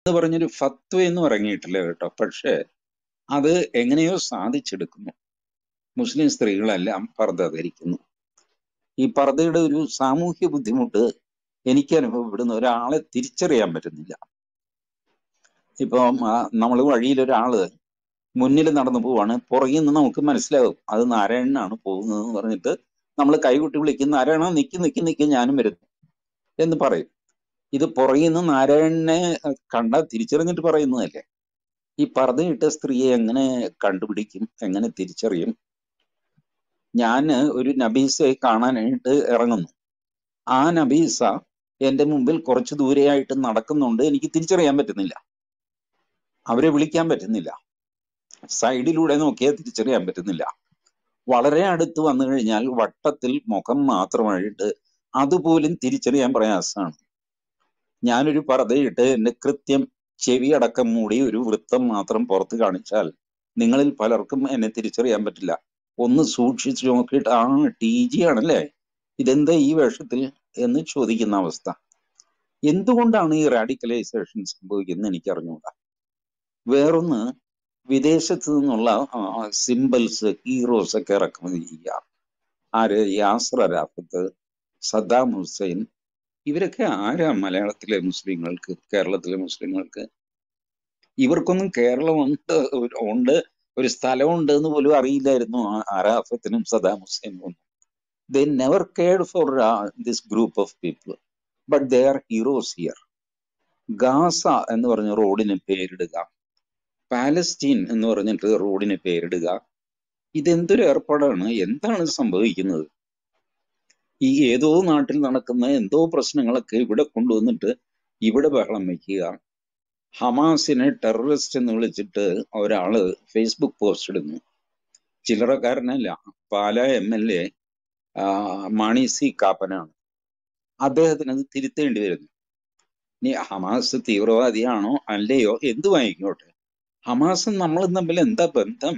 എന്ന് പറഞ്ഞൊരു ഫത്വ എന്ന് ഇറങ്ങിയിട്ടില്ല കേട്ടോ പക്ഷേ അത് എങ്ങനെയോ സാധിച്ചെടുക്കുന്നു മുസ്ലിം സ്ത്രീകളെല്ലാം പർദ്ദ ധരിക്കുന്നു ഈ പർദ്ദയുടെ ഒരു സാമൂഹ്യ ബുദ്ധിമുട്ട് എനിക്ക് അനുഭവപ്പെടുന്ന ഒരാളെ തിരിച്ചറിയാൻ പറ്റുന്നില്ല ഇപ്പം നമ്മൾ വഴിയിൽ ഒരാള് മുന്നിൽ നടന്നു പോവാണ് പുറകിൽ നിന്ന് നമുക്ക് മനസ്സിലാവും അത് നാരായണനാണ് പോകുന്നത് എന്ന് പറഞ്ഞിട്ട് നമ്മൾ കൈകൊട്ടി വിളിക്കും നാരായണ നിക്ക് നിക്ക് നിക്ക് ഞാനും വരുന്നു എന്ന് പറയും ഇത് പുറകിൽ നിന്ന് നാരായണനെ കണ്ടാൽ തിരിച്ചറിഞ്ഞിട്ട് പറയുന്നതല്ലേ ഈ പർദ്ദയിട്ട സ്ത്രീയെ എങ്ങനെ കണ്ടുപിടിക്കും എങ്ങനെ തിരിച്ചറിയും ഞാൻ ഒരു നബീസയെ കാണാനായിട്ട് ഇറങ്ങുന്നു ആ നബീസ എന്റെ മുമ്പിൽ കുറച്ച് ദൂരെയായിട്ട് നടക്കുന്നുണ്ട് എനിക്ക് തിരിച്ചറിയാൻ പറ്റുന്നില്ല അവരെ വിളിക്കാൻ പറ്റുന്നില്ല സൈഡിലൂടെ നോക്കിയാൽ തിരിച്ചറിയാൻ പറ്റുന്നില്ല വളരെ അടുത്ത് വന്നു കഴിഞ്ഞാൽ വട്ടത്തിൽ മുഖം മാത്രമായിട്ട് അതുപോലും തിരിച്ചറിയാൻ പ്രയാസമാണ് ഞാനൊരു പർദ്ദയിട്ട് എന്റെ കൃത്യം ചെവി അടക്കം മൂടി ഒരു വൃത്തം മാത്രം പുറത്ത് കാണിച്ചാൽ നിങ്ങളിൽ പലർക്കും എന്നെ തിരിച്ചറിയാൻ പറ്റില്ല ഒന്ന് സൂക്ഷിച്ചു നോക്കിയിട്ട് ആ ടി ജി ആണല്ലേ ഇതെന്താ ഈ വേഷത്തിൽ എന്ന് ചോദിക്കുന്ന അവസ്ഥ എന്തുകൊണ്ടാണ് ഈ റാഡിക്കലൈസേഷൻ സംഭവിക്കുന്നത് എനിക്ക് അറിഞ്ഞുകൂടാ വേറൊന്ന് വിദേശത്ത് നിന്നുള്ള സിമ്പിൾസ് ഹീറോസ് ഒക്കെ ഇറക്കുമതി ചെയ്യുക ആര് യാസർ അരാഫത്ത് സദ്ദാം ഹുസൈൻ ഇവരൊക്കെ ആരാ മലയാളത്തിലെ മുസ്ലിങ്ങൾക്ക് കേരളത്തിലെ മുസ്ലിങ്ങൾക്ക് ഇവർക്കൊന്നും കേരളം ഉണ്ട് ഉണ്ട് ഒരു സ്ഥലമുണ്ട് എന്ന് പോലും അറിയില്ലായിരുന്നു അറാഫത്തിനും സദാം ഹുസൈനും ഒന്നും they never cared for this group of people but they are heroes here Gaza എന്ന് പറഞ്ഞ റോഡിന് പേരിടുക പാലസ്റ്റീൻ എന്ന് പറഞ്ഞിട്ട് റോഡിന് പേരിടുക ഇതെന്തൊരു ഏർപ്പാടാണ് എന്താണ് സംഭവിക്കുന്നത് ഈ ഏതോ നാട്ടിൽ നടക്കുന്ന എന്തോ പ്രശ്നങ്ങളൊക്കെ ഇവിടെ കൊണ്ടുവന്നിട്ട് ഇവിടെ ബഹളം വയ്ക്കുക ഹമാസിനെ ടെററിസ്റ്റ് എന്ന് വിളിച്ചിട്ട് ഒരാള് ഫേസ്ബുക്ക് പോസ്റ്റ് ഇടുന്നു ചില്ലറക്കാരനല്ല Pala M L A Mani C കാപ്പനാണ് അദ്ദേഹത്തിന് അത് തിരുത്തേണ്ടി വരുന്നു ഇനി ഹമാസ് തീവ്രവാദിയാണോ അല്ലയോ എന്തു വാങ്ങിക്കോട്ടെ ഹമാസും നമ്മളും തമ്മിൽ എന്താ ബന്ധം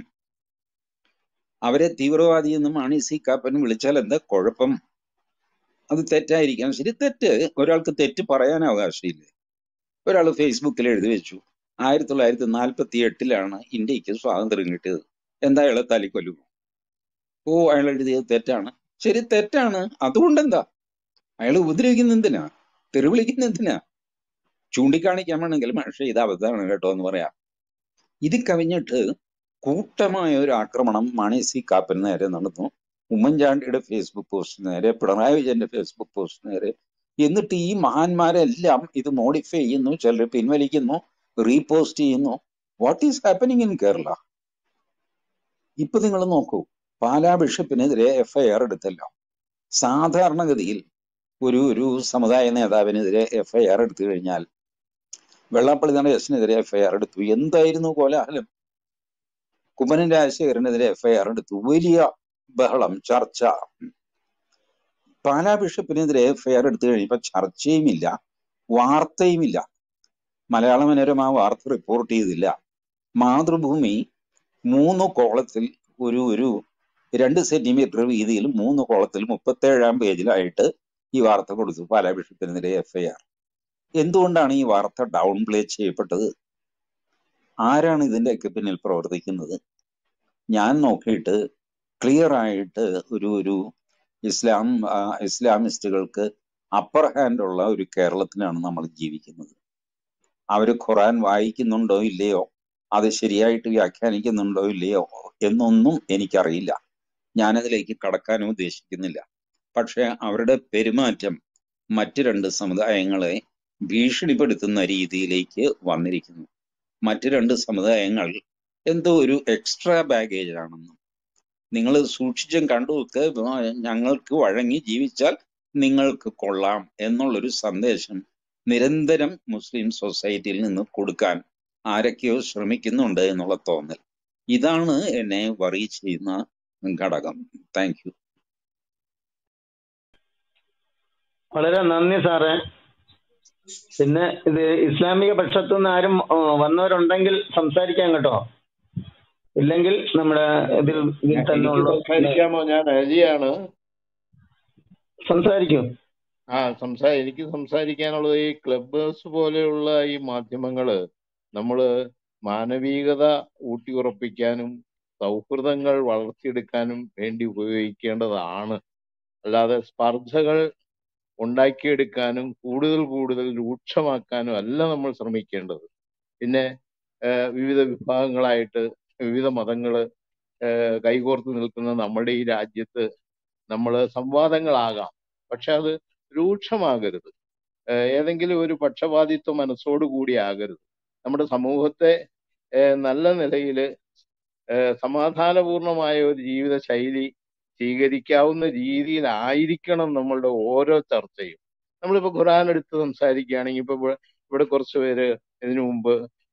അവരെ തീവ്രവാദി എന്ന് മാണി സി കാപ്പൻ വിളിച്ചാൽ എന്താ കുഴപ്പം അത് തെറ്റായിരിക്കാം ശരി തെറ്റ് ഒരാൾക്ക് തെറ്റ് പറയാൻ അവകാശമില്ലേ ഒരാൾ ഫേസ്ബുക്കിൽ എഴുതി വെച്ചു ആയിരത്തി തൊള്ളായിരത്തി നാൽപ്പത്തി എട്ടിലാണ് ഇന്ത്യക്ക് സ്വാതന്ത്ര്യം കിട്ടിയത് എന്താ അയാളെ തലിക്കൊല്ലുമോ ഓ അയാൾ എഴുതിയത് തെറ്റാണ് ശരി തെറ്റാണ് അതുകൊണ്ട് എന്താ അയാൾ ഉപദ്രവിക്കുന്ന എന്തിനാ തെറിവിളിക്കുന്ന എന്തിനാ ചൂണ്ടിക്കാണിക്കാൻ വേണമെങ്കിൽ പക്ഷേ ഇത് അബദ്ധമാണ് കേട്ടോ എന്ന് പറയാം ഇത് കവിഞ്ഞിട്ട് കൂട്ടമായ ഒരു ആക്രമണം മാണി സി കാപ്പന് നേരെ നടന്നു ഉമ്മൻചാണ്ടിയുടെ ഫേസ്ബുക്ക് പോസ്റ്റിന് നേരെ പിണറായി വിജയന്റെ ഫേസ്ബുക്ക് പോസ്റ്റിന് നേരെ എന്നിട്ട് ഈ മഹാന്മാരെല്ലാം ഇത് മോഡിഫൈ ചെയ്യുന്നു ചിലർ പിൻവലിക്കുന്നു റീപോസ്റ്റ് ചെയ്യുന്നു what is happening in Kerala ഇപ്പൊ നിങ്ങൾ നോക്കൂ പാലാ ബിഷപ്പിനെതിരെ എഫ്ഐആർ എടുത്തല്ലോ സാധാരണഗതിയിൽ ഒരു ഒരു സമുദായ നേതാവിനെതിരെ എഫ്ഐആർ എടുത്തു കഴിഞ്ഞാൽ വെള്ളാപ്പള്ളി നടേശനെതിരെ എഫ്ഐആർ എടുത്തു എന്തായിരുന്നു കോലാഹലം കുമ്മനൻ രാജശേഖരനെതിരെ എഫ്ഐആർ എടുത്തു വലിയ ബഹളം ചർച്ച പാലാ ബിഷപ്പിനെതിരെ എഫ്ഐആർ എടുത്തു കഴിഞ്ഞപ്പോ ചർച്ചയുമില്ല വാർത്തയുമില്ല മലയാള മനോരമ വാർത്ത റിപ്പോർട്ട് ചെയ്തില്ല മാതൃഭൂമി മൂന്ന് കോളത്തിൽ ഒരു ഒരു രണ്ട് സെന്റിമീറ്റർ വീതിയിൽ മൂന്ന് കോളത്തിൽ മുപ്പത്തേഴാം പേജിലായിട്ട് ഈ വാർത്ത കൊടുത്തു പാലാ ബിഷപ്പിനെതിരെ എഫ്ഐആർ എന്തുകൊണ്ടാണ് ഈ വാർത്ത ഡൗൺ പ്ലേ ചെയ്യപ്പെട്ടത് ആരാണ് ഇതിൻ്റെയൊക്കെ പിന്നിൽ പ്രവർത്തിക്കുന്നത് ഞാൻ നോക്കിയിട്ട് ക്ലിയർ ആയിട്ട് ഒരു ഒരു ഇസ്ലാം ഇസ്ലാമിസ്റ്റുകൾക്ക് അപ്പർ ഹാൻഡ് ഉള്ള ഒരു കേരളത്തിലാണ് നമ്മൾ ജീവിക്കുന്നത് അവർ ഖുറാൻ വായിക്കുന്നുണ്ടോ ഇല്ലയോ അത് ശരിയായിട്ട് വ്യാഖ്യാനിക്കുന്നുണ്ടോ ഇല്ലയോ എന്നൊന്നും എനിക്കറിയില്ല ഞാനതിലേക്ക് കടക്കാനും ഉദ്ദേശിക്കുന്നില്ല പക്ഷെ അവരുടെ പെരുമാറ്റം മറ്റു രണ്ട് സമുദായങ്ങളെ ഭീഷണിപ്പെടുത്തുന്ന രീതിയിലേക്ക് വന്നിരിക്കുന്നു മറ്റു രണ്ട് സമുദായങ്ങൾ എന്തോ ഒരു എക്സ്ട്രാ ബാഗേജ് ആണെന്നും നിങ്ങൾ സൂക്ഷിച്ചും കണ്ടുമൊക്കെ ഞങ്ങൾക്ക് വഴങ്ങി ജീവിച്ചാൽ നിങ്ങൾക്ക് കൊള്ളാം എന്നുള്ളൊരു സന്ദേശം നിരന്തരം മുസ്ലിം സൊസൈറ്റിയിൽ നിന്ന് കൊടുക്കാൻ ആരൊക്കെയോ ശ്രമിക്കുന്നുണ്ട് എന്നുള്ള തോന്നൽ ഇതാണ് എന്നെ വറി ചെയ്യുന്ന ഘടകം താങ്ക് യു വളരെ നന്ദി സാറേ പിന്നെ ഇത് ഇസ്ലാമിക പക്ഷത്തു നിന്ന് ആരും വന്നവരുണ്ടെങ്കിൽ സംസാരിക്കാം കേട്ടോ ഇല്ലെങ്കിൽ നമ്മുടെ ഇതിൽ ഇതിൽ തന്നെ സംസാരിക്കാമോ ഞാൻ അജിയാണ് സംസാരിക്കും ആ സംസാ എനിക്ക് സംസാരിക്കാനുള്ളത് ഈ ക്ലബ് ഹൗസ് പോലെയുള്ള ഈ മാധ്യമങ്ങള് നമ്മള് മാനവികത ഊട്ടിയുറപ്പിക്കാനും സൗഹൃദങ്ങൾ വളർത്തിയെടുക്കാനും വേണ്ടി ഉപയോഗിക്കേണ്ടതാണ് അല്ലാതെ സ്പർദ്ധകൾ ഉണ്ടാക്കിയെടുക്കാനും കൂടുതൽ കൂടുതൽ രൂക്ഷമാക്കാനും അല്ല നമ്മൾ ശ്രമിക്കേണ്ടത് പിന്നെ ഏഹ് വിവിധ വിഭാഗങ്ങളായിട്ട് വിവിധ മതങ്ങള് ഏഹ് കൈകോർത്ത് നിൽക്കുന്ന നമ്മുടെ ഈ രാജ്യത്ത് നമ്മൾ സംവാദങ്ങളാകാം പക്ഷെ അത് രൂക്ഷമാകരുത് ഏഹ് ഏതെങ്കിലും ഒരു പക്ഷപാതിത്വ മനസ്സോടു കൂടി ആകരുത് നമ്മുടെ സമൂഹത്തെ ഏഹ് നല്ല നിലയിൽ സമാധാനപൂർണമായ ഒരു ജീവിത ശൈലി സ്വീകരിക്കാവുന്ന രീതിയിലായിരിക്കണം നമ്മളുടെ ഓരോ ചർച്ചയും നമ്മളിപ്പോ ഖുർആൻ എടുത്ത് സംസാരിക്കുകയാണെങ്കിൽ ഇപ്പൊ ഇവിടെ ഇവിടെ കുറച്ച് പേര് ഇതിനു മുമ്പ്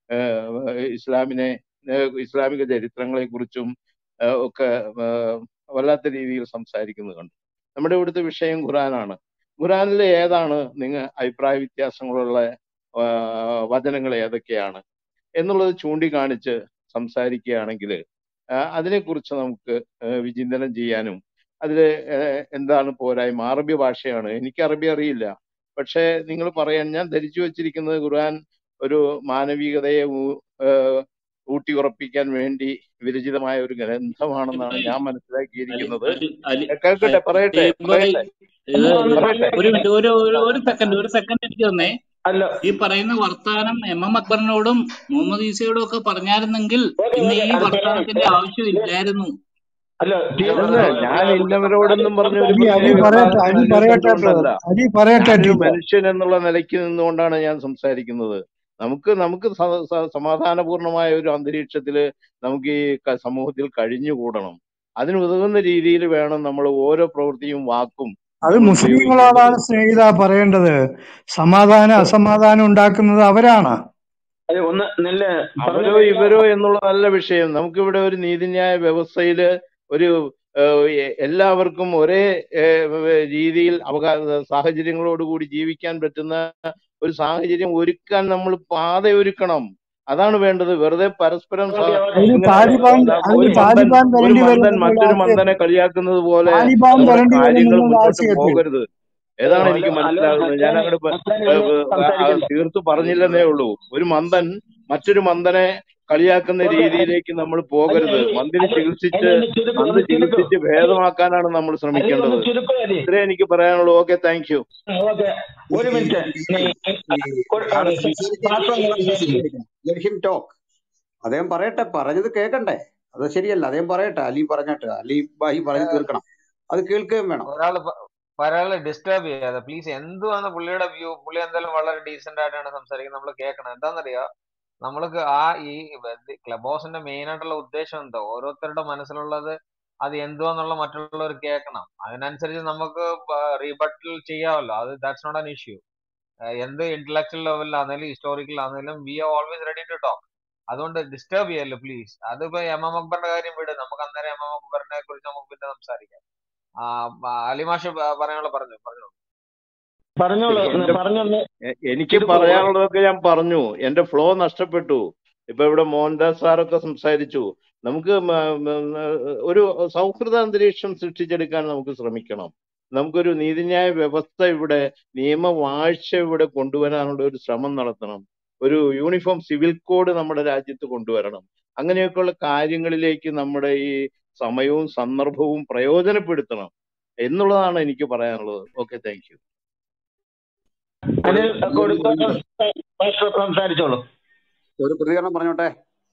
ഏഹ് ഇസ്ലാമിനെ ഏഹ് ഇസ്ലാമിക ചരിത്രങ്ങളെ കുറിച്ചും ഒക്കെ ഏഹ് വല്ലാത്ത രീതിയിൽ സംസാരിക്കുന്നത് കണ്ടു നമ്മുടെ ഇവിടുത്തെ വിഷയം ഖുറാനാണ് ഖുറാനിൽ ഏതാണ് നിങ്ങൾ അഭിപ്രായ വ്യത്യാസങ്ങളുള്ള ആ, വചനങ്ങൾ ഏതൊക്കെയാണ് എന്നുള്ളത് ചൂണ്ടിക്കാണിച്ച് സംസാരിക്കുകയാണെങ്കിൽ അതിനെക്കുറിച്ച് നമുക്ക് ആ, വിചിന്തനം ചെയ്യാനും അതിൽ എന്താണ് പോരായ്മ അറബി ഭാഷയാണ് എനിക്ക് അറബി അറിയില്ല പക്ഷേ നിങ്ങൾ പറയാൻ ഞാൻ ധരിച്ചു വച്ചിരിക്കുന്നത് ഖുർആൻ ഒരു മാനവികതയെ ഊ- ആ, ഊട്ടിയുറപ്പിക്കാൻ വേണ്ടി വിരചിതമായ ഒരു ഗ്രന്ഥമാണെന്നാണ് ഞാൻ അലി മനസ്സിലാക്കിയിരിക്കുന്നത് അലി അലി ഏ, കേൾക്കട്ടെ പറയട്ടെ അലിബായ് പറയട്ടെ ഇത് ഒന്ന് ഇത് പറഞ്ഞ ഒരു മിനിറ്റ് ഒരു ഒരു ഒരു സെക്കൻഡ് ഒരു സെക്കൻഡ് എനിക്ക് തന്നേ അല്ല ഈ പറയുന്ന വർത്താനം എം എം അക്ബറിനോടും മുഹമ്മദ് ഈസയോടും ഒക്കെ പറഞ്ഞായിരുന്നെങ്കിൽ ഓക്കെ ഇന്ന് ഓക്കെ ഈ അത് വർത്താനത്തിന്റെ പറയാം ആവശ്യമില്ലായിരുന്നു അല്ല ടീം അതല്ല ഞാൻ ഇന്നവരോടൊന്നും പറഞ്ഞ ഒരു അലി അലി പ്രത്യേക പറയട്ടെ വിഭാഗത്തിന് അലി പറയട്ടെ അനുസരിച്ചുകൊണ്ടല്ല ബ്രദർ അലി പറയട്ടെ ഞാനൊരു ടീച്ചർ മനുഷ്യൻ എന്നുള്ള നിലയ്ക്ക് നിന്നുകൊണ്ടാണ് ഞാൻ സംസാരിക്കുന്നത് നമുക്ക് നമുക്ക് സ- സ- സമാധാനപൂർണമായ ഒരു അന്തരീക്ഷത്തില് നമുക്ക് ഈ ക- സമൂഹത്തിൽ കഴിഞ്ഞുകൂടണം അതിന് ഉതകുന്ന രീതിയിൽ വേണം നമ്മൾ ഓരോ പ്രവൃത്തിയും വാക്കും അത് നമ്മൾ മുസ്ലിങ്ങളോടാണ് ഉപയോഗിക്കേണ്ടത് സ്നേഹിത പറയേണ്ടത് സമാധാനം അസമാധാനം ഉണ്ടാക്കുന്നത് അവരാണ് അതെ ഒന്ന് നല്ല പറഞ്ഞ അവരോ ഇവരോ എന്നുള്ള നല്ല വിഷയം നമുക്കിവിടെ ഒരു നീതിന്യായ വ്യവസ്ഥയില് ഒരു ഏഹ്, എ- എല്ലാവർക്കും ഒരേ ഏഹ്, രീതിയിൽ അവകാ സാഹചര്യങ്ങളോടുകൂടി ജീവിക്കാൻ പറ്റുന്ന ഒരു സാഹചര്യം ഒരുക്കാൻ നമ്മൾ പാത ഒരുക്കണം അതാണ് വേണ്ടത് വെറുതെ പരസ്പരം സ- ഓക്കെ ഓക്കെ അതിന് ഇങ്ങനെ താലിബാൻ എന്താ അതിന് ഒരു മന്ദൻ താലിബാൻ ഒരു വരേണ്ടി വരും മന്ദൻ നിങ്ങളുടെ മറ്റൊരു മന്ദനെ ആശയത്തിൽ കളിയാക്കുന്നത് പോലെ താലിബാൻ നമ്മുടെ വരേണ്ടി വരും കാര്യങ്ങൾ നിങ്ങളുടെ മുന്നോട്ട് ആശയത്തിൽ പോകരുത് ഏതാണ് ഹലോ എനിക്ക് ഹലോ മനസ്സിലാകുന്നത് ഞാൻ മച്ചാനെ അങ്ങോട്ട് മച്ചാനെ ഒന്ന് സംസാരിക്കണ്ട തീർത്തു പറഞ്ഞില്ലെന്നേ ഉള്ളൂ ഒരു മന്ദൻ മറ്റൊരു മന്ദനെ കളിയാക്കുന്ന ഓക്കെ രീതിയിലേക്ക് നമ്മൾ അലി പോകരുത് അലി മന്ദിനെ അലി ചികിത്സിച്ച് അലി ഒന്ന് ചുരുക്കു മന്ത് ഒന്ന് ചുരുക്കു ചികിത്സിച്ച് അലി ഭേദമാക്കാനാണ് നമ്മൾ അലി ഒന്ന് ശ്രമിക്കേണ്ടത് ചുരുക്കു അലി ഇത്രേ എനിക്ക് പറയാനുള്ളൂ ഓക്കെ താങ്ക് യു ഓക്കെ ഒരു മിനിറ്റ് ലെറ്റ് ഹിം ടോക്ക് അദ്ദേഹം പറയട്ടെ പറഞ്ഞത് കേൾക്കണ്ടേ അത് ശരിയല്ല അദ്ദേഹം പറയട്ടെ അലി പറഞ്ഞിട്ട് അലി ബായി പറഞ്ഞു തീർക്കണം അത് കേൾക്കുകയും വേണം ഒരാള് പ- ഒരാളെ ഡിസ്റ്റർബ് ചെയ്യാതെ പ്ലീസ് എന്തുവാണ് പുള്ളിയുടെ വ്യൂ പുള്ളി എന്തായാലും വളരെ ഡീസെന്റ് ആയിട്ടാണ് സംസാരിക്കുന്നത് നമ്മൾ കേൾക്കണം എന്താണെന്നറിയോ നമ്മൾക്ക് ആ ഈ ക്ലബ് ഹൗസിന്റെ മെയിൻ ആയിട്ടുള്ള ഉദ്ദേശം എന്താ ഓരോരുത്തരുടെ മനസ്സിലുള്ളത് അത് എന്തുവാന്നുള്ള മറ്റുള്ളവർ കേൾക്കണം അതിനനുസരിച്ച് നമുക്ക് റീബട്ടൽ ചെയ്യാമല്ലോ അത് ദാറ്റ്സ് നോട്ട് ആൻ ഇഷ്യൂ എന്ത് ഇന്റലക്ച്വൽ ലെവലിലാണെങ്കിലും ഹിസ്റ്റോറിക്കൽ ആണെങ്കിലും we are always ready to talk അതുകൊണ്ട് ഡിസ്റ്റർബ് ചെയ്യല്ലോ പ്ലീസ് അതിപ്പോ എം എം അക്ബറിന്റെ കാര്യം വിട് നമുക്ക് അന്നേരം എം എം അക്ബറിനെ കുറിച്ച് നമുക്ക് പിന്നെ സംസാരിക്കാം ആ ബ- അലിമാഷ് പ- പറയാനുള്ള പറഞ്ഞു പറഞ്ഞു പറഞ്ഞോളൂ എന്റെ പറഞ്ഞൊന്ന് എ- എനിക്ക് ചുരുക്കു പറയാനുള്ളതൊക്കെ ഞാൻ പറഞ്ഞു എന്റെ ഫ്ലോ നഷ്ടപ്പെട്ടു ഇപ്പൊ ഇവിടെ മോഹൻദാസ് സാറൊക്കെ സംസാരിച്ചു നമുക്ക് മ- മ- ഒരു സൗഹൃദ അന്തരീക്ഷം സൃഷ്ടിച്ചെടുക്കാൻ നമുക്ക് ശ്രമിക്കണം നമുക്കൊരു നീതിന്യായ വ്യവസ്ഥ ഇവിടെ നിയമവാഴ്ച ഇവിടെ കൊണ്ടുവരാനുള്ള ഒരു ശ്രമം നടത്തണം ഒരു യൂണിഫോം സിവിൽ കോഡ് നമ്മുടെ രാജ്യത്ത് കൊണ്ടുവരണം അങ്ങനെയൊക്കെയുള്ള കാര്യങ്ങളിലേക്ക് നമ്മുടെ ഈ സമയവും സന്ദർഭവും പ്രയോജനപ്പെടുത്തണം എന്നുള്ളതാണ് എനിക്ക് പറയാനുള്ളത് ഓക്കെ താങ്ക് യു ഒരു അനിൽ ഒരു കൊടുക്കോ ഒരു മാസ്റ്റർ സംസാരിച്ചോളൂ ഒരു പ്രതികരണം പറഞ്ഞോട്ടെ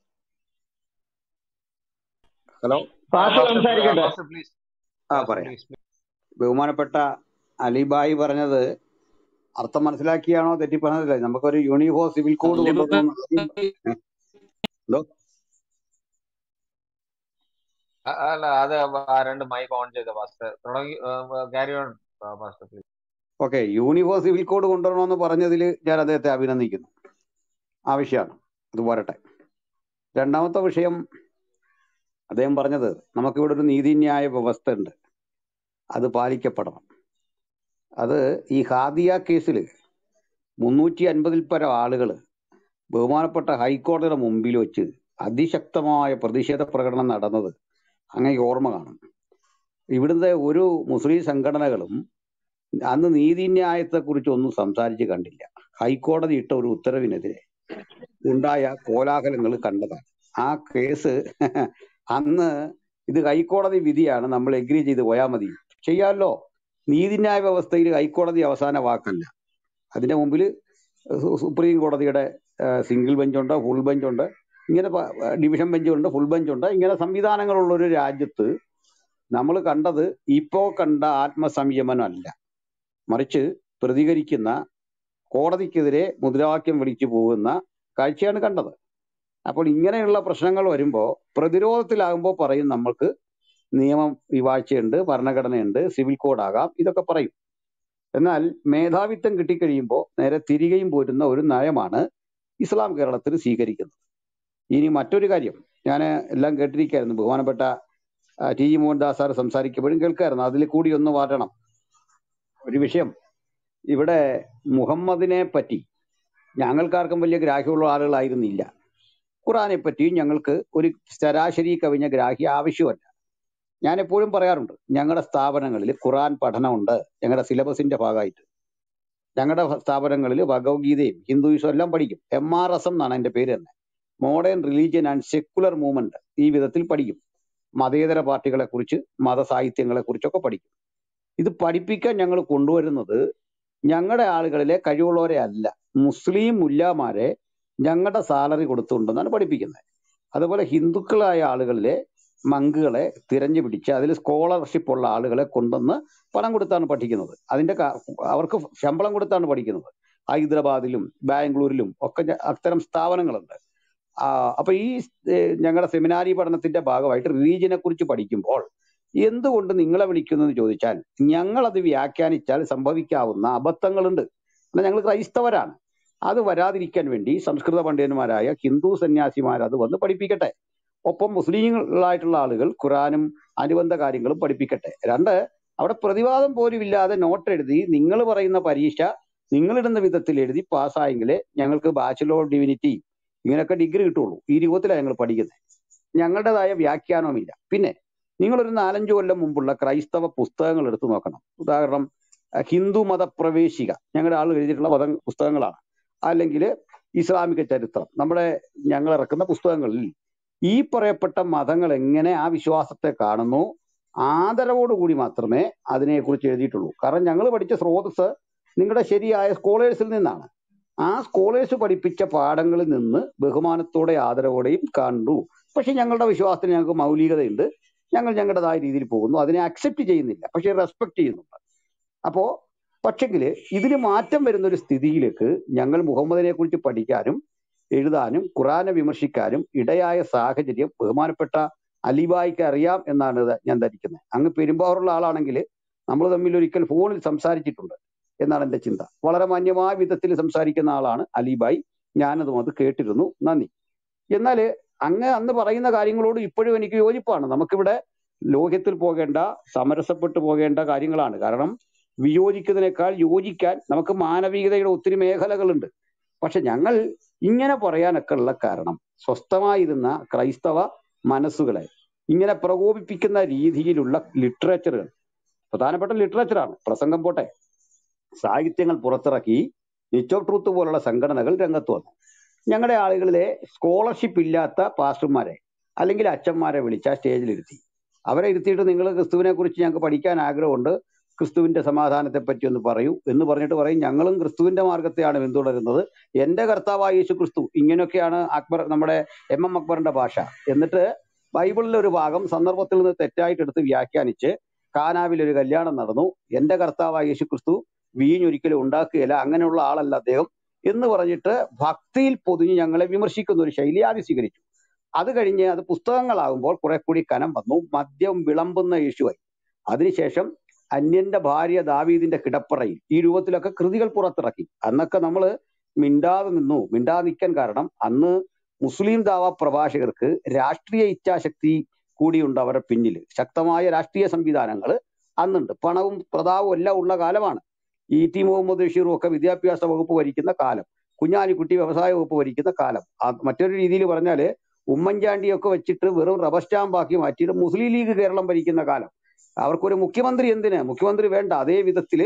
ഹലോ പാസ്റ്റർ മാസ്റ്റർ സംസാരിക്കട്ടെ മാസ്റ്റർ പ്ലീസ് ആ മാസ്റ്റർ പറയാം പ്ലീസ് ബഹുമാനപ്പെട്ട അലിബായി പറഞ്ഞത് അർത്ഥം മനസ്സിലാക്കിയാണോ തെറ്റി പറഞ്ഞതല്ലേ നമുക്കൊരു യൂണിഫോം സിവിൽ കോഡ് കൊണ്ടുവന്നു ആദ്യം ഏ, എന്തോ അല്ല അത് ആ രണ്ട് മൈക്ക് ഓൺ ചെയ്ത പാസ്റ്റർ തുടങ്ങി carry on pastor please okay uniform civil code കൊണ്ടുവരണമെന്ന് പറഞ്ഞതിൽ ഞാൻ അദ്ദേഹത്തെ അഭിനന്ദിക്കുന്നു ആവശ്യമാണ് അത് പോരട്ടെ രണ്ടാമത്തെ വിഷയം അദ്ദേഹം പറഞ്ഞത് നമുക്കിവിടെ ഒരു നീതിന്യായ വ്യവസ്ഥ ഉണ്ട് അത് പാലിക്കപ്പെടണം അത് ഈ ഹാദിയ കേസിൽ മുന്നൂറ്റി അൻപതിൽ പരം ആളുകൾ ബഹുമാനപ്പെട്ട ഹൈക്കോടതിയുടെ മുമ്പിൽ വെച്ച് അതിശക്തമായ പ്രതിഷേധ പ്രകടനം നടന്നത് അങ്ങനെ ഓർമ്മ കാണും ഇവിടുത്തെ ഒരു മുസ്ലിം സംഘടനകളും അന്ന് നീതിന്യായത്തെ കുറിച്ച് ഒന്നും സംസാരിച്ച് കണ്ടില്ല ഹൈക്കോടതി ഇട്ട ഒരു ഉത്തരവിനെതിരെ ഉണ്ടായ കോലാഹലങ്ങൾ കണ്ടതാണ് ആ കേസ് അന്ന് ഇത് ഹൈക്കോടതി വിധിയാണ് നമ്മൾ എഗ്രി ചെയ്ത് പോയാൽ മതി ചെയ്യാമല്ലോ നീതിന്യായ വ്യവസ്ഥയിൽ ഹൈക്കോടതി അവസാന വാക്കല്ല അതിന്റെ മുമ്പിൽ സു- സുപ്രീം കോടതിയുടെ സിംഗിൾ ബെഞ്ചുണ്ട് ഫുൾ ബെഞ്ചുണ്ട് ഇങ്ങനെ പ- ഡിവിഷൻ ബെഞ്ചുണ്ട് ഫുൾ ബെഞ്ചുണ്ട് ഇങ്ങനെ സംവിധാനങ്ങളുള്ള ഒരു രാജ്യത്ത് നമ്മൾ കണ്ടത് ഇപ്പോ കണ്ട ആത്മസംയമനമല്ല മറിച്ച് പ്രതികരിക്കുന്ന കോടതിക്കെതിരെ മുദ്രാവാക്യം വിളിച്ചു പോകുന്ന കാഴ്ചയാണ് കണ്ടത് അപ്പോൾ ഇങ്ങനെയുള്ള പ്രശ്നങ്ങൾ വരുമ്പോൾ പ്രതിരോധത്തിലാകുമ്പോൾ പറയും നമ്മൾക്ക് നിയമം വിവാഴ്ചയുണ്ട് ഭരണഘടനയുണ്ട് സിവിൽ കോഡ് ആകാം ഇതൊക്കെ പറയും എന്നാൽ മേധാവിത്വം കിട്ടിക്കഴിയുമ്പോൾ നേരെ തിരികെയും പോരുന്ന ഒരു നയമാണ് ഇസ്ലാം കേരളത്തിൽ സ്വീകരിക്കുന്നത് ഇനി മറ്റൊരു കാര്യം ഞാൻ എല്ലാം കേട്ടിരിക്കായിരുന്നു ബഹുമാനപ്പെട്ട ആ, ടി ജി മോഹൻദാസ് സാർ സംസാരിക്കുമ്പോഴും കേൾക്കായിരുന്നു അതിൽ കൂടി ഒന്ന് വാട്ടണം ഒരു വിഷയം ഇവിടെ മുഹമ്മദിനെ പറ്റി ഞങ്ങൾക്കാർക്കും വലിയ ഗ്രാഹ്യമുള്ള ആളുകളായിരുന്നില്ല ഖുറാനെ പറ്റിയും ഞങ്ങൾക്ക് ഒരു ശരാശരി കവിഞ്ഞ ഗ്രാഹ്യ ആവശ്യമല്ല ഞാൻ എപ്പോഴും പറയാറുണ്ട് ഞങ്ങളുടെ സ്ഥാപനങ്ങളിൽ ഖുറാൻ പഠനമുണ്ട് ഞങ്ങളുടെ സിലബസിന്റെ ഭാഗമായിട്ട് ഞങ്ങളുടെ സ്ഥാപനങ്ങളിൽ ഭഗവത്ഗീതയും ഹിന്ദുയിസം എല്ലാം പഠിക്കും എം ആർ എസ് എം എന്നാണ് എൻ്റെ പേര് തന്നെ modern religion and secular movement ഈ വിധത്തിൽ പഠിക്കും മതേതര പാർട്ടികളെ കുറിച്ച് മതസാഹിത്യങ്ങളെ കുറിച്ചൊക്കെ പഠിക്കും ഇത് പഠിപ്പിക്കാൻ ഞങ്ങൾ കൊണ്ടുവരുന്നത് ഞങ്ങളുടെ ആളുകളിലെ കഴിവുള്ളവരെ അല്ല മുസ്ലിം മുല്ലാമാരെ ഞങ്ങളുടെ സാലറി കൊടുത്തുകൊണ്ടെന്നാണ് പഠിപ്പിക്കുന്നത് അതുപോലെ ഹിന്ദുക്കളായ ആളുകളിലെ മങ്കുകളെ തിരഞ്ഞു പിടിച്ച് അതിൽ സ്കോളർഷിപ്പ് ഉള്ള ആളുകളെ കൊണ്ടുവന്ന് പണം കൊടുത്താണ് പഠിക്കുന്നത് അതിന്റെ കാ- അവർക്ക് ശമ്പളം കൊടുത്താണ് പഠിക്കുന്നത് ഹൈദരാബാദിലും ബാംഗ്ലൂരിലും ഒക്കെ ഞ- അത്തരം സ്ഥാപനങ്ങളുണ്ട് ആ, അപ്പൊ ഈ ഏഹ്, ഞങ്ങളുടെ സെമിനാരി പഠനത്തിന്റെ ഭാഗമായിട്ട് റിലീജിയനെ കുറിച്ച് പഠിക്കുമ്പോൾ എന്തുകൊണ്ട് നിങ്ങളെ വിളിക്കുന്നു ചോദിച്ചാൽ ഞങ്ങൾ അത് വ്യാഖ്യാനിച്ചാൽ സംഭവിക്കാവുന്ന അബദ്ധങ്ങളുണ്ട് എന്നാൽ ഞങ്ങൾ ക്രൈസ്തവരാണ് അത് വരാതിരിക്കാൻ വേണ്ടി സംസ്കൃത പണ്ഡിതന്മാരായ ഹിന്ദു സന്യാസിമാർ അത് വന്ന് പഠിപ്പിക്കട്ടെ ഒപ്പം മുസ്ലിങ്ങളായിട്ടുള്ള ആളുകൾ ഖുറാനും അനുബന്ധ കാര്യങ്ങളും പഠിപ്പിക്കട്ടെ രണ്ട് അവിടെ പ്രതിവാദം പോലും ഇല്ലാതെ നോട്ട് എഴുതി നിങ്ങൾ പറയുന്ന പരീക്ഷ നിങ്ങളിടുന്ന വിധത്തിൽ എഴുതി പാസ്സായെങ്കിലേ ഞങ്ങൾക്ക് ബാച്ചിലർ ഡിവിനിറ്റി ഇങ്ങനെയൊക്കെ ഡിഗ്രി കിട്ടുള്ളൂ ഈ രൂപത്തിലാണ് ഞങ്ങൾ പഠിക്കുന്നത് ഞങ്ങളുടേതായ വ്യാഖ്യാനവുമില്ല പിന്നെ നിങ്ങളൊരു നാലഞ്ചു കൊല്ലം മുമ്പുള്ള ക്രൈസ്തവ പുസ്തകങ്ങൾ എടുത്തു നോക്കണം ഉദാഹരണം അഹ് ഹിന്ദു മതപ്രവേശിക ഞങ്ങളുടെ ആൾ എഴുതിയിട്ടുള്ള മത പുസ്തകങ്ങളാണ് അല്ലെങ്കിൽ ഇസ്ലാമിക ചരിത്രം നമ്മുടെ ഞങ്ങൾ ഇറക്കുന്ന പുസ്തകങ്ങളിൽ ഈ പറയപ്പെട്ട മതങ്ങൾ എങ്ങനെ ആ വിശ്വാസത്തെ കാണുന്നു ആദരവോടുകൂടി മാത്രമേ അതിനെക്കുറിച്ച് എഴുതിയിട്ടുള്ളൂ കാരണം ഞങ്ങൾ പഠിച്ച സ്രോതസ് നിങ്ങളുടെ ശരിയായ സ്കോളേഴ്സിൽ നിന്നാണ് ആ സ്കോളേഴ്സ് പഠിപ്പിച്ച പാഠങ്ങളിൽ നിന്ന് ബഹുമാനത്തോടെ ആദരവോടെയും കണ്ടു പക്ഷെ ഞങ്ങളുടെ വിശ്വാസത്തിന് ഞങ്ങൾക്ക് മൗലികതയുണ്ട് ഞങ്ങൾ ഞങ്ങളുടേതായ രീതിയിൽ പോകുന്നു അതിനെ അക്സെപ്റ്റ് ചെയ്യുന്നില്ല പക്ഷെ റെസ്പെക്ട് ചെയ്യുന്നുണ്ട് അപ്പോ പക്ഷെങ്കിൽ ഇതിന് മാറ്റം വരുന്ന ഒരു സ്ഥിതിയിലേക്ക് ഞങ്ങൾ മുഹമ്മദിനെ കുറിച്ച് പഠിക്കാനും എഴുതാനും ഖുറാനെ വിമർശിക്കാനും ഇടയായ സാഹചര്യം ബഹുമാനപ്പെട്ട അലിബായിക്ക് അറിയാം എന്നാണ് ഇത് ഞാൻ ധരിക്കുന്നത് അങ്ങ് പെരുമ്പാവൂരുള്ള ആളാണെങ്കിൽ നമ്മൾ തമ്മിൽ ഒരിക്കൽ ഫോണിൽ സംസാരിച്ചിട്ടുണ്ട് എന്നാണ് എന്റെ ചിന്ത വളരെ മാന്യമായ വിധത്തിൽ സംസാരിക്കുന്ന ആളാണ് അലിബായി ഞാനതും അത് കേട്ടിരുന്നു നന്ദി എന്നാൽ അങ്ങ് അന്ന് പറയുന്ന കാര്യങ്ങളോട് ഇപ്പോഴും എനിക്ക് യോജിപ്പാണ് നമുക്കിവിടെ ലോഹ്യത്തിൽ പോകേണ്ട സമരസപ്പെട്ടു പോകേണ്ട കാര്യങ്ങളാണ് കാരണം വിയോജിക്കുന്നതിനേക്കാൾ യോജിക്കാൻ നമുക്ക് മാനവികതയുടെ ഒത്തിരി മേഖലകളുണ്ട് പക്ഷെ ഞങ്ങൾ ഇങ്ങനെ പറയാനൊക്കെ ഉള്ള കാരണം സ്വസ്ഥമായിരുന്ന ക്രൈസ്തവ മനസ്സുകളെ ഇങ്ങനെ പ്രകോപിപ്പിക്കുന്ന രീതിയിലുള്ള ലിറ്ററേച്ചറുകൾ പ്രധാനപ്പെട്ട ലിറ്ററേച്ചറാണ് പ്രസംഗം പോട്ടെ സാഹിത്യങ്ങൾ പുറത്തിറക്കി നിച്ച് ഓഫ് ട്രൂത്ത് പോലുള്ള സംഘടനകൾ രംഗത്ത് വന്നു ഞങ്ങളുടെ ആളുകളിലെ സ്കോളർഷിപ്പ് ഇല്ലാത്ത പാസ്റ്റർമാരെ അല്ലെങ്കിൽ അച്ഛന്മാരെ വിളിച്ച സ്റ്റേജിലിരുത്തി അവരെ ഇരുത്തിയിട്ട് നിങ്ങൾ ക്രിസ്തുവിനെ കുറിച്ച് ഞങ്ങൾക്ക് പഠിക്കാൻ ആഗ്രഹമുണ്ട് ക്രിസ്തുവിന്റെ സമാധാനത്തെ പറ്റി ഒന്ന് പറയൂ എന്ന് പറഞ്ഞിട്ട് പറയും ഞങ്ങളും ക്രിസ്തുവിന്റെ മാർഗത്തെയാണ് പിന്തുടരുന്നത് എന്റെ കർത്താവായ യേശു ക്രിസ്തു ഇങ്ങനെയൊക്കെയാണ് അക്ബർ നമ്മുടെ എം എം അക്ബറിന്റെ ഭാഷ എന്നിട്ട് ബൈബിളിലെ ഒരു ഭാഗം സന്ദർഭത്തിൽ നിന്ന് തെറ്റായിട്ട് എടുത്ത് വ്യാഖ്യാനിച്ച് കാനാവിൽ ഒരു കല്യാണം നടന്നു എന്റെ കർത്താവായ യേശു ക്രിസ്തു വീഞ്ഞൊരിക്കലും ഉണ്ടാക്കുകയില്ല അങ്ങനെയുള്ള ആളല്ല അദ്ദേഹം എന്ന് പറഞ്ഞിട്ട് ഭക്തിയിൽ പൊതിഞ്ഞ് ഞങ്ങളെ വിമർശിക്കുന്ന ഒരു ശൈലി ആദ്യം സ്വീകരിച്ചു അത് കഴിഞ്ഞ് അത് പുസ്തകങ്ങളാകുമ്പോൾ കുറെ കൂടി കനം വന്നു മദ്യം വിളമ്പുന്ന യേശുവായി അതിനുശേഷം അന്യന്റെ ഭാര്യ ദാവീദിന്റെ കിടപ്പറയിൽ ഈ രൂപത്തിലൊക്കെ കൃതികൾ പുറത്തിറക്കി അന്നൊക്കെ നമ്മൾ മിണ്ടാതെ നിന്നു മിണ്ടാതെ നിൽക്കാൻ കാരണം അന്ന് മുസ്ലിം ദാവ പ്രഭാഷകർക്ക് രാഷ്ട്രീയ ഇച്ഛാശക്തി കൂടിയുണ്ട് അവരുടെ പിന്നിൽ ശക്തമായ രാഷ്ട്രീയ സംവിധാനങ്ങൾ അന്നുണ്ട് പണവും പ്രതാപവും എല്ലാം ഉള്ള കാലമാണ് ഇ ടി മുഹമ്മദ് ബഷീറും ഒക്കെ വിദ്യാഭ്യാസ വകുപ്പ് ഭരിക്കുന്ന കാലം കുഞ്ഞാലിക്കുട്ടി വ്യവസായ വകുപ്പ് ഭരിക്കുന്ന കാലം ആ മറ്റൊരു രീതിയിൽ പറഞ്ഞാല് ഉമ്മൻചാണ്ടിയൊക്കെ വെച്ചിട്ട് വെറും റബ്ബർ സ്റ്റാമ്പാക്കി മാറ്റിയിട്ട് മുസ്ലിം ലീഗ് കേരളം ഭരിക്കുന്ന കാലം അവർക്കൊരു മുഖ്യമന്ത്രി എന്തിന് മുഖ്യമന്ത്രി വേണ്ട അതേ വിധത്തില്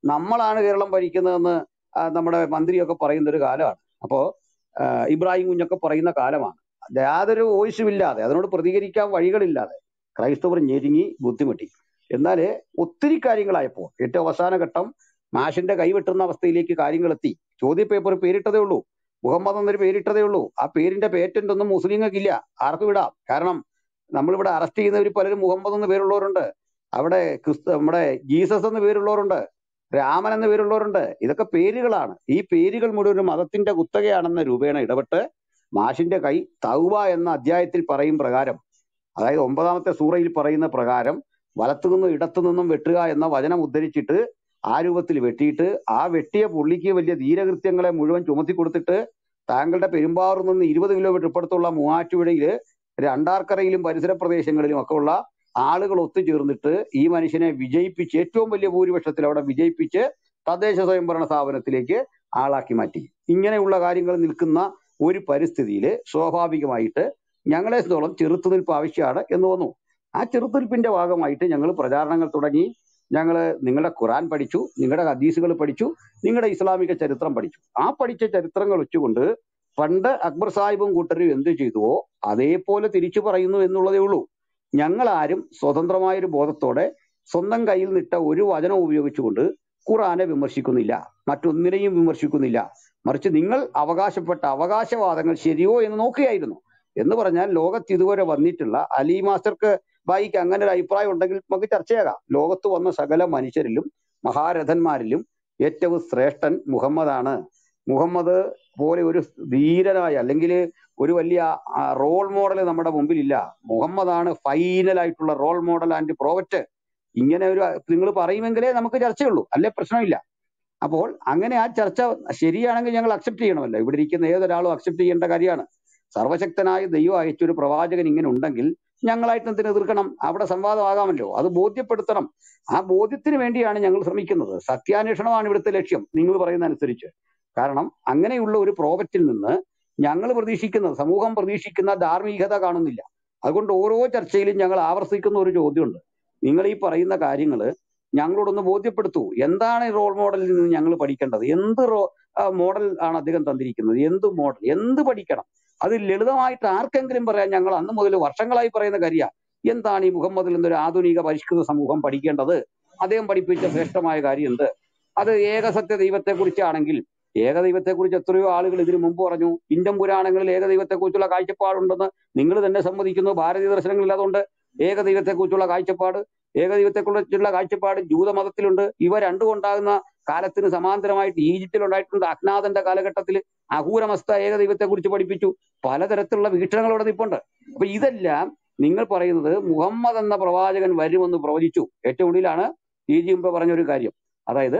നമ്മളാണ് കേരളം ഭരിക്കുന്നതെന്ന് ആ, നമ്മുടെ മന്ത്രിയൊക്കെ പറയുന്ന ഒരു കാലമാണ് അപ്പോ ആ, ഇബ്രാഹിം കുഞ്ഞൊക്കെ പറയുന്ന കാലമാണ് യാതൊരു വോയിസും ഇല്ലാതെ അതിനോട് പ്രതികരിക്കാൻ വഴികളില്ലാതെ ക്രൈസ്തവർ ഞെരുങ്ങി ബുദ്ധിമുട്ടി എന്നാൽ ഒത്തിരി കാര്യങ്ങളായപ്പോൾ ഏറ്റവും അവസാന ഘട്ടം മാഷിന്റെ കൈവെട്ടുന്ന അവസ്ഥയിലേക്ക് കാര്യങ്ങൾ എത്തി ചോദ്യപേപ്പർ പേരിട്ടതേ ഉള്ളൂ മുഹമ്മദ് എന്നൊരു പേരിട്ടതേ ഉള്ളൂ ആ പേരിന്റെ പേറ്റന്റ് ഒന്നും മുസ്ലിങ്ങൾക്കില്ല ആർക്കും ഇടാം കാരണം നമ്മളിവിടെ അറസ്റ്റ് ചെയ്യുന്നവർ പലരും മുഹമ്മദ് എന്ന് പേരുള്ളവരുണ്ട് അവിടെ ക്രിസ്തു നമ്മുടെ ജീസസ് എന്ന് പേരുള്ളവരുണ്ട് രാമൻ എന്ന പേരുള്ളവരുണ്ട് ഇതൊക്കെ പേരുകളാണ് ഈ പേരുകൾ മുഴുവൻ ഒരു മതത്തിന്റെ കുത്തകയാണെന്ന രൂപേണ ഇടപെട്ട് മാഷിന്റെ കൈ തൗബ എന്ന അധ്യായത്തിൽ പറയും പ്രകാരം അതായത് ഒമ്പതാമത്തെ സൂറയിൽ പറയുന്ന പ്രകാരം വലത്തുനിന്നും ഇടത്തുനിന്നും വെട്ടുക എന്ന വചനം ഉദ്ധരിച്ചിട്ട് ആ രൂപത്തിൽ വെട്ടിയിട്ട് ആ വെട്ടിയ പുള്ളിക്ക് വലിയ ധീരകൃത്യങ്ങളെ മുഴുവൻ ചുമത്തി കൊടുത്തിട്ട് താങ്കളുടെ പെരുമ്പാവൂർ നിന്ന് ഇരുപത് കിലോമീറ്റർ ഇപ്പുറത്തുള്ള മൂവാറ്റുപുഴയില് രണ്ടാർക്കരയിലും പരിസര പ്രദേശങ്ങളിലും ഒക്കെ ഉള്ള ആളുകൾ ഒത്തുചേർന്നിട്ട് ഈ മനുഷ്യനെ വിജയിപ്പിച്ച് ഏറ്റവും വലിയ ഭൂരിപക്ഷത്തിൽ അവിടെ വിജയിപ്പിച്ച് തദ്ദേശ സ്വയംഭരണ സ്ഥാപനത്തിലേക്ക് ആളാക്കി മാറ്റി ഇങ്ങനെയുള്ള കാര്യങ്ങൾ നിൽക്കുന്ന ഒരു പരിസ്ഥിതിയിൽ സ്വാഭാവികമായിട്ട് ഞങ്ങളെ സംബന്ധിച്ചോളം ചെറുത്തുനിൽപ്പ് ആവശ്യമാണ് എന്ന് വന്നു ആ ചെറുത്തുനിൽപ്പിന്റെ ഭാഗമായിട്ട് ഞങ്ങൾ പ്രചാരണങ്ങൾ തുടങ്ങി ഞങ്ങൾ നിങ്ങളുടെ ഖുറാൻ പഠിച്ചു നിങ്ങളുടെ ഹദീസുകൾ പഠിച്ചു നിങ്ങളുടെ ഇസ്ലാമിക ചരിത്രം പഠിച്ചു ആ പഠിച്ച ചരിത്രങ്ങൾ വെച്ചുകൊണ്ട് പണ്ട് അക്ബർ സാഹിബും കൂട്ടരും എന്ത് ചെയ്തുവോ അതേപോലെ തിരിച്ചു പറയുന്നു എന്നുള്ളതേ ഉള്ളൂ ഞങ്ങൾ ആരും സ്വതന്ത്രമായ ഒരു ബോധത്തോടെ സ്വന്തം കയ്യിൽ നിട്ട ഒരു വചനം ഉപയോഗിച്ചുകൊണ്ട് ഖുറാനെ വിമർശിക്കുന്നില്ല മറ്റൊന്നിനെയും വിമർശിക്കുന്നില്ല മറിച്ച് നിങ്ങൾ അവകാശപ്പെട്ട അവകാശവാദങ്ങൾ ശരിയോ എന്ന് നോക്കുകയായിരുന്നു എന്ന് പറഞ്ഞാൽ ലോകത്ത് ഇതുവരെ വന്നിട്ടുള്ള അലി മാസ്റ്റർക്ക് ബായിക്ക് അങ്ങനെ ഒരു അഭിപ്രായം ഉണ്ടെങ്കിൽ നമുക്ക് ചർച്ചയാകാം ലോകത്ത് വന്ന സകല മനുഷ്യരിലും മഹാരഥന്മാരിലും ഏറ്റവും ശ്രേഷ്ഠൻ മുഹമ്മദാണ് മുഹമ്മദ് പോലെ ഒരു ധീരനായ അല്ലെങ്കിൽ ഒരു വലിയ റോൾ മോഡൽ നമ്മുടെ മുമ്പിലില്ല മുഹമ്മദാണ് ഫൈനൽ ആയിട്ടുള്ള റോൾ മോഡൽ ആൻഡ് പ്രോവറ്റ് ഇങ്ങനെ ഒരു നിങ്ങൾ പറയുമെങ്കിലേ നമുക്ക് ചർച്ചയുള്ളൂ അല്ലേ പ്രശ്നമില്ല അപ്പോൾ അങ്ങനെ ആ ചർച്ച ശരിയാണെങ്കിൽ ഞങ്ങൾ അക്സെപ്റ്റ് ചെയ്യണമല്ലോ ഇവിടെ ഇരിക്കുന്ന ഏതൊരാളും അക്സെപ്റ്റ് ചെയ്യേണ്ട കാര്യമാണ് സർവശക്തനായ ദൈവം അയച്ചൊരു പ്രവാചകൻ ഇങ്ങനെ ഉണ്ടെങ്കിൽ ഞങ്ങളായിട്ട് എന്തിനു എതിർക്കണം അവിടെ സംവാദമാകാമല്ലോ അത് ബോധ്യപ്പെടുത്തണം ആ ബോധ്യത്തിന് വേണ്ടിയാണ് ഞങ്ങൾ ശ്രമിക്കുന്നത് സത്യാന്വേഷണമാണ് ഇവിടുത്തെ ലക്ഷ്യം നിങ്ങൾ പറയുന്ന അനുസരിച്ച് കാരണം അങ്ങനെയുള്ള ഒരു പ്രോജക്റ്റിൽ നിന്ന് ഞങ്ങൾ പ്രതീക്ഷിക്കുന്നത് സമൂഹം പ്രതീക്ഷിക്കുന്ന ധാർമ്മികത കാണുന്നില്ല അതുകൊണ്ട് ഓരോ ചർച്ചയിലും ഞങ്ങൾ ആവർത്തിക്കുന്ന ഒരു ചോദ്യമുണ്ട് നിങ്ങൾ ഈ പറയുന്ന കാര്യങ്ങൾ ഞങ്ങളോടൊന്ന് ബോധ്യപ്പെടുത്തൂ എന്താണ് ഈ റോൾ മോഡലിൽ നിന്ന് ഞങ്ങൾ പഠിക്കേണ്ടത് എന്ത് റോ മോഡൽ ആണ് അദ്ദേഹം തന്നിരിക്കുന്നത് എന്ത് മോഡൽ എന്ത് പഠിക്കണം അത് ലളിതമായിട്ട് ആർക്കെങ്കിലും പറയാൻ ഞങ്ങൾ അന്ന് മുതൽ വർഷങ്ങളായി പറയുന്ന കാര്യ എന്താണ് ഈ മുഹമ്മദിൽ നിന്നൊരു ആധുനിക പരിഷ്കൃത സമൂഹം പഠിക്കേണ്ടത് അദ്ദേഹം പഠിപ്പിച്ച ശ്രേഷ്ഠമായ കാര്യം എന്ത് അത് ഏകസത്യ ദൈവത്തെ കുറിച്ചാണെങ്കിൽ ഏകദൈവത്തെ കുറിച്ച് എത്രയോ ആളുകൾ ഇതിനു മുമ്പ് പറഞ്ഞു ഇന്ത്യൻ പുരാണങ്ങളിൽ ഏകദൈവത്തെ കുറിച്ചുള്ള കാഴ്ചപ്പാടുണ്ടെന്ന് നിങ്ങൾ തന്നെ സമ്മതിക്കുന്നു ഭാരതീയ ദർശനങ്ങളിൽ അതുകൊണ്ട് ഏകദൈവത്തെ കുറിച്ചുള്ള കാഴ്ചപ്പാട് ഏകദൈവത്തെ കുറിച്ചുള്ള കാഴ്ചപ്പാട് ജൂതമതത്തിലുണ്ട് ഇവ രണ്ടും ഉണ്ടാകുന്ന കാലത്തിന് സമാന്തരമായിട്ട് ഈജിപ്തിൽ ഉണ്ടായിട്ടുണ്ട് അജ്ഞാതന്റെ കാലഘട്ടത്തിൽ അഹൂരമസ്ത ഏകദൈവത്തെ കുറിച്ച് പഠിപ്പിച്ചു പലതരത്തിലുള്ള വീക്ഷണങ്ങൾ അവിടെ നിൽപ്പുണ്ട് അപ്പൊ ഇതെല്ലാം നിങ്ങൾ പറയുന്നത് മുഹമ്മദ് എന്ന പ്രവാചകൻ വരുമെന്ന് പ്രവചിച്ചു ഏറ്റവും ഒടുവിലാണ് ഈ ജി മുമ്പ് പറഞ്ഞ ഒരു കാര്യം അതായത്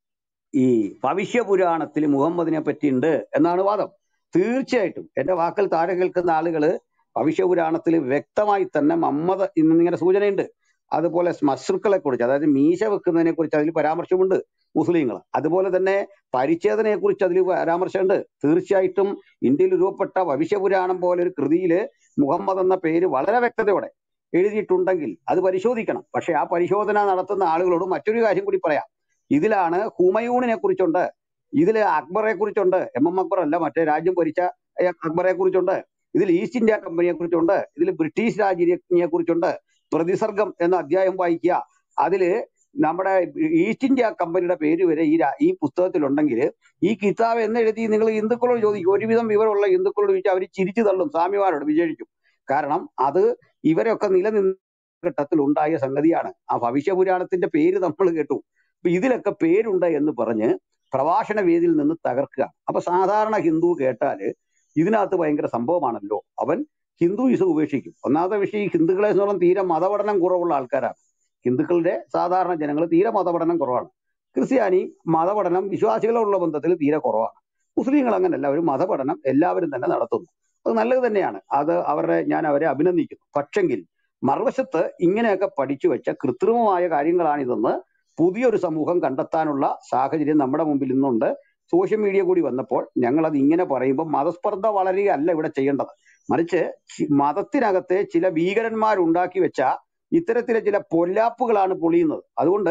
ഈ ഭവിഷ്യപുരാണത്തിൽ മുഹമ്മദിനെ പറ്റിയുണ്ട് എന്നാണ് വാദം തീർച്ചയായിട്ടും എന്റെ വാക്കിൽ താഴെ കേൾക്കുന്ന ആളുകള് ഭവിഷ്യപുരാണത്തിൽ വ്യക്തമായി തന്നെ മമ്മദ് ഇന്നിങ്ങനെ സൂചനയുണ്ട് അതുപോലെ മശ്രുക്കളെ കുറിച്ച് അതായത് മീശ വെക്കുന്നതിനെ കുറിച്ച് അതിൽ പരാമർശമുണ്ട് മുസ്ലിങ്ങൾ അതുപോലെ തന്നെ പരിച്ഛേദനയെ കുറിച്ച് അതിൽ പരാമർശമുണ്ട് തീർച്ചയായിട്ടും ഇന്ത്യയിൽ രൂപപ്പെട്ട ഭവിഷ്യപുരാണം പോലെ ഒരു കൃതിയിൽ മുഹമ്മദ് എന്ന പേര് വളരെ വ്യക്തതയോടെ എഴുതിയിട്ടുണ്ടെങ്കിൽ അത് പരിശോധിക്കണം പക്ഷെ ആ പരിശോധന നടത്തുന്ന ആളുകളോട് മറ്റൊരു കാര്യം കൂടി പറയാം ഇതിലാണ് ഹുമയൂണിനെ കുറിച്ചുണ്ട് ഇതിൽ അക്ബറെ കുറിച്ചുണ്ട് എം എം അക്ബർ അല്ല മറ്റേ രാജ്യം ഭരിച്ച അക്ബറെ കുറിച്ചുണ്ട് ഇതിൽ ഈസ്റ്റ് ഇന്ത്യ കമ്പനിയെ കുറിച്ചുണ്ട് ഇതിൽ ബ്രിട്ടീഷ് രാജ്യയെ കുറിച്ചുണ്ട് പ്രതിസർഗം എന്ന അധ്യായം വായിക്കുക അതില് നമ്മുടെ ഈസ്റ്റ് ഇന്ത്യ കമ്പനിയുടെ പേര് വരെ ഈ രാ- ഈ പുസ്തകത്തിലുണ്ടെങ്കിൽ ഈ കിതാബ് എന്ന് എഴുതി നിങ്ങൾ ഹിന്ദുക്കളോട് ചോദിക്കും ഒരുവിധം വിവരമുള്ള ഹിന്ദുക്കളോട് ചോദിച്ചാൽ അവർ ചിരിച്ചു തള്ളും സ്വാമിമാരോട് വിജയിക്കും കാരണം അത് ഇവരൊക്കെ നിലനിന്ന ഘട്ടത്തിൽ ഉണ്ടായ സംഗതിയാണ് ആ ഭവിഷ്യപുരാണത്തിന്റെ പേര് നമ്മൾ കേട്ടു അപ്പൊ ഇതിലൊക്കെ പേരുണ്ട് എന്ന് പറഞ്ഞ് പ്രഭാഷണ വേദിയിൽ നിന്ന് തകർക്കുക അപ്പൊ സാധാരണ ഹിന്ദു കേട്ടാല് ഇതിനകത്ത് ഭയങ്കര സംഭവമാണല്ലോ അവൻ ഹിന്ദുയിസം ഉപേക്ഷിക്കും ഒന്നാമത്തെ വിഷയം ഈ ഹിന്ദുക്കളെ സംബന്ധിച്ചോളം തീരെ മതപഠനം കുറവുള്ള ആൾക്കാരാണ് ഹിന്ദുക്കളുടെ സാധാരണ ജനങ്ങൾ തീരെ മതപഠനം കുറവാണ് ക്രിസ്ത്യാനി മതപഠനം വിശ്വാസികളോടുള്ള ബന്ധത്തിൽ തീരെ കുറവാണ് മുസ്ലിങ്ങൾ അങ്ങനല്ല അവർ മതപഠനം എല്ലാവരും തന്നെ നടത്തുന്നു അത് നല്ലത് തന്നെയാണ് അത് അവരുടെ ഞാൻ അവരെ അഭിനന്ദിക്കുന്നു പക്ഷെങ്കിൽ മറുവശത്ത് ഇങ്ങനെയൊക്കെ പഠിച്ചു വെച്ച കൃത്രിമമായ കാര്യങ്ങളാണിതെന്ന് പുതിയൊരു സമൂഹം കണ്ടെത്താനുള്ള സാഹചര്യം നമ്മുടെ മുമ്പിൽ ഇന്നുണ്ട് സോഷ്യൽ മീഡിയ കൂടി വന്നപ്പോൾ ഞങ്ങൾ അത് ഇങ്ങനെ പറയുമ്പോൾ മതസ്പർദ്ധ വളരുകയല്ല ഇവിടെ ചെയ്യേണ്ടത് മറിച്ച് ചി- മതത്തിനകത്തെ ചില ഭീകരന്മാർ ഉണ്ടാക്കി വെച്ച ഇത്തരത്തിലെ ചില പൊല്ലാപ്പുകളാണ് പൊളിയുന്നത് അതുകൊണ്ട്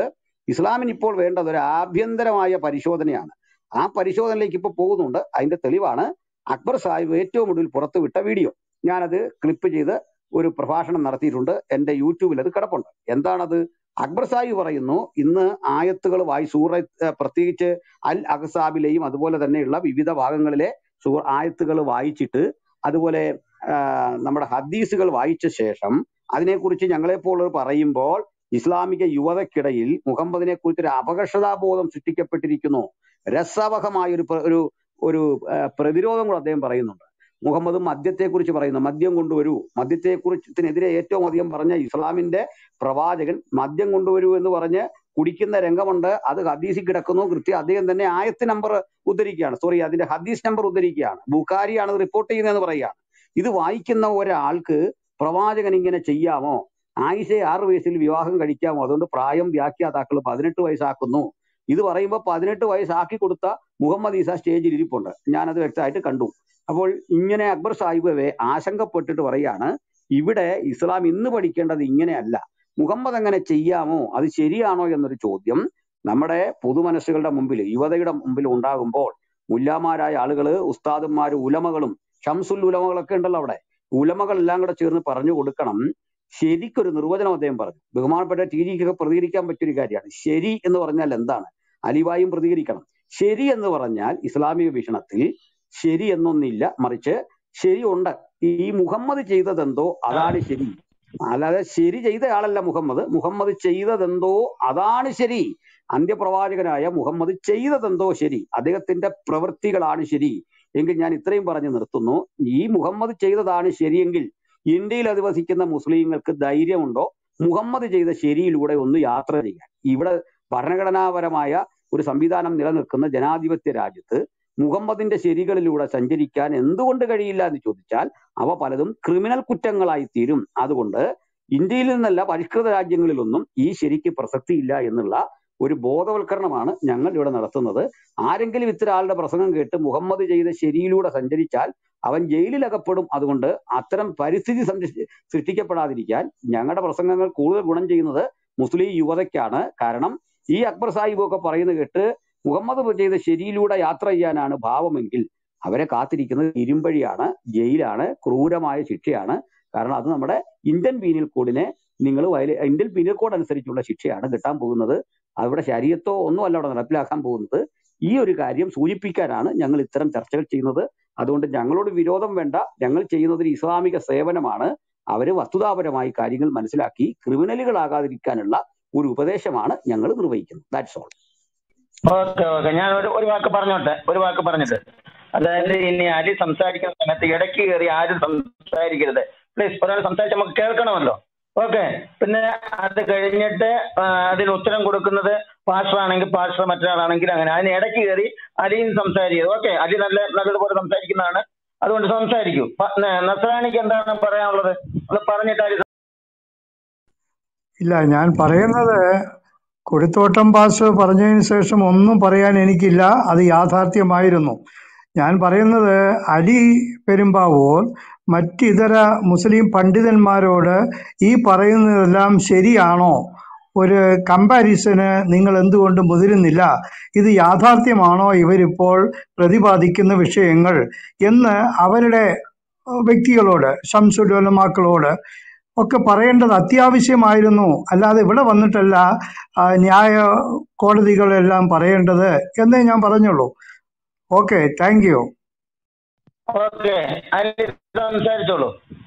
ഇസ്ലാമിന് ഇപ്പോൾ വേണ്ടത് ഒരു ആഭ്യന്തരമായ പരിശോധനയാണ് ആ പരിശോധനയിലേക്ക് ഇപ്പോൾ പോകുന്നുണ്ട് അതിന്റെ തെളിവാണ് അക്ബർ സാഹിബ് ഏറ്റവും ഒടുവിൽ പുറത്തുവിട്ട വീഡിയോ ഞാനത് ക്ലിപ്പ് ചെയ്ത് ഒരു പ്രഭാഷണം നടത്തിയിട്ടുണ്ട് എന്റെ യൂട്യൂബിൽ അത് കിടപ്പുണ്ട് എന്താണത് അക്ബർ സാഹിബ് പറയുന്നു ഇന്ന് ആയത്തുകൾ വായി സൂറ ഏർ പ്രത്യേകിച്ച് അൽ അഹ്സാബിലെയും അതുപോലെ തന്നെയുള്ള വിവിധ ഭാഗങ്ങളിലെ സൂ ആയത്തുകൾ വായിച്ചിട്ട് അതുപോലെ ആ, നമ്മുടെ ഹദീസുകൾ വായിച്ച ശേഷം അതിനെക്കുറിച്ച് ഞങ്ങളെപ്പോലുള്ളവർ പറയുമ്പോൾ ഇസ്ലാമിക യുവതയ്ക്കിടയിൽ മുഹമ്മദിനെ കുറിച്ച് ഒരു അപകർഷതാബോധം സൃഷ്ടിക്കപ്പെട്ടിരിക്കുന്നു രസവഹമായ ഒരു പ്ര- ഒരു ഒരു ആ, പ്രതിരോധം കൂടെ അദ്ദേഹം പറയുന്നുണ്ട് മുഹമ്മദ് മദ്യത്തെക്കുറിച്ച് പറയുന്നു മദ്യം കൊണ്ടുവരൂ മദ്യത്തെക്കുറിച്ചതിനെതിരെ ഏറ്റവും അധികം പറഞ്ഞ ഇസ്ലാമിന്റെ പ്രവാചകൻ മദ്യം കൊണ്ടുവരൂ എന്ന് പറഞ്ഞ് കുടിക്കുന്ന രംഗമുണ്ട് അത് ഹദീസിൽ കിടക്കുന്നു കൃത്യം അദ്ദേഹം തന്നെ ആയത്ത് നമ്പർ ഉദ്ധരിക്കുകയാണ് സോറി അതിന്റെ ഹദീസ് നമ്പർ ഉദ്ധരിക്കുകയാണ് ബുഖാരിയാണ് റിപ്പോർട്ട് ചെയ്യുന്നതെന്ന് പറയുകയാണ് ഇത് വായിക്കുന്ന ഒരാൾക്ക് പ്രവാചകൻ ഇങ്ങനെ ചെയ്യാമോ ആയിഷയെ ആറ് വയസ്സിൽ വിവാഹം കഴിക്കാമോ അതുകൊണ്ട് പ്രായം വ്യാഖ്യാതാക്കൾ പതിനെട്ട് വയസ്സാക്കുന്നു ഇത് പറയുമ്പോൾ പതിനെട്ട് വയസ്സാക്കി കൊടുത്ത മുഹമ്മദ് ഈസ സ്റ്റേജിൽ ഇരിപ്പുണ്ട് ഞാനത് വ്യക്തമായിട്ട് കണ്ടു അപ്പോൾ ഇങ്ങനെ അക്ബർ സാഹിബ് വേ- ആശങ്കപ്പെട്ടിട്ട് പറയാണ് ഇവിടെ ഇസ്ലാം ഇന്ന് പഠിക്കേണ്ടത് ഇങ്ങനെയല്ല മുഹമ്മദ് അങ്ങനെ ചെയ്യാമോ അത് ശരിയാണോ എന്നൊരു ചോദ്യം നമ്മുടെ പൊതുമനസ്സുകളുടെ മുമ്പിൽ യുവതയുടെ മുമ്പിൽ ഉണ്ടാകുമ്പോൾ മുല്ലാമാരായ ആളുകള് ഉസ്താദന്മാരും ഉലമകളും ഷംസുൽ ഉലമകളൊക്കെ ഉണ്ടല്ലോ അവിടെ ഉലമകളെല്ലാം കൂടെ ചേർന്ന് പറഞ്ഞു കൊടുക്കണം ശരിക്കൊരു നിർവചനം അദ്ദേഹം പറഞ്ഞു ബഹുമാനപ്പെട്ട ടി ജിക്കൊക്കെ പ്രതികരിക്കാൻ പറ്റിയൊരു കാര്യമാണ് ശരി എന്ന് പറഞ്ഞാൽ എന്താണ് അലിവായും പ്രതികരിക്കണം ശരി എന്ന് പറഞ്ഞാൽ ഇസ്ലാമിക വീക്ഷണത്തിൽ ശരി എന്നൊന്നില്ല മറിച്ച് ശരിയുണ്ട് ഈ മുഹമ്മദ് ചെയ്തതെന്തോ അതാണ് ശരി അല്ലാതെ ശരി ചെയ്ത ആളല്ല മുഹമ്മദ് മുഹമ്മദ് ചെയ്തതെന്തോ അതാണ് ശരി അന്ത്യപ്രവാചകനായ മുഹമ്മദ് ചെയ്തതെന്തോ ശരി അദ്ദേഹത്തിന്റെ പ്രവൃത്തികളാണ് ശരി എങ്കിൽ ഞാൻ ഇത്രയും പറഞ്ഞു നിർത്തുന്നു ഈ മുഹമ്മദ് ചെയ്തതാണ് ശരിയെങ്കിൽ ഇന്ത്യയിൽ അധിവസിക്കുന്ന മുസ്ലിങ്ങൾക്ക് ധൈര്യമുണ്ടോ മുഹമ്മദ് ചെയ്ത ശരിയിലൂടെ ഒന്ന് യാത്ര ചെയ്യാൻ ഇവിടെ ഭരണഘടനാപരമായ ഒരു സംവിധാനം നിലനിൽക്കുന്ന ജനാധിപത്യ രാജ്യത്ത് മുഹമ്മദിന്റെ ശരികളിലൂടെ സഞ്ചരിക്കാൻ എന്തുകൊണ്ട് കഴിയില്ല എന്ന് ചോദിച്ചാൽ അവ പലതും ക്രിമിനൽ കുറ്റങ്ങളായി തീരും അതുകൊണ്ട് ഇന്ത്യയിൽ നിന്നല്ല പരിഷ്കൃത രാജ്യങ്ങളിലൊന്നും ഈ ശരിക്ക് പ്രസക്തിയില്ല എന്നുള്ള ഒരു ബോധവൽക്കരണമാണ് ഞങ്ങൾ ഇവിടെ നടത്തുന്നത് ആരെങ്കിലും ഇത്തരം ആളുടെ പ്രസംഗം കേട്ട് മുഹമ്മദ് ചെയ്ത ശരിയിലൂടെ സഞ്ചരിച്ചാൽ അവൻ ജയിലിൽ അകപ്പെടും അതുകൊണ്ട് അത്തരം പരിസ്ഥിതി സംരക്ഷി സൃഷ്ടിക്കപ്പെടാതിരിക്കാൻ ഞങ്ങളുടെ പ്രസംഗങ്ങൾ കൂടുതൽ ഗുണം ചെയ്യുന്നത് മുസ്ലിം യുവതയ്ക്കാണ് കാരണം ഈ അക്ബർ സാഹിബ് ഒക്കെ പറയുന്നത് കേട്ട് മുഹമ്മദ് ചെയ്ത ശരിയിലൂടെ യാത്ര ചെയ്യാനാണ് ഭാവമെങ്കിൽ അവരെ കാത്തിരിക്കുന്നത് ഇരുമ്പഴിയാണ് ജയിലാണ് ക്രൂരമായ ശിക്ഷയാണ് കാരണം അത് നമ്മുടെ ഇന്ത്യൻ പീനൽ കോഡിനെ നിങ്ങൾ വയല ഇന്ത്യൻ പീനൽ കോഡ് അനുസരിച്ചുള്ള ശിക്ഷയാണ് കിട്ടാൻ പോകുന്നത് അവിടെ ശരീരത്തോ ഒന്നും അല്ല അവിടെ നടപ്പിലാക്കാൻ പോകുന്നത് ഈ ഒരു കാര്യം സൂചിപ്പിക്കാനാണ് ഞങ്ങൾ ഇത്തരം ചർച്ചകൾ ചെയ്യുന്നത് അതുകൊണ്ട് ഞങ്ങളോട് വിരോധം വേണ്ട ഞങ്ങൾ ചെയ്യുന്നത് ഒരു ഇസ്ലാമിക സേവനമാണ് അവര് വസ്തുതാപരമായി കാര്യങ്ങൾ മനസ്സിലാക്കി ക്രിമിനലുകളാകാതിരിക്കാനുള്ള ഒരു ഉപദേശമാണ് ഞങ്ങൾ നിർവഹിക്കുന്നത് ദാറ്റ്സ് ഓൾ ഓക്കെ ഓക്കെ ഞാൻ ഒരു ഒരു വാക്ക് പറഞ്ഞോട്ടെ ഒരു വാക്ക് പറഞ്ഞിട്ട് അതായത് ഇനി അലി സംസാരിക്കുന്ന സമയത്ത് ഇടയ്ക്ക് കയറി ആരും സംസാരിക്കരുത് പ്ലീസ് ഒരാൾ സംസാരിച്ച് നമുക്ക് കേൾക്കണമല്ലോ ഓക്കെ പിന്നെ അത് കഴിഞ്ഞിട്ട് ആ, അതിന് ഉത്തരം കൊടുക്കുന്നത് പാസ്റ്റർ ആണെങ്കിൽ പാസ്റ്റർ മറ്റൊരാളാണെങ്കിൽ അങ്ങനെ അതിന് ഇടയ്ക്ക് കയറി അലിയും സംസാരിക്കരുത് ഓക്കെ അലി നല്ല നല്ലതുപോലെ സംസാരിക്കുന്നതാണ് അതുകൊണ്ട് സംസാരിക്കൂ പ- ന- നസ്രാണിക്ക് എന്താണ് പറയാനുള്ളത് ഒന്ന് പറഞ്ഞിട്ട് അലി ഇല്ല ഞാൻ പറയുന്നത് കൊടിത്തോട്ടം പാസ് പറഞ്ഞതിന് ശേഷം ഒന്നും പറയാൻ എനിക്കില്ല അത് യാഥാർത്ഥ്യമായിരുന്നു ഞാൻ പറയുന്നത് അലി പെരുമ്പാവൂർ മറ്റിതര മുസ്ലിം പണ്ഡിതന്മാരോട് ഈ പറയുന്നതെല്ലാം ശരിയാണോ ഒരു കമ്പാരിസന് നിങ്ങൾ എന്തുകൊണ്ട് മുതിരുന്നില്ല ഇത് യാഥാർത്ഥ്യമാണോ ഇവരിപ്പോൾ പ്രതിപാദിക്കുന്ന വിഷയങ്ങൾ എന്ന് അവരുടെ ഏഹ്, വ്യക്തികളോട് ശംസുലമാക്കളോട് ഒക്കെ പറയേണ്ടത് അത്യാവശ്യമായിരുന്നു അല്ലാതെ ഇവിടെ വന്നിട്ടല്ല ആ, ന്യായ കോടതികളെല്ലാം പറയേണ്ടത് എന്നേ ഞാൻ പറഞ്ഞുള്ളൂ okay thank you okay Ali സംസാരിച്ചോളൂ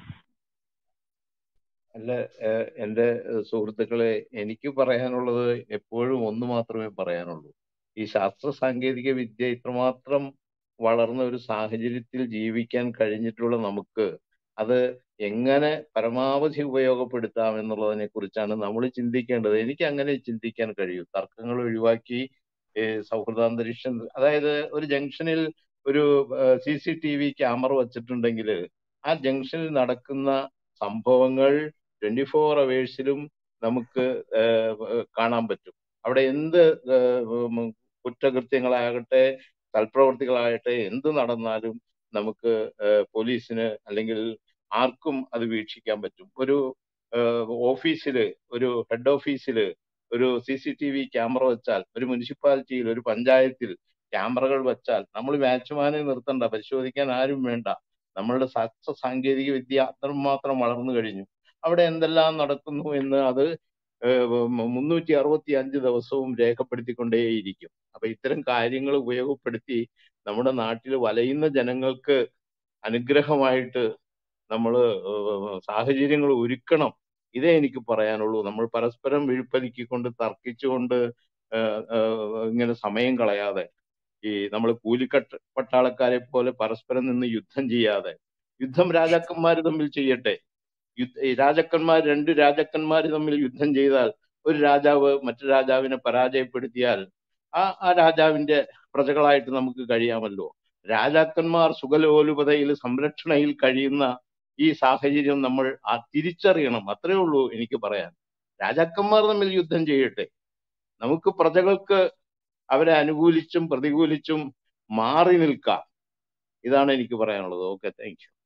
അല്ല ഏഹ് എന്റെ ഏഹ് സുഹൃത്തുക്കളെ എനിക്ക് പറയാനുള്ളത് എപ്പോഴും ഒന്ന് മാത്രമേ പറയാനുള്ളൂ ഈ ശാസ്ത്ര സാങ്കേതിക വിദ്യ ഇത്രമാത്രം വളർന്ന ഒരു സാഹചര്യത്തിൽ ജീവിക്കാൻ കഴിഞ്ഞിട്ടുള്ള നമുക്ക് അത് എങ്ങനെ പരമാവധി ഉപയോഗപ്പെടുത്താം എന്നുള്ളതിനെ കുറിച്ചാണ് നമ്മൾ ചിന്തിക്കേണ്ടത് എനിക്ക് അങ്ങനെ ചിന്തിക്കാൻ കഴിയും തർക്കങ്ങൾ ഒഴിവാക്കി ഏഹ് സൗഹൃദാന്തരീക്ഷം അതായത് ഒരു ജംഗ്ഷനിൽ ഒരു C C T V camera വച്ചിട്ടുണ്ടെങ്കിൽ ആ ജംഗ്ഷനിൽ നടക്കുന്ന സംഭവങ്ങൾ ട്വന്റി ഫോർ അവേഴ്സിലും നമുക്ക് ഏഹ്, ഏഹ് കാണാൻ പറ്റും അവിടെ എന്ത് ഏഹ്, ഉം, കുറ്റകൃത്യങ്ങളാകട്ടെ സൽപ്രവർത്തികളാകട്ടെ എന്ത് നടന്നാലും നമുക്ക് ഏഹ്, പോലീസിന് അല്ലെങ്കിൽ ആർക്കും അത് വീക്ഷിക്കാൻ പറ്റും ഒരു ഓഫീസില് ഒരു ഹെഡ് ഓഫീസില് ഒരു C C T V camera വെച്ചാൽ ഒരു മുനിസിപ്പാലിറ്റിയിൽ ഒരു പഞ്ചായത്തിൽ ക്യാമറകൾ വെച്ചാൽ നമ്മൾ വാച്ച്മാനെ നിർത്തണ്ട പരിശോധിക്കാൻ ആരും വേണ്ട നമ്മളുടെ ശാസ്ത്ര സാങ്കേതിക വിദ്യ അത്രമാത്രം വളർന്നു കഴിഞ്ഞു അവിടെ എന്തെല്ലാം നടക്കുന്നു എന്ന് അത് മുന്നൂറ്റി അറുപത്തി അഞ്ച് ദിവസവും രേഖപ്പെടുത്തിക്കൊണ്ടേയിരിക്കും അപ്പൊ ഇത്തരം കാര്യങ്ങൾ ഉപയോഗപ്പെടുത്തി നമ്മുടെ നാട്ടിൽ വലയുന്ന ജനങ്ങൾക്ക് അനുഗ്രഹമായിട്ട് നമ്മൾ സാഹചര്യങ്ങൾ ഒരുക്കണം ഇതേ എനിക്ക് പറയാനുള്ളൂ നമ്മൾ പരസ്പരം വിഴുപ്പലിക്കൊണ്ട് തർക്കിച്ചുകൊണ്ട് ഏഹ് ഏഹ് ഇങ്ങനെ സമയം കളയാതെ ഈ നമ്മൾ കൂലിക്കട്ട് പട്ടാളക്കാരെ പോലെ പരസ്പരം നിന്ന് യുദ്ധം ചെയ്യാതെ യുദ്ധം രാജാക്കന്മാർ തമ്മിൽ ചെയ്യട്ടെ യുദ്ധ ഈ രാജാക്കന്മാർ രണ്ട് രാജാക്കന്മാർ തമ്മിൽ യുദ്ധം ചെയ്താൽ ഒരു രാജാവ് മറ്റു രാജാവിനെ പരാജയപ്പെടുത്തിയാൽ ആ ആ രാജാവിന്റെ പ്രജകളായിട്ട് നമുക്ക് കഴിയാമല്ലോ രാജാക്കന്മാർ സുഖലോലുപതയിൽ സംരക്ഷണയിൽ കഴിയുന്ന ഈ സാഹചര്യം നമ്മൾ ആ തിരിച്ചറിയണം അത്രേ ഉള്ളൂ എനിക്ക് പറയാൻ രാജാക്കന്മാർ തമ്മിൽ യുദ്ധം ചെയ്യട്ടെ നമുക്ക് പ്രജകൾക്ക് അവരെ അനുകൂലിച്ചും പ്രതികൂലിച്ചും മാറി നിൽക്കാം ഇതാണ് എനിക്ക് പറയാനുള്ളത് ഓക്കെ താങ്ക് യു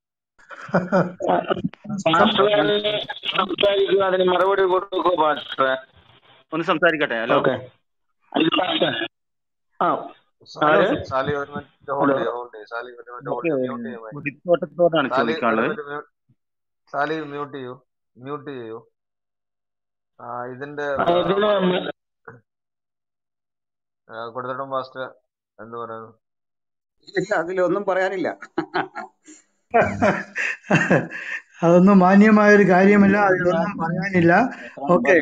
പാസ്റ്റർ സംസാരിക്കുക അതിന് മറുപടി കൊടുക്കുക പാസ്റ്റർ ഒന്ന് സംസാരിക്കട്ടെ ഹലോ ഓക്കെ പാസ്റ്റർ ആ സാലി ആര് സാലി ഒരു മിനിറ്റ് ഹോൾഡ് ഹലോ ചെയ്യോ ഹോൾഡ് ചെയ്യോ സാലി ഒരു മിനിറ്റ് നമുക്ക് ഹോൾഡ് ചെയ്യോ മ്യൂട്ട് ചെയ്യോ കുടിത്തോട്ടത്തോടാണ് സാലി ഒരു ചോദിക്കാനുള്ളത് മിനിറ്റ് സാലി മ്യൂട്ട് ചെയ്യൂ മ്യൂട്ട് ചെയ്യൂ ആ, ഇതിന്റെ ആ, ഇതിന് മ- കൊടുത്തിട്ടും പാസ്റ്റ് എന്ത് പറയുന്നു ഇല്ല അതിലൊന്നും പറയാനില്ല അതൊന്നും മാന്യമായ ഒരു കാര്യമല്ല അതിലൊന്നും പറയാനില്ല ഓക്കെ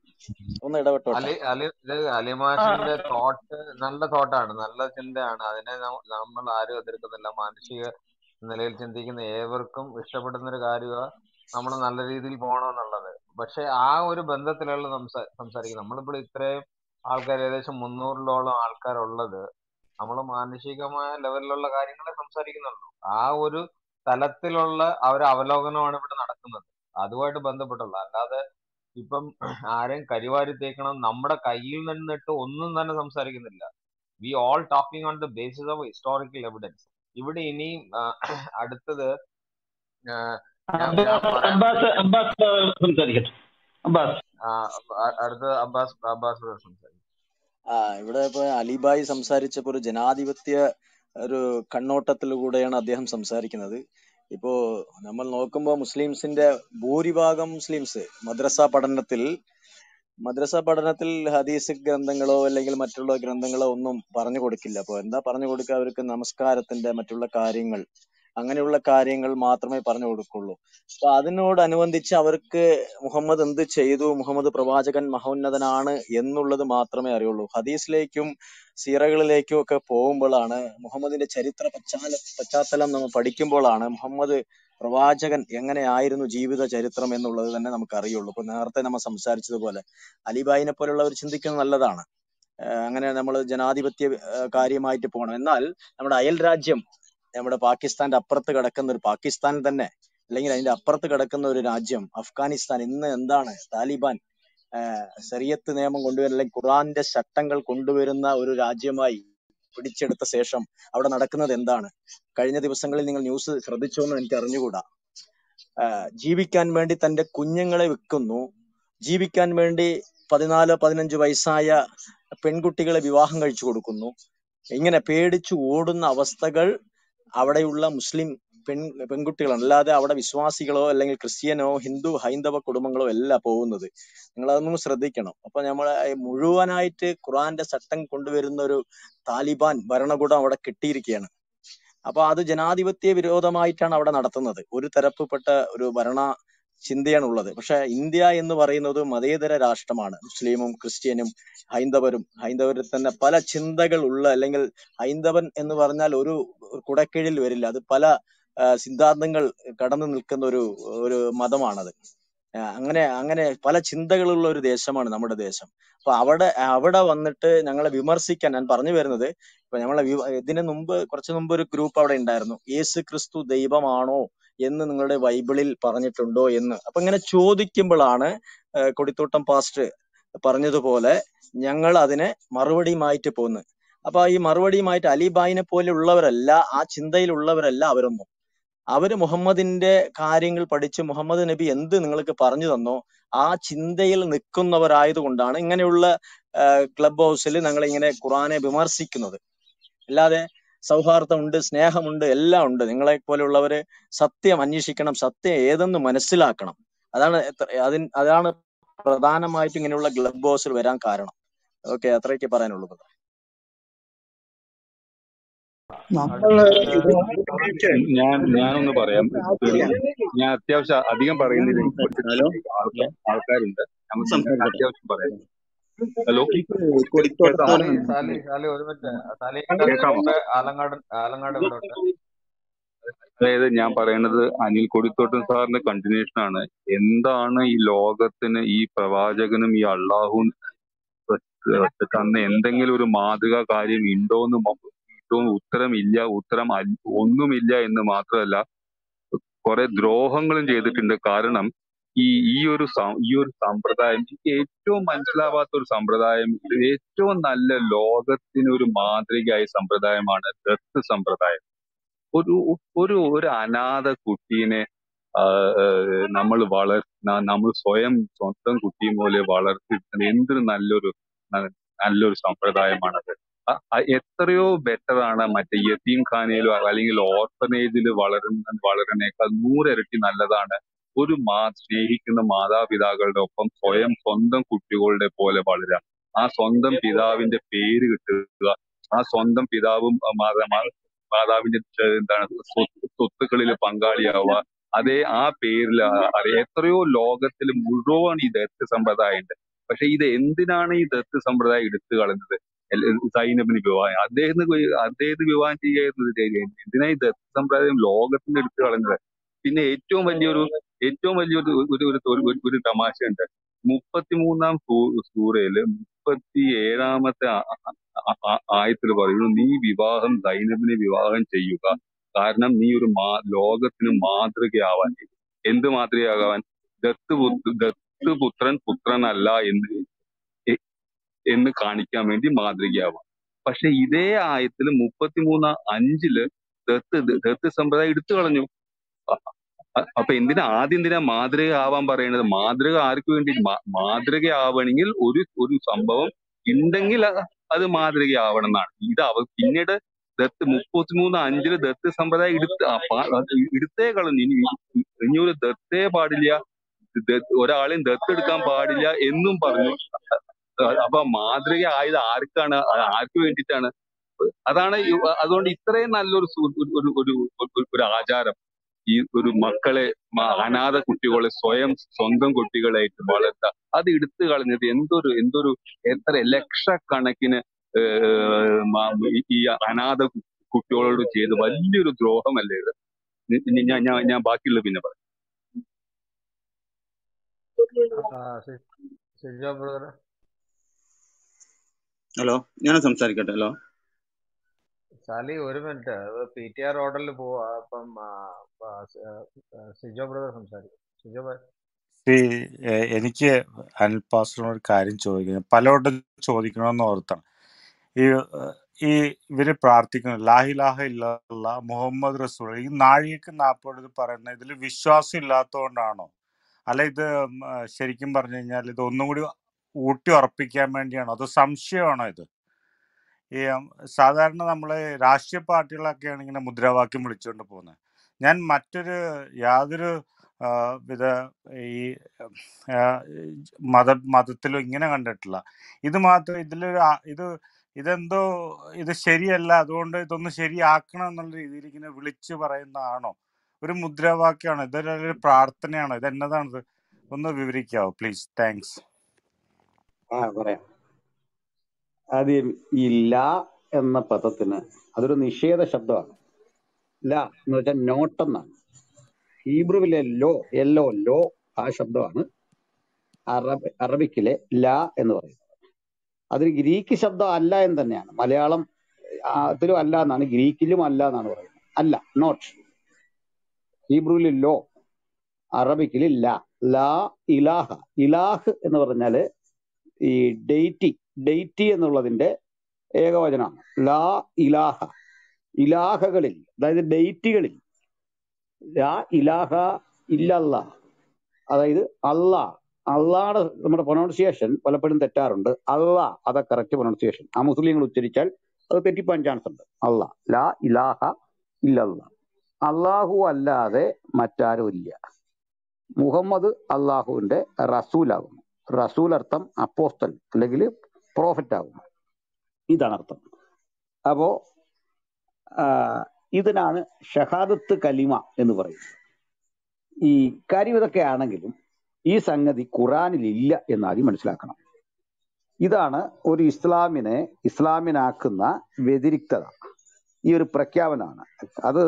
ഒന്ന് ഇടപെട്ടോട്ടെ അലി അലി ഇത് ആ, അലിമാഷിന്റെ തോട്ട് നല്ല തോട്ടാണ് നല്ല ചിന്തയാണ് അതിനെ ന- നമ്മൾ ആരും എതിർക്കുന്നില്ല മാനുഷിക നിലയിൽ ചിന്തിക്കുന്ന ഏവർക്കും ഇഷ്ടപ്പെടുന്ന ഒരു കാര്യമാണ് നമ്മൾ നല്ല രീതിയിൽ പോകണമെന്നുള്ളത് പക്ഷെ ആ ഒരു ബന്ധത്തിലുള്ള സംസാ സംസാരിക്കുന്നത് നമ്മളിപ്പോൾ ഇത്രയും ആൾക്കാർ ഏകദേശം മുന്നൂറിലോളം ആൾക്കാരുള്ളത് നമ്മൾ മാനുഷികമായ ലെവലിലുള്ള കാര്യങ്ങളെ സംസാരിക്കുന്നുള്ളൂ ആ ഒരു തലത്തിലുള്ള ആ ഒരു അവലോകനമാണ് ഇവിടെ നടക്കുന്നത് അതുമായിട്ട് ബന്ധപ്പെട്ടുള്ള അല്ലാതെ ഇപ്പം ആരെയും കരിവാരി തേക്കണം നമ്മുടെ കയ്യിൽ നിന്നിട്ട് ഒന്നും തന്നെ സംസാരിക്കുന്നില്ല we all talking on the basis of historical evidence ഇവിടെ ഇനിയും ആ, അടുത്തത് ആ, ഞാൻ ഞാൻ അബ്ബാസ് പറയാൻ അബ്ബാസ് അബ്ബാസ് സംസാരിക്കട്ടെ അബ്ബാസ് ആ, അ- അടുത്തത് അബ്ബാസ് അബ്ബാസ് ബ്രദർ സംസാരിക്കും ആ ഇവിടെ ഇപ്പൊ അലിബായി സംസാരിച്ചപ്പോ ഒരു ജനാധിപത്യ ഒരു കണ്ണോട്ടത്തിലൂടെയാണ് അദ്ദേഹം സംസാരിക്കുന്നത് ഇപ്പോ നമ്മൾ നോക്കുമ്പോൾ മുസ്ലിംസിന്റെ ഭൂരിഭാഗം മുസ്ലിംസ് മദ്രസ പഠനത്തിൽ മദ്രസ പഠനത്തിൽ ഹദീസ് ഗ്രന്ഥങ്ങളോ അല്ലെങ്കിൽ മറ്റുള്ള ഗ്രന്ഥങ്ങളോ ഒന്നും പറഞ്ഞു കൊടുക്കില്ല അപ്പൊ എന്താ പറഞ്ഞു കൊടുക്കുക അവർക്ക് നമസ്കാരത്തിന്റെ മറ്റുള്ള കാര്യങ്ങൾ അങ്ങനെയുള്ള കാര്യങ്ങൾ മാത്രമേ പറഞ്ഞു കൊടുക്കുള്ളൂ അപ്പൊ അതിനോടനുബന്ധിച്ച് അവർക്ക് മുഹമ്മദ് എന്ത് ചെയ്തു മുഹമ്മദ് പ്രവാചകൻ മഹോന്നതനാണ് എന്നുള്ളത് മാത്രമേ അറിയുള്ളൂ ഹദീസിലേക്കും സീറകളിലേക്കും ഒക്കെ പോകുമ്പോഴാണ് മുഹമ്മദിന്റെ ചരിത്ര പശ്ചാത്തല പശ്ചാത്തലം നമ്മൾ പഠിക്കുമ്പോഴാണ് മുഹമ്മദ് പ്രവാചകൻ എങ്ങനെയായിരുന്നു ജീവിത ചരിത്രം എന്നുള്ളത് തന്നെ നമുക്ക് അറിയുള്ളൂ ഇപ്പൊ നേരത്തെ നമ്മൾ സംസാരിച്ചതുപോലെ അലിബായിനെ പോലുള്ളവർ ചിന്തിക്കുന്നത് നല്ലതാണ് ഏഹ് അങ്ങനെ നമ്മൾ ജനാധിപത്യ ഏഹ് കാര്യമായിട്ട് പോകണം എന്നാൽ നമ്മുടെ അയൽ രാജ്യം നമ്മുടെ പാകിസ്ഥാന്റെ അപ്പുറത്ത് കിടക്കുന്ന ഒരു പാകിസ്ഥാൻ തന്നെ അല്ലെങ്കിൽ അതിന്റെ അപ്പുറത്ത് കിടക്കുന്ന ഒരു രാജ്യം അഫ്ഗാനിസ്ഥാൻ ഇന്ന് എന്താണ് താലിബാൻ ആഹ് ശരീഅത്ത് നിയമം കൊണ്ടുവരുന്ന അല്ലെങ്കിൽ ഖുറാന്റെ ചട്ടങ്ങൾ കൊണ്ടുവരുന്ന ഒരു രാജ്യമായി പിടിച്ചെടുത്ത ശേഷം അവിടെ നടക്കുന്നത് എന്താണ് കഴിഞ്ഞ ദിവസങ്ങളിൽ നിങ്ങൾ ന്യൂസ് ശ്രദ്ധിച്ചോ എന്ന് എനിക്ക് അറിഞ്ഞുകൂടാ ആഹ് ജീവിക്കാൻ വേണ്ടി തന്റെ കുഞ്ഞുങ്ങളെ വിൽക്കുന്നു ജീവിക്കാൻ വേണ്ടി പതിനാല് പതിനഞ്ച് വയസ്സായ പെൺകുട്ടികളെ വിവാഹം കഴിച്ചു കൊടുക്കുന്നു ഇങ്ങനെ പേടിച്ചു ഓടുന്ന അവസ്ഥകൾ അവിടെയുള്ള മുസ്ലിം പെൺ പെൺകുട്ടികളാണ് അല്ലാതെ അവിടെ വിശ്വാസികളോ അല്ലെങ്കിൽ ക്രിസ്ത്യനോ ഹിന്ദു ഹൈന്ദവ കുടുംബങ്ങളോ അല്ല പോകുന്നത് നിങ്ങൾ അതൊന്നും ശ്രദ്ധിക്കണം അപ്പൊ നമ്മളെ ഈ മുഴുവനായിട്ട് ഖുറാന്റെ ചട്ടം കൊണ്ടുവരുന്ന ഒരു താലിബാൻ ഭരണകൂടം അവിടെ കിട്ടിയിരിക്കുകയാണ് അപ്പൊ അത് ജനാധിപത്യ വിരോധമായിട്ടാണ് അവിടെ നടത്തുന്നത് ഒരു തരപ്പിൽപ്പെട്ട ഒരു ഭരണ ചിന്തയാണ് ഉള്ളത് പക്ഷെ ഇന്ത്യ എന്ന് പറയുന്നത് മതേതര രാഷ്ട്രമാണ് മുസ്ലിമും ക്രിസ്ത്യനും ഹൈന്ദവരും ഹൈന്ദവരിൽ തന്നെ പല ചിന്തകൾ ഉള്ള അല്ലെങ്കിൽ ഹൈന്ദവൻ എന്ന് പറഞ്ഞാൽ ഒരു കുടക്കീഴിൽ വരില്ല അത് പല ആ, സിദ്ധാന്തങ്ങൾ കടന്നു നിൽക്കുന്ന ഒരു ഒരു മതമാണത് ആ, അങ്ങനെ അങ്ങനെ പല ചിന്തകളുള്ള ഒരു ദേശമാണ് നമ്മുടെ ദേശം അപ്പൊ അവിടെ അവിടെ വന്നിട്ട് ഞങ്ങളെ വിമർശിക്കാൻ ഞാൻ പറഞ്ഞു വരുന്നത് ഇപ്പൊ നമ്മളെ വി- ഇതിന് മുമ്പ് കുറച്ചു മുമ്പ് ഒരു ഗ്രൂപ്പ് അവിടെ ഉണ്ടായിരുന്നു യേശു ക്രിസ്തു ദൈവമാണോ എന്ന് നിങ്ങളുടെ ബൈബിളിൽ പറഞ്ഞിട്ടുണ്ടോ എന്ന് അപ്പൊ ഇങ്ങനെ ചോദിക്കുമ്പോഴാണ് ആ, കൊടിത്തോട്ടം പാസ്റ്റ് പറഞ്ഞതുപോലെ ഞങ്ങൾ അതിനെ മറുപടിയുമായിട്ട് പോകുന്നത് അപ്പൊ ഈ മറുപടിയുമായിട്ട് അലിബായിനെ പോലെ ഉള്ളവരല്ല ആ ചിന്തയിലുള്ളവരല്ല അവരൊന്നും അവര് മുഹമ്മദിന്റെ കാര്യങ്ങൾ പഠിച്ച് മുഹമ്മദ് നബി എന്ത് നിങ്ങൾക്ക് പറഞ്ഞു തന്നോ ആ ചിന്തയിൽ നിൽക്കുന്നവരായതുകൊണ്ടാണ് ഇങ്ങനെയുള്ള ക്ലബ് ഹൗസിൽ ഞങ്ങൾ ഇങ്ങനെ ഖുറാനെ വിമർശിക്കുന്നത് അല്ലാതെ സൗഹാർദ്ദമുണ്ട് സ്നേഹമുണ്ട് എല്ലാം ഉണ്ട് നിങ്ങളെ പോലെയുള്ളവര് സത്യം അന്വേഷിക്കണം സത്യം ഏതെന്ന് മനസ്സിലാക്കണം അതാണ് എത്ര- അതിൻ അതാണ് പ്രധാനമായിട്ടും ഇങ്ങനെയുള്ള ക്ലബ് ഹൗസിൽ വരാൻ കാരണം ഓക്കെ അത്രയൊക്കെ പറയാനുള്ളൂ brother. നമ്മൾ ഇത് അടുത്തത് ഉന്നയിച്ച് ഞാൻ ഞാനൊന്ന് പറയാം ഒരു ഞാൻ അത്യാവശ്യം അധികം പറയുന്നില്ല എനിക്ക് കുറച്ച് ഹലോ ആൾക്കാർ ആൾക്കാരുണ്ട് ഞാൻ ഞാൻ സംസാരിക്കട്ടെ അത്യാവശ്യം പറയാം ഹലോ എനിക്ക് കേൾക്കാമോ കൊടിത്തോട്ടത്തോട് സാലി സാലി സാലി ഒരു മിനിറ്റ് സാലി ഇവിടെ കേൾക്കാമോ ഇവിടെ ആലങ്ങാട് ആലങ്ങാട് ഇവിടെ ഉണ്ട് അതായത് ഞാൻ പറയുന്നത് അനിൽ കൊടിത്തോട്ടൻ സാറിന്റെ കണ്ടിന്യൂഷൻ ആണ് എന്താണ് ഈ ലോകത്തിന് ഈ പ്രവാചകനും ഈ അള്ളാഹുവും തന്ന എന്തെങ്കിലും ഒരു മാതൃകാ കാര്യം ഉണ്ടോന്ന് മ- ഉണ്ടോന്ന് ഉത്തരമില്ല ഉത്തരം അൽ- ഒന്നുമില്ല എന്ന് മാത്രമല്ല കുറെ ദ്രോഹങ്ങളും ചെയ്തിട്ടുണ്ട് കാരണം ഈ ഈ ഒരു സം- ഈ ഒരു സമ്പ്രദായം എനിക്ക് ഏറ്റവും മനസ്സിലാവാത്ത ഒരു സമ്പ്രദായം ഇത് ഏറ്റവും നല്ല ലോകത്തിന് ഒരു മാതൃകയായ സമ്പ്രദായമാണ് ദത്ത് സമ്പ്രദായം ഒരു ഒരു ഒരു അനാഥ കുട്ടീനെ നമ്മൾ വളർ ന- നമ്മൾ സ്വയം സ്വന്തം കുട്ടിയെ പോലെ വളർത്തിയെടുക്കുന്നത് എന്തൊരു നല്ലൊരു ന- നല്ലൊരു സമ്പ്രദായമാണത് അ- അ- എത്രയോ ബെറ്റർ ആണ് മറ്റേ യതീം ഖാനയിലോ അല്ലെങ്കിൽ ഓർഫനേജിൽ വളരുന്ന വളരുന്നേക്കാൾ നൂറിരട്ടി നല്ലതാണ് ഒരു മാ സ്നേഹിക്കുന്ന മാതാപിതാക്കളുടെ ഒപ്പം സ്വയം സ്വന്തം കുട്ടികളുടെ പോലെ വളരുക ആ സ്വന്തം പിതാവിന്റെ പേര് കിട്ടുക ആ സ്വന്തം പിതാവും ആ, മാതാ മാ- മാതാവിന്റെ ഏഹ് എന്താണ് സ്വത്ത് സ്വത്തുക്കളിൽ പങ്കാളിയാവുക അതേ ആ പേരിൽ അറിയാം എത്രയോ ലോകത്തിൽ മുഴുവൻ ഈ ദത്ത് സമ്പ്രദായം ഉണ്ട് പക്ഷെ ഇത് എന്തിനാണ് ഈ ദത്ത് സമ്പ്രദായം എടുത്തു കളഞ്ഞത് എല്ല- സൈനബിന് വിവാഹം അദ്ദേഹത്തിന് വി- അദ്ദേഹത്തിന് വിവാഹം ചെയ്യായിരുന്നത് എന്തിനാ ഈ ദത്ത് സമ്പ്രദായം ലോകത്തിന് എടുത്തു കളഞ്ഞത് പിന്നെ ഏറ്റവും വലിയൊരു ഏറ്റവും വലിയൊരു ഒരു ഒരു ഒരു ഒരു ഒരു തമാശയുണ്ട് മുപ്പത്തിമൂന്നാം സൂ- സൂറയില് മുപ്പത്തി ഏഴാമത്തെ ആയത്തിൽ പറയുന്നു നീ വിവാഹം സൈനബിനെ വിവാഹം ചെയ്യുക കാരണം നീ ഒരു മാ ലോകത്തിന് മാതൃകയാവാൻ എന്ത് മാതൃകയാകാൻ ദത്ത് പുത്ര ദത്ത് പുത്രൻ പുത്രനല്ല എന്ന് എ- എന്ന് കാണിക്കാൻ വേണ്ടി മാതൃകയാവാം പക്ഷെ ഇതേ ആയത്തിൽ മുപ്പത്തിമൂന്ന് അഞ്ചില് ദത്ത് ദത്ത് സമ്പ്രദായം എടുത്തു കളഞ്ഞു അ- അ- അപ്പൊ എന്തിനാ ആദ്യം എന്തിനാ മാതൃക ആവാൻ പറയുന്നത് മാതൃക ആർക്ക് വേണ്ടി മാ- മാതൃകയാവണമെങ്കിൽ ഒരു ഒരു സംഭവം ഉണ്ടെങ്കിൽ അ- അത് മാതൃകയാവണം എന്നാണ് ഇത് അവ പിന്നീട് ദത്ത് മുപ്പത്തിമൂന്ന് അഞ്ചില് ദത്ത് സമ്പ്രദായം എടുത്ത് ആ പാ- അത് എടുത്തേ കളഞ്ഞു ഇനി ഇനി ഒരു ദത്തേ പാടില്ല ദത്ത് ഒരാളെയും ദത്തെടുക്കാൻ പാടില്ല എന്നും പറഞ്ഞു അ- അപ്പൊ മാതൃക ആയത് ആർക്കാണ് അത് ആർക്ക് വേണ്ടിയിട്ടാണ് അതാണ് ഈ- അതുകൊണ്ട് ഇത്രയും നല്ലൊരു സു- ഒരു ഒരു ഒരു ഒരു- ഒരു ആചാരം ഈ ഒരു മക്കളെ മ- അനാഥ കുട്ടികളെ സ്വയം സ്വന്തം കുട്ടികളായിട്ട് വളർത്തുക അത് എടുത്തു കളഞ്ഞത് എന്തൊരു എന്തൊരു എത്ര ലക്ഷക്കണക്കിന് ഏഹ് മ- ഈ ഈ അനാഥ കു- കുട്ടികളോട് ചെയ്ത് വലിയൊരു ദ്രോഹമല്ലേ ഇത് ഇനി- ഇനി ഞാൻ ഞാൻ ഞാൻ ബാക്കിയുള്ളത് പിന്നെ പറയാം ആ, സി- സിജോ ബ്രദർ ഹലോ ഞാൻ സംസാരിക്കട്ടെ ഹലോ സാലി ഒരു മിനിറ്റ് പി ടി ആർ ഓർഡറിൽ പോവാ അപ്പം ആ, ആ, സി- ആ, സിജോ ബ്രദർ സംസാരിക്കും സിജോ ബ്രദർ See, എ- എനിക്ക് അനിൽ പാസ്റ്ററിനോട് ഒരു കാര്യം ചോദിക്കുന്നത് പലരോടും ചോദിക്കണമെന്ന് ഓർത്താണ് ഈ ഏഹ്, ഈ ഇവര് പ്രാർത്ഥിക്കുന്നു ലാഹിലാഹ ഇല്ല മുഹമ്മദ് റസൂൽ ഈ നാഴികക്ക് നാപ്പോട് ഇത് പറയുന്നത് ഇതിൽ വിശ്വാസം ഇല്ലാത്തതുകൊണ്ടാണോ അല്ല ഇത് ഉം, ആ, ശരിക്കും പറഞ്ഞു കഴിഞ്ഞാൽ ഇത് ഒന്നും കൂടി ഊട്ടി ഉറപ്പിക്കാൻ വേണ്ടിയാണോ അതോ സംശയമാണോ ഇത് ഈ ഉം, സാധാരണ നമ്മൾ രാഷ്ട്രീയ പാർട്ടികളൊക്കെയാണ് ഇങ്ങനെ മുദ്രാവാക്യം വിളിച്ചുകൊണ്ട് പോകുന്നത് ഞാൻ മറ്റൊരു യാതൊരു ആ, വിധ ഈ ഉം, ആ, മത മതത്തിലും ഇങ്ങനെ കണ്ടിട്ടില്ല ഇത് മാത്രം ഇതിലൊരു ആ- ഇത് ഇതെന്തോ ഇത് ശരിയല്ല അതുകൊണ്ട് ഇതൊന്ന് ശരിയാക്കണം എന്നുള്ള രീതിയിൽ ഇങ്ങനെ വിളിച്ചു പറയുന്നതാണോ ഒരു മുദ്രാവാക്യമാണോ ഇതൊരു ഒരു പ്രാർത്ഥനയാണോ ഇത് എന്നതാണിത് ഒന്ന് വിവരിക്കാവോ പ്ലീസ് താങ്ക്സ് ആ പറയാം ആദ്യം ഈ ല എന്ന പദത്തിന് അതൊരു നിഷേധ ശബ്ദമാണ് ല എന്ന് വെച്ചാൽ നോട്ട് എന്നാണ് ഹീബ്രുവിലെ ലോ എല്ലോ ലോ ആ ശബ്ദമാണ് അറബ് അറബിക്കിലെ ല എന്ന് പറയുന്നത് അതൊരു ഗ്രീക്ക് ശബ്ദം അല്ല എന്ന് തന്നെയാണ് മലയാളം ആ, ത്തിലും അല്ല എന്നാണ് ഗ്രീക്കിലും അല്ല എന്നാണ് പറയുന്നത് അല്ല നോട്ട് ഹീബ്രുവിൽ ലോ അറബിക്കിൽ ല ലാ ഇലാഹ ഇലാഹ് എന്ന് പറഞ്ഞാല് ഈ ഡെയ്റ്റി ഡെയ്റ്റി എന്നുള്ളതിന്റെ ഏകവചനമാണ് ലാ ഇലാഹ ഇലാഹകളിൽ അതായത് ഡെയ്റ്റികളിൽ ലാ ഇലാഹ ഇല്ലല്ല അതായത് അള്ളാ അള്ളാടെ നമ്മുടെ പ്രൊണൗൺസിയേഷൻ പലപ്പോഴും തെറ്റാറുണ്ട് അള്ളാ അതാ കറക്റ്റ് പ്രൊണൗൺസിയേഷൻ ആ മുസ്ലിങ്ങൾ ഉച്ചരിച്ചാൽ അത് തെറ്റിപ്പോൻ ചാൻസ് ഉണ്ട് അള്ളാ ലാ ഇലാഹ ഇല്ലല്ല അള്ളാഹു അല്ലാതെ മറ്റാരും ഇല്ല മുഹമ്മദ് അള്ളാഹുവിന്റെ റസൂലാകുന്നു റസൂൽ അർത്ഥം അപ്പോസ്തൽ അല്ലെങ്കിൽ പ്രോഫറ്റ് ആകുന്നു ഇതാണ് അർത്ഥം അപ്പോ ആ, ഇതിനാണ് ഷഹാദത്ത് കലിമ എന്ന് പറയുന്നത് ഈ കാര്യം ഇതൊക്കെ ആണെങ്കിലും ഈ സംഗതി ഖുറാനിൽ ഇല്ല എന്ന് ആദ്യം മനസ്സിലാക്കണം ഇതാണ് ഒരു ഇസ്ലാമിനെ ഇസ്ലാമിനാക്കുന്ന വ്യതിരിക്തത ഈ ഒരു പ്രഖ്യാപനമാണ് അത്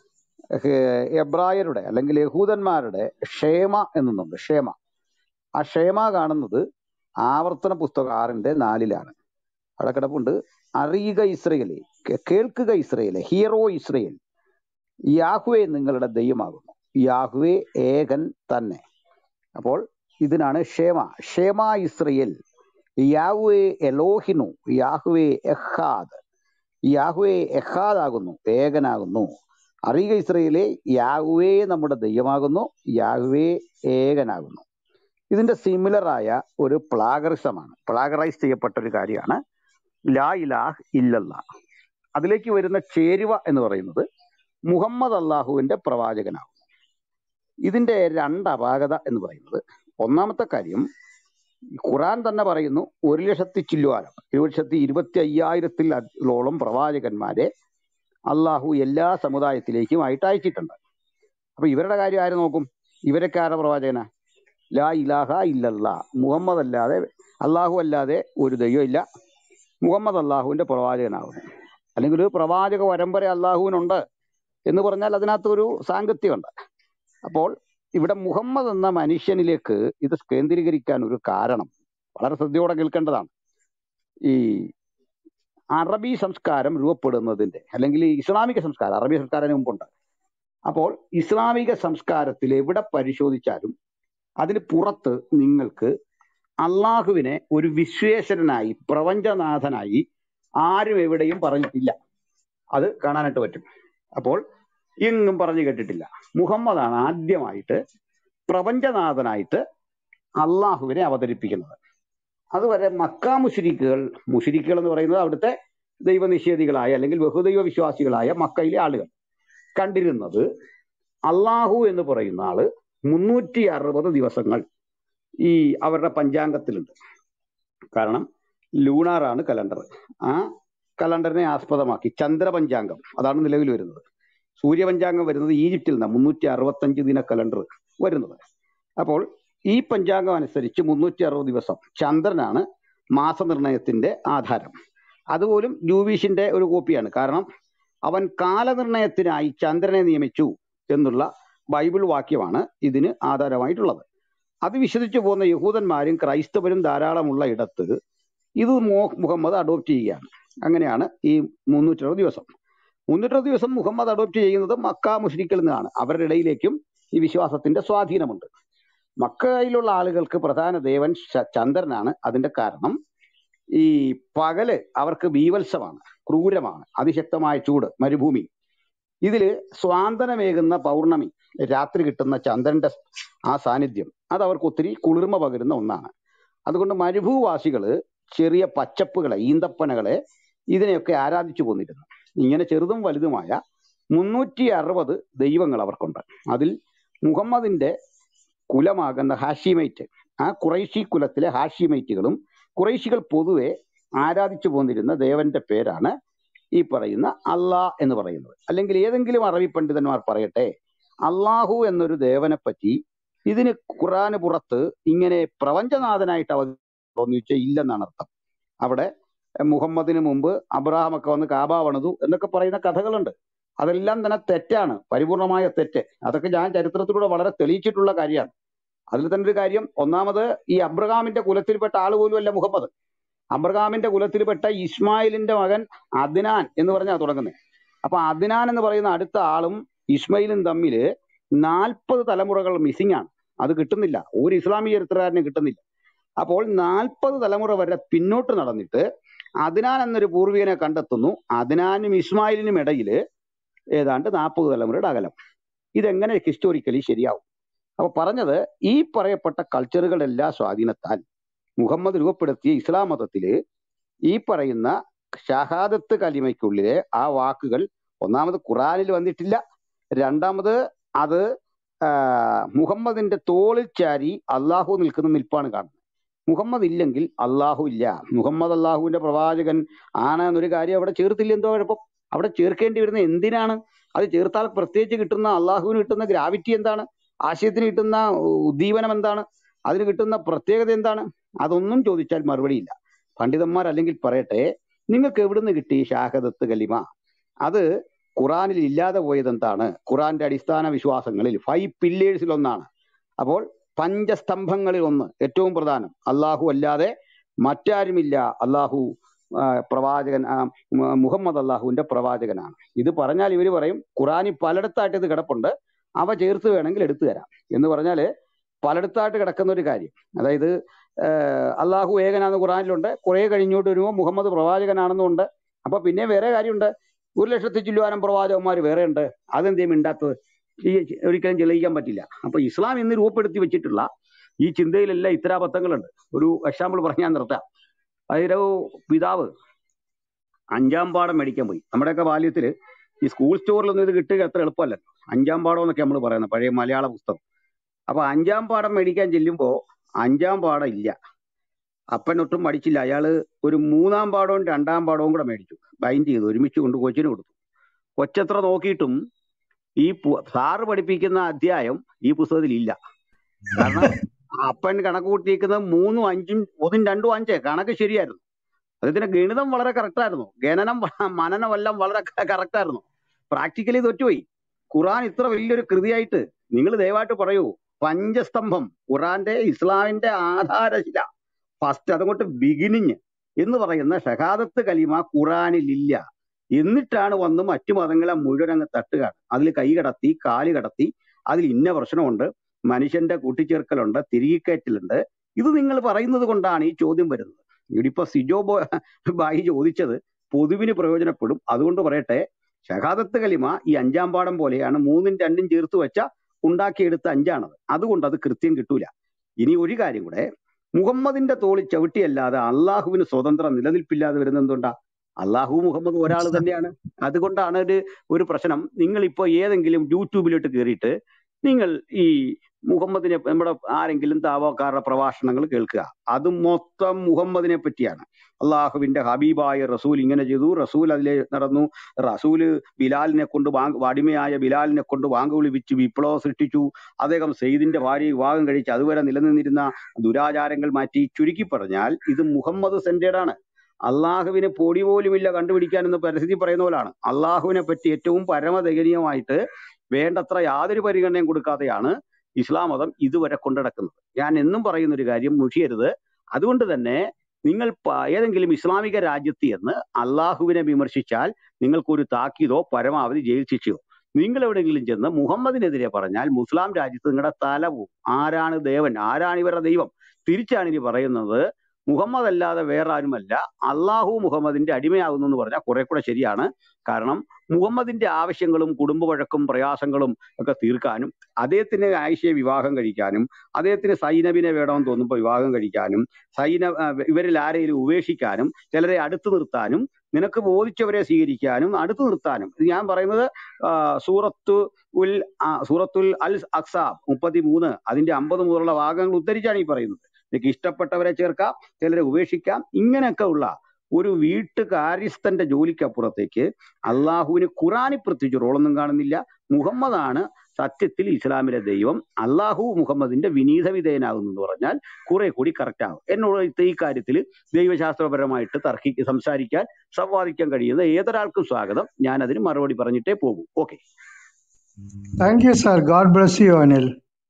ഹെ- എബ്രായരുടെ അല്ലെങ്കിൽ യഹൂദന്മാരുടെ ക്ഷേമ എന്നുണ്ട് ക്ഷേമ ആ ക്ഷേമ കാണുന്നത് ആവർത്തന പുസ്തകം ആറിന്റെ നാലിലാണ് അവിടെ കിടപ്പുണ്ട് അറിയുക ഇസ്രയേലെ കേ- കേൾക്കുക ഇസ്രയേലെ ഹീറോ ഇസ്രയേൽ യാഹ്വേ നിങ്ങളുടെ ദൈവമാകുന്നു യാഹ്വേ ഏകൻ തന്നെ അപ്പോൾ ഇതിനാണ് ഷേമ ഷേമ ഇസ്രയേൽ യാഹ്വേ എലോഹിനു യാഹ്വേ എഹാദ് യാഹ്വേ എഹാദ് ആകുന്നു ഏകനാകുന്നു അറിയുക ഇസ്രയേലെ യാഹ്വേ നമ്മുടെ ദൈവമാകുന്നു യാഹ്വേ ഏകനാകുന്നു ഇതിന്റെ സിമിലർ ആയ ഒരു പ്ലാഗറിസമാണ് പ്ലാഗറൈസ് ചെയ്യപ്പെട്ട ഒരു കാര്യമാണ് ലാ ഇലാഹ് ഇല്ലല്ല അതിലേക്ക് വരുന്ന ചേരുവ എന്ന് പറയുന്നത് മുഹമ്മദ് അള്ളാഹുവിന്റെ പ്രവാചകനാകും ഇതിന്റെ രണ്ട് അപാകത എന്ന് പറയുന്നത് ഒന്നാമത്തെ കാര്യം ഖുറാൻ തന്നെ പറയുന്നു ഒരു ലക്ഷത്തി ചില്ലുവാനം ഒരു ലക്ഷത്തി ഇരുപത്തി അയ്യായിരത്തിലോളം പ്രവാചകന്മാരെ അള്ളാഹു എല്ലാ സമുദായത്തിലേക്കും ആയിട്ട് അയച്ചിട്ടുണ്ട് അപ്പൊ ഇവരുടെ കാര്യം ആര് നോക്കും ഇവരൊക്കെ ആരുടെ പ്രവാചകനാ ലാ ഇലാഹ ഇല്ലല്ല മുഹമ്മദ് അല്ലാതെ അള്ളാഹു അല്ലാതെ ഒരു ദൈവം ഇല്ല മുഹമ്മദ് അള്ളാഹുവിന്റെ പ്രവാചകനാകുന്നു അല്ലെങ്കിൽ ഒരു പ്രവാചക പരമ്പര അള്ളാഹുവിനുണ്ട് എന്ന് പറഞ്ഞാൽ അതിനകത്ത് ഒരു സാങ്കത്യമുണ്ട് അപ്പോൾ ഇവിടെ മുഹമ്മദ് എന്ന മനുഷ്യനിലേക്ക് ഇത് കേന്ദ്രീകരിക്കാൻ ഒരു കാരണം വളരെ ശ്രദ്ധയോടെ കേൾക്കേണ്ടതാണ് ഈ അറബി സംസ്കാരം രൂപപ്പെടുന്നതിന്റെ അല്ലെങ്കിൽ ഈ ഇസ്ലാമിക സംസ്കാരം അറബി സംസ്കാരത്തിന് മുമ്പുണ്ട് അപ്പോൾ ഇസ്ലാമിക സംസ്കാരത്തിൽ എവിടെ പരിശോധിച്ചാലും അതിന് പുറത്ത് നിങ്ങൾക്ക് അള്ളാഹുവിനെ ഒരു വിശ്വേശ്വരനായി പ്രപഞ്ചനാഥനായി ആരും എവിടെയും പറഞ്ഞിട്ടില്ല അത് കാണാനായിട്ട് പറ്റും അപ്പോൾ എങ്ങും പറഞ്ഞു കേട്ടിട്ടില്ല മുഹമ്മദാണ് ആദ്യമായിട്ട് പ്രപഞ്ചനാഥനായിട്ട് അള്ളാഹുവിനെ അവതരിപ്പിക്കുന്നത് അതുവരെ മക്ക മുഷിരിക്കുകൾ മുഷിരിക്കുകൾ എന്ന് പറയുന്നത് അവിടുത്തെ ദൈവനിഷേധികളായ അല്ലെങ്കിൽ ബഹുദൈവ വിശ്വാസികളായ മക്കയിലെ ആളുകൾ കണ്ടിരുന്നത് അള്ളാഹു എന്ന് പറയുന്ന ആള് മുന്നൂറ്റി അറുപത് ദിവസങ്ങൾ ഈ അവരുടെ പഞ്ചാംഗത്തിലുണ്ട് കാരണം ലൂണാറാണ് കലണ്ടർ ആ കലണ്ടറിനെ ആസ്പദമാക്കി ചന്ദ്രപഞ്ചാംഗം അതാണ് നിലവിൽ വരുന്നത് സൂര്യപഞ്ചാംഗം വരുന്നത് ഈജിപ്തിൽ നിന്നാണ് മുന്നൂറ്റി അറുപത്തഞ്ച് ദിന കലണ്ടർ വരുന്നത് അപ്പോൾ ഈ പഞ്ചാംഗം അനുസരിച്ച് മുന്നൂറ്റി അറുപത് ദിവസം ചന്ദ്രനാണ് മാസനിർണയത്തിന്റെ ആധാരം അതുപോലും ജൂബീഷിന്റെ ഒരു കോപ്പിയാണ് കാരണം അവൻ കാലനിർണയത്തിനായി ചന്ദ്രനെ നിയമിച്ചു എന്നുള്ള ബൈബിൾ വാക്യമാണ് ഇതിന് ആധാരമായിട്ടുള്ളത് അത് വിശ്വസിച്ചു പോകുന്ന യഹൂദന്മാരും ക്രൈസ്തവരും ധാരാളമുള്ള ഇടത്ത് ഇത് മോ- മുഹമ്മദ് അഡോപ്റ്റ് ചെയ്യുകയാണ് അങ്ങനെയാണ് ഈ മുന്നൂറ്ററുപത് ദിവസം മുന്നൂറ്ററുപത് ദിവസം മുഹമ്മദ് അഡോപ്റ്റ് ചെയ്യുന്നത് മക്ക മുഷ്രിക്കിൽ നിന്നാണ് അവരുടെ ഇടയിലേക്കും ഈ വിശ്വാസത്തിന്റെ സ്വാധീനമുണ്ട് മക്കയിലുള്ള ആളുകൾക്ക് പ്രധാന ദേവൻ ശ- ചന്ദ്രനാണ് അതിന്റെ കാരണം ഈ പകല് അവർക്ക് ബീവത്സമാണ് ക്രൂരമാണ് അതിശക്തമായ ചൂട് മരുഭൂമി ഇതില് സ്വാന്തനമേകുന്ന പൗർണമി രാത്രി കിട്ടുന്ന ചന്ദ്രന്റെ ആ സാന്നിധ്യം അത് അവർക്ക് ഒത്തിരി കുളിർമ പകരുന്ന ഒന്നാണ് അതുകൊണ്ട് മരുഭൂവാസികള് ചെറിയ പച്ചപ്പുകളെ ഈന്തപ്പനകളെ ഇതിനെയൊക്കെ ആരാധിച്ചു പോന്നിരുന്നു ഇങ്ങനെ ചെറുതും വലുതുമായ മുന്നൂറ്റി അറുപത് ദൈവങ്ങൾ അവർക്കുണ്ട് അതിൽ മുഹമ്മദിന്റെ കുലമാകുന്ന ഹാഷിമൈറ്റ് ആ കുറൈശി കുലത്തിലെ ഹാഷിമൈറ്റുകളും കുറൈശികൾ പൊതുവെ ആരാധിച്ചു പോന്നിരുന്ന ദേവന്റെ പേരാണ് ഈ പറയുന്ന അള്ളാ എന്ന് പറയുന്നത് അല്ലെങ്കിൽ ഏതെങ്കിലും അറബി പണ്ഡിതന്മാർ പറയട്ടെ അള്ളാഹു എന്നൊരു ദേവനെ പറ്റി ഇതിന് ഖുറാന് പുറത്ത് ഇങ്ങനെ പ്രപഞ്ചനാഥനായിട്ട് അവതരിപ്പിച്ചോ ചോദിച്ചാൽ ഇല്ലെന്നാണ് അർത്ഥം അവിടെ എഹ്, മുഹമ്മദിന് മുമ്പ് അബ്രഹാം ഒക്കെ വന്ന് കാബ പണിതു എന്നൊക്കെ പറയുന്ന കഥകളുണ്ട് അതെല്ലാം തന്നെ തെറ്റാണ് പരിപൂർണമായ തെറ്റ് അതൊക്കെ ഞാൻ ചരിത്രത്തിലൂടെ വളരെ തെളിയിച്ചിട്ടുള്ള കാര്യമാണ് അതിൽ തന്നെ ഒരു കാര്യം ഒന്നാമത് ഈ അബ്രഹാമിന്റെ കുലത്തിൽപ്പെട്ട ആൾ പോലും അല്ല മുഹമ്മദ് അബ്രഹാമിന്റെ കുലത്തിൽപ്പെട്ട ഇസ്മായിലിന്റെ മകൻ അദ്നാൻ എന്ന് പറഞ്ഞാൽ തുടങ്ങുന്നത് അപ്പൊ അദ്നാൻ എന്ന് പറയുന്ന അടുത്ത ആളും ഇസ്മയിലും തമ്മിൽ നാൽപ്പത് തലമുറകൾ മിസ്സിംഗ് ആണ് അത് കിട്ടുന്നില്ല ഒരു ഇസ്ലാമിക ചരിത്രകാരനും കിട്ടുന്നില്ല അപ്പോൾ നാൽപ്പത് തലമുറ വരെ പിന്നോട്ട് നടന്നിട്ട് അദ്നാൻ എന്നൊരു പൂർവികനെ കണ്ടെത്തുന്നു അദ്നാനും ഇസ്മായിലിനും ഇടയിൽ ഏതാണ്ട് നാൽപ്പത് തലമുറയുടെ അകലം ഇതെങ്ങനെ ഹിസ്റ്റോറിക്കലി ശരിയാവും അപ്പൊ പറഞ്ഞത് ഈ പറയപ്പെട്ട കൾച്ചറുകളെല്ലാം സ്വാധീനത്താൽ മുഹമ്മദ് രൂപപ്പെടുത്തിയ ഇസ്ലാം മതത്തില് ഈ പറയുന്ന ഷഹാദത്ത് കലിമയ്ക്കുള്ളിലെ ആ വാക്കുകൾ ഒന്നാമത് ഖുറാനിൽ വന്നിട്ടില്ല രണ്ടാമത് അത് ആ, മുഹമ്മദിന്റെ തോളിൽ ചാരി അള്ളാഹു നിൽക്കുന്ന നിൽപ്പാണ് കാണുന്നത് മുഹമ്മദ് ഇല്ലെങ്കിൽ അള്ളാഹു ഇല്ല മുഹമ്മദ് അള്ളാഹുവിന്റെ പ്രവാചകൻ ആണ് എന്നൊരു കാര്യം അവിടെ ചേർത്തില്ല എന്തോ കുഴപ്പം അവിടെ ചേർക്കേണ്ടി വരുന്ന എന്തിനാണ് അത് ചേർത്താൽ പ്രത്യേകിച്ച് കിട്ടുന്ന അള്ളാഹുവിന് കിട്ടുന്ന ഗ്രാവിറ്റി എന്താണ് ആശയത്തിന് കിട്ടുന്ന ഉദ്ദീപനം എന്താണ് അതിന് കിട്ടുന്ന പ്രത്യേകത എന്താണ് അതൊന്നും ചോദിച്ചാൽ മറുപടിയില്ല പണ്ഡിതന്മാർ അല്ലെങ്കിൽ പറയട്ടെ നിങ്ങൾക്ക് എവിടുന്ന് കിട്ടി ഷാഹദത്ത് കലിമ അത് ഖുറാനിൽ ഇല്ലാതെ പോയത് എന്താണ് ഖുറാന്റെ അടിസ്ഥാന വിശ്വാസങ്ങളിൽ ഫൈവ് പില്ലേഴ്സിൽ ഒന്നാണ് അപ്പോൾ പഞ്ചസ്തംഭങ്ങളിൽ ഒന്ന് ഏറ്റവും പ്രധാനം അള്ളാഹു അല്ലാതെ മറ്റാരുമില്ല അള്ളാഹു ആ, പ്രവാചകൻ ആ, മു- മുഹമ്മദ് അള്ളാഹുവിന്റെ പ്രവാചകനാണ് ഇത് പറഞ്ഞാൽ ഇവർ പറയും ഖുറാനിൽ പലയിടത്തായിട്ട് ഇത് കിടപ്പുണ്ട് അവ ചേർത്ത് വേണമെങ്കിൽ എടുത്തു തരാം എന്ന് പറഞ്ഞാല് പലയിടത്തായിട്ട് കിടക്കുന്ന ഒരു കാര്യം അതായത് ആഹ് അള്ളാഹു ഏകനാന്ന് ഖുറാനിലുണ്ട് കുറെ കഴിഞ്ഞോട്ട് വരുമ്പോൾ മുഹമ്മദ് പ്രവാചകനാണെന്നുണ്ട് അപ്പൊ പിന്നെ വേറെ കാര്യമുണ്ട് ഒരു ലക്ഷത്തി ചില്ലുവാനം പ്രവാചകന്മാർ വേറെ ഉണ്ട് അതെന്തേ മിണ്ടാത്തത് ഈ ഒരിക്കലും തെളിയിക്കാൻ പറ്റില്ല അപ്പൊ ഇസ്ലാം ഇന്ന് രൂപപ്പെടുത്തി വെച്ചിട്ടുള്ള ഈ ചിന്തയിലെല്ലാം ഇത്തരം അബദ്ധങ്ങളുണ്ട് ഒരു എക്സാമ്പിൾ പറഞ്ഞാൽ നിർത്താം അതൊരു പിതാവ് അഞ്ചാം പാഠം മേടിക്കാൻ പോയി നമ്മുടെയൊക്കെ ബാല്യത്തിൽ ഈ സ്കൂൾ സ്റ്റോറിലൊന്നും ഇത് കിട്ടുക അത്ര എളുപ്പമല്ല അഞ്ചാം പാഠം എന്നൊക്കെ നമ്മൾ പറയുന്നത് പഴയ മലയാള പുസ്തകം അപ്പൊ അഞ്ചാം പാഠം മേടിക്കാൻ ചെല്ലുമ്പോ അഞ്ചാം പാഠം ഇല്ല അപ്പൻ ഒട്ടും പഠിച്ചില്ല അയാള് ഒരു മൂന്നാം പാഠവും രണ്ടാം പാഠവും കൂടെ മേടിച്ചു ബൈൻഡ് ചെയ്തു ഒരുമിച്ച് കൊണ്ട് കൊച്ചിന് കൊടുത്തു കൊച്ചത്ര നോക്കിയിട്ടും ഈ പു- സാറ് പഠിപ്പിക്കുന്ന അധ്യായം ഈ പുസ്തകത്തിൽ ഇല്ല കാരണം അപ്പൻ കണക്ക് കൂട്ടിയിരിക്കുന്നത് മൂന്നും അഞ്ചും ഒന്നും രണ്ടും അഞ്ചേ കണക്ക് ശരിയായിരുന്നു അദ്ദേഹത്തിന്റെ ഗണിതം വളരെ correct ആയിരുന്നു ഗണനം വ- മനനമെല്ലാം വളരെ correct ആയിരുന്നു പ്രാക്ടിക്കലി തോറ്റുപോയി ഖുറാൻ ഇത്ര വലിയൊരു കൃതിയായിട്ട് നിങ്ങൾ ദയവായിട്ട് പറയൂ പഞ്ചസ്തംഭം ഖുറാന്റെ ഇസ്ലാമിന്റെ ആധാരശില ഫസ്റ്റ് അതുകൊണ്ട് ബിഗിനിങ് എന്ന് പറയുന്ന ഷഹാദത്ത് കലിമ ഖുറാനിൽ ഇല്ല എന്നിട്ടാണ് വന്ന് മറ്റു മതങ്ങളെ മുഴുവൻ അങ്ങ് തട്ടുകയാണ് അതിൽ കൈ കടത്തി കാല് കടത്തി അതിൽ ഇന്ന പ്രശ്നമുണ്ട് മനുഷ്യന്റെ കൂട്ടിച്ചേർക്കലുണ്ട് തിരികെക്കയറ്റലുണ്ട് ഇത് നിങ്ങൾ പറയുന്നത് കൊണ്ടാണ് ഈ ചോദ്യം വരുന്നത് ഇവിടെ ഇപ്പൊ സിജോ ബോ ബായി ചോദിച്ചത് പൊതുവിന് പ്രയോജനപ്പെടും അതുകൊണ്ട് പറയട്ടെ ഷഹാദത്ത് കലിമ ഈ അഞ്ചാം പാഠം പോലെയാണ് മൂന്നും രണ്ടും ചേർത്ത് വെച്ച ഉണ്ടാക്കിയെടുത്ത അഞ്ചാണത് അതുകൊണ്ട് അത് കൃത്യം കിട്ടൂല ഇനി ഒരു കാര്യം കൂടെ മുഹമ്മദിന്റെ തോളിൽ ചവിട്ടിയല്ലാതെ അള്ളാഹുവിന് സ്വതന്ത്രം നിലനിൽപ്പില്ലാതെ വരുന്നത് എന്തുകൊണ്ടാ അള്ളാഹു മുഹമ്മദ് ഒരാൾ തന്നെയാണ് അതുകൊണ്ടാണ് ഒരു ഒരു പ്രശ്നം നിങ്ങൾ ഇപ്പൊ ഏതെങ്കിലും യൂട്യൂബിലോട്ട് കയറിയിട്ട് നിങ്ങൾ ഈ മുഹമ്മദിനെ നമ്മുടെ ആരെങ്കിലും താവോക്കാരുടെ പ്രഭാഷണങ്ങൾ കേൾക്കുക അത് മൊത്തം മുഹമ്മദിനെ പറ്റിയാണ് അള്ളാഹുവിന്റെ ഹബീബായ റസൂൽ ഇങ്ങനെ ചെയ്തു റസൂൽ അതിലെ നടന്നു റസൂല് ബിലാലിനെ കൊണ്ട് വാങ് അടിമയായ ബിലാലിനെ കൊണ്ട് വാങ്ക് വിളിപ്പിച്ചു വിപ്ലവം സൃഷ്ടിച്ചു അദ്ദേഹം സെയ്ദിന്റെ ഭാര്യ വിവാഹം കഴിച്ച് അതുവരെ നിലനിന്നിരുന്ന ദുരാചാരങ്ങൾ മാറ്റി ചുരുക്കി പറഞ്ഞാൽ ഇത് മുഹമ്മദ് സെന്റേഡ് ആണ് അള്ളാഹുവിന് പൊടി പോലുമില്ല കണ്ടുപിടിക്കാനെന്ന് പരിസ്ഥിതി പറയുന്ന പോലാണ് അള്ളാഹുവിനെ പറ്റി ഏറ്റവും പരമദയനീയമായിട്ട് വേണ്ടത്ര യാതൊരു പരിഗണനയും കൊടുക്കാതെയാണ് ഇസ്ലാം മതം ഇതുവരെ കൊണ്ടുനടക്കുന്നത് ഞാൻ എന്നും പറയുന്ന ഒരു കാര്യം മുഷിയരുത് അതുകൊണ്ട് തന്നെ നിങ്ങൾ പ- ഏതെങ്കിലും ഇസ്ലാമിക രാജ്യത്ത് എന്ന് അള്ളാഹുവിനെ വിമർശിച്ചാൽ നിങ്ങൾക്കൊരു താക്കീതോ പരമാവധി ജയിൽ ശിക്ഷയോ നിങ്ങൾ എവിടെയെങ്കിലും ചെന്ന് മുഹമ്മദിനെതിരെ പറഞ്ഞാൽ മുസ്ലാം രാജ്യത്ത് നിങ്ങളുടെ തല പോവും ആരാണ് ദേവൻ ആരാണ് ഇവരുടെ ദൈവം തിരിച്ചാണ് ഇനി പറയുന്നത് മുഹമ്മദ് അല്ലാതെ വേറെ ആരുമല്ല അള്ളാഹു മുഹമ്മദിന്റെ അടിമയാകുന്നു എന്ന് പറഞ്ഞാൽ കുറെ കൂടെ ശരിയാണ് കാരണം മുഹമ്മദിന്റെ ആവശ്യങ്ങളും കുടുംബ വഴക്കും പ്രയാസങ്ങളും ഒക്കെ തീർക്കാനും അദ്ദേഹത്തിന് ആയിഷയെ വിവാഹം കഴിക്കാനും അദ്ദേഹത്തിന് സൈനബിനെ വേണമെന്ന് തോന്നുമ്പോൾ വിവാഹം കഴിക്കാനും സൈന ആ, ഇവരിൽ ആരെയും ഉപേക്ഷിക്കാനും ചിലരെ അടുത്ത് നിർത്താനും നിനക്ക് ബോധിച്ചവരെ സ്വീകരിക്കാനും അടുത്ത് നിർത്താനും ഇത് ഞാൻ പറയുന്നത് ആ, സൂറത്തു ഉൽ ആ, സൂറത്തുൽ അൽ അക്സ മുപ്പത്തി മൂന്ന് അതിന്റെ അമ്പത് മുതലുള്ള ഭാഗങ്ങൾ ഉദ്ധരിച്ചാണ് ഈ പറയുന്നത് നിനക്ക് ഇഷ്ടപ്പെട്ടവരെ ചേർക്കാം ചിലരെ ഉപേക്ഷിക്കാം ഇങ്ങനെയൊക്കെ ഉള്ള ഒരു വീട്ടുകാര്യസ്ഥന്റെ ജോലിക്കപ്പുറത്തേക്ക് അള്ളാഹുവിന് ഖുറാനി പ്രത്യേകിച്ച് റോളൊന്നും കാണുന്നില്ല മുഹമ്മദാണ് സത്യത്തിൽ ഇസ്ലാമിലെ ദൈവം അള്ളാഹു മുഹമ്മദിന്റെ വിനീത വിധേയനാകുന്നു എന്ന് പറഞ്ഞാൽ കുറെ കൂടി കറക്റ്റ് ആകും എന്നോട് ഈ കാര്യത്തിൽ ദൈവശാസ്ത്രപരമായിട്ട് തർക്കി സംസാരിക്കാൻ സംവാദിക്കാൻ കഴിയുന്ന ഏതൊരാൾക്കും സ്വാഗതം ഞാൻ അതിന് മറുപടി പറഞ്ഞിട്ടേ പോകൂ okay Thank you, sir. God bless you, Anil.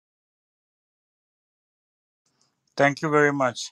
Thank you very much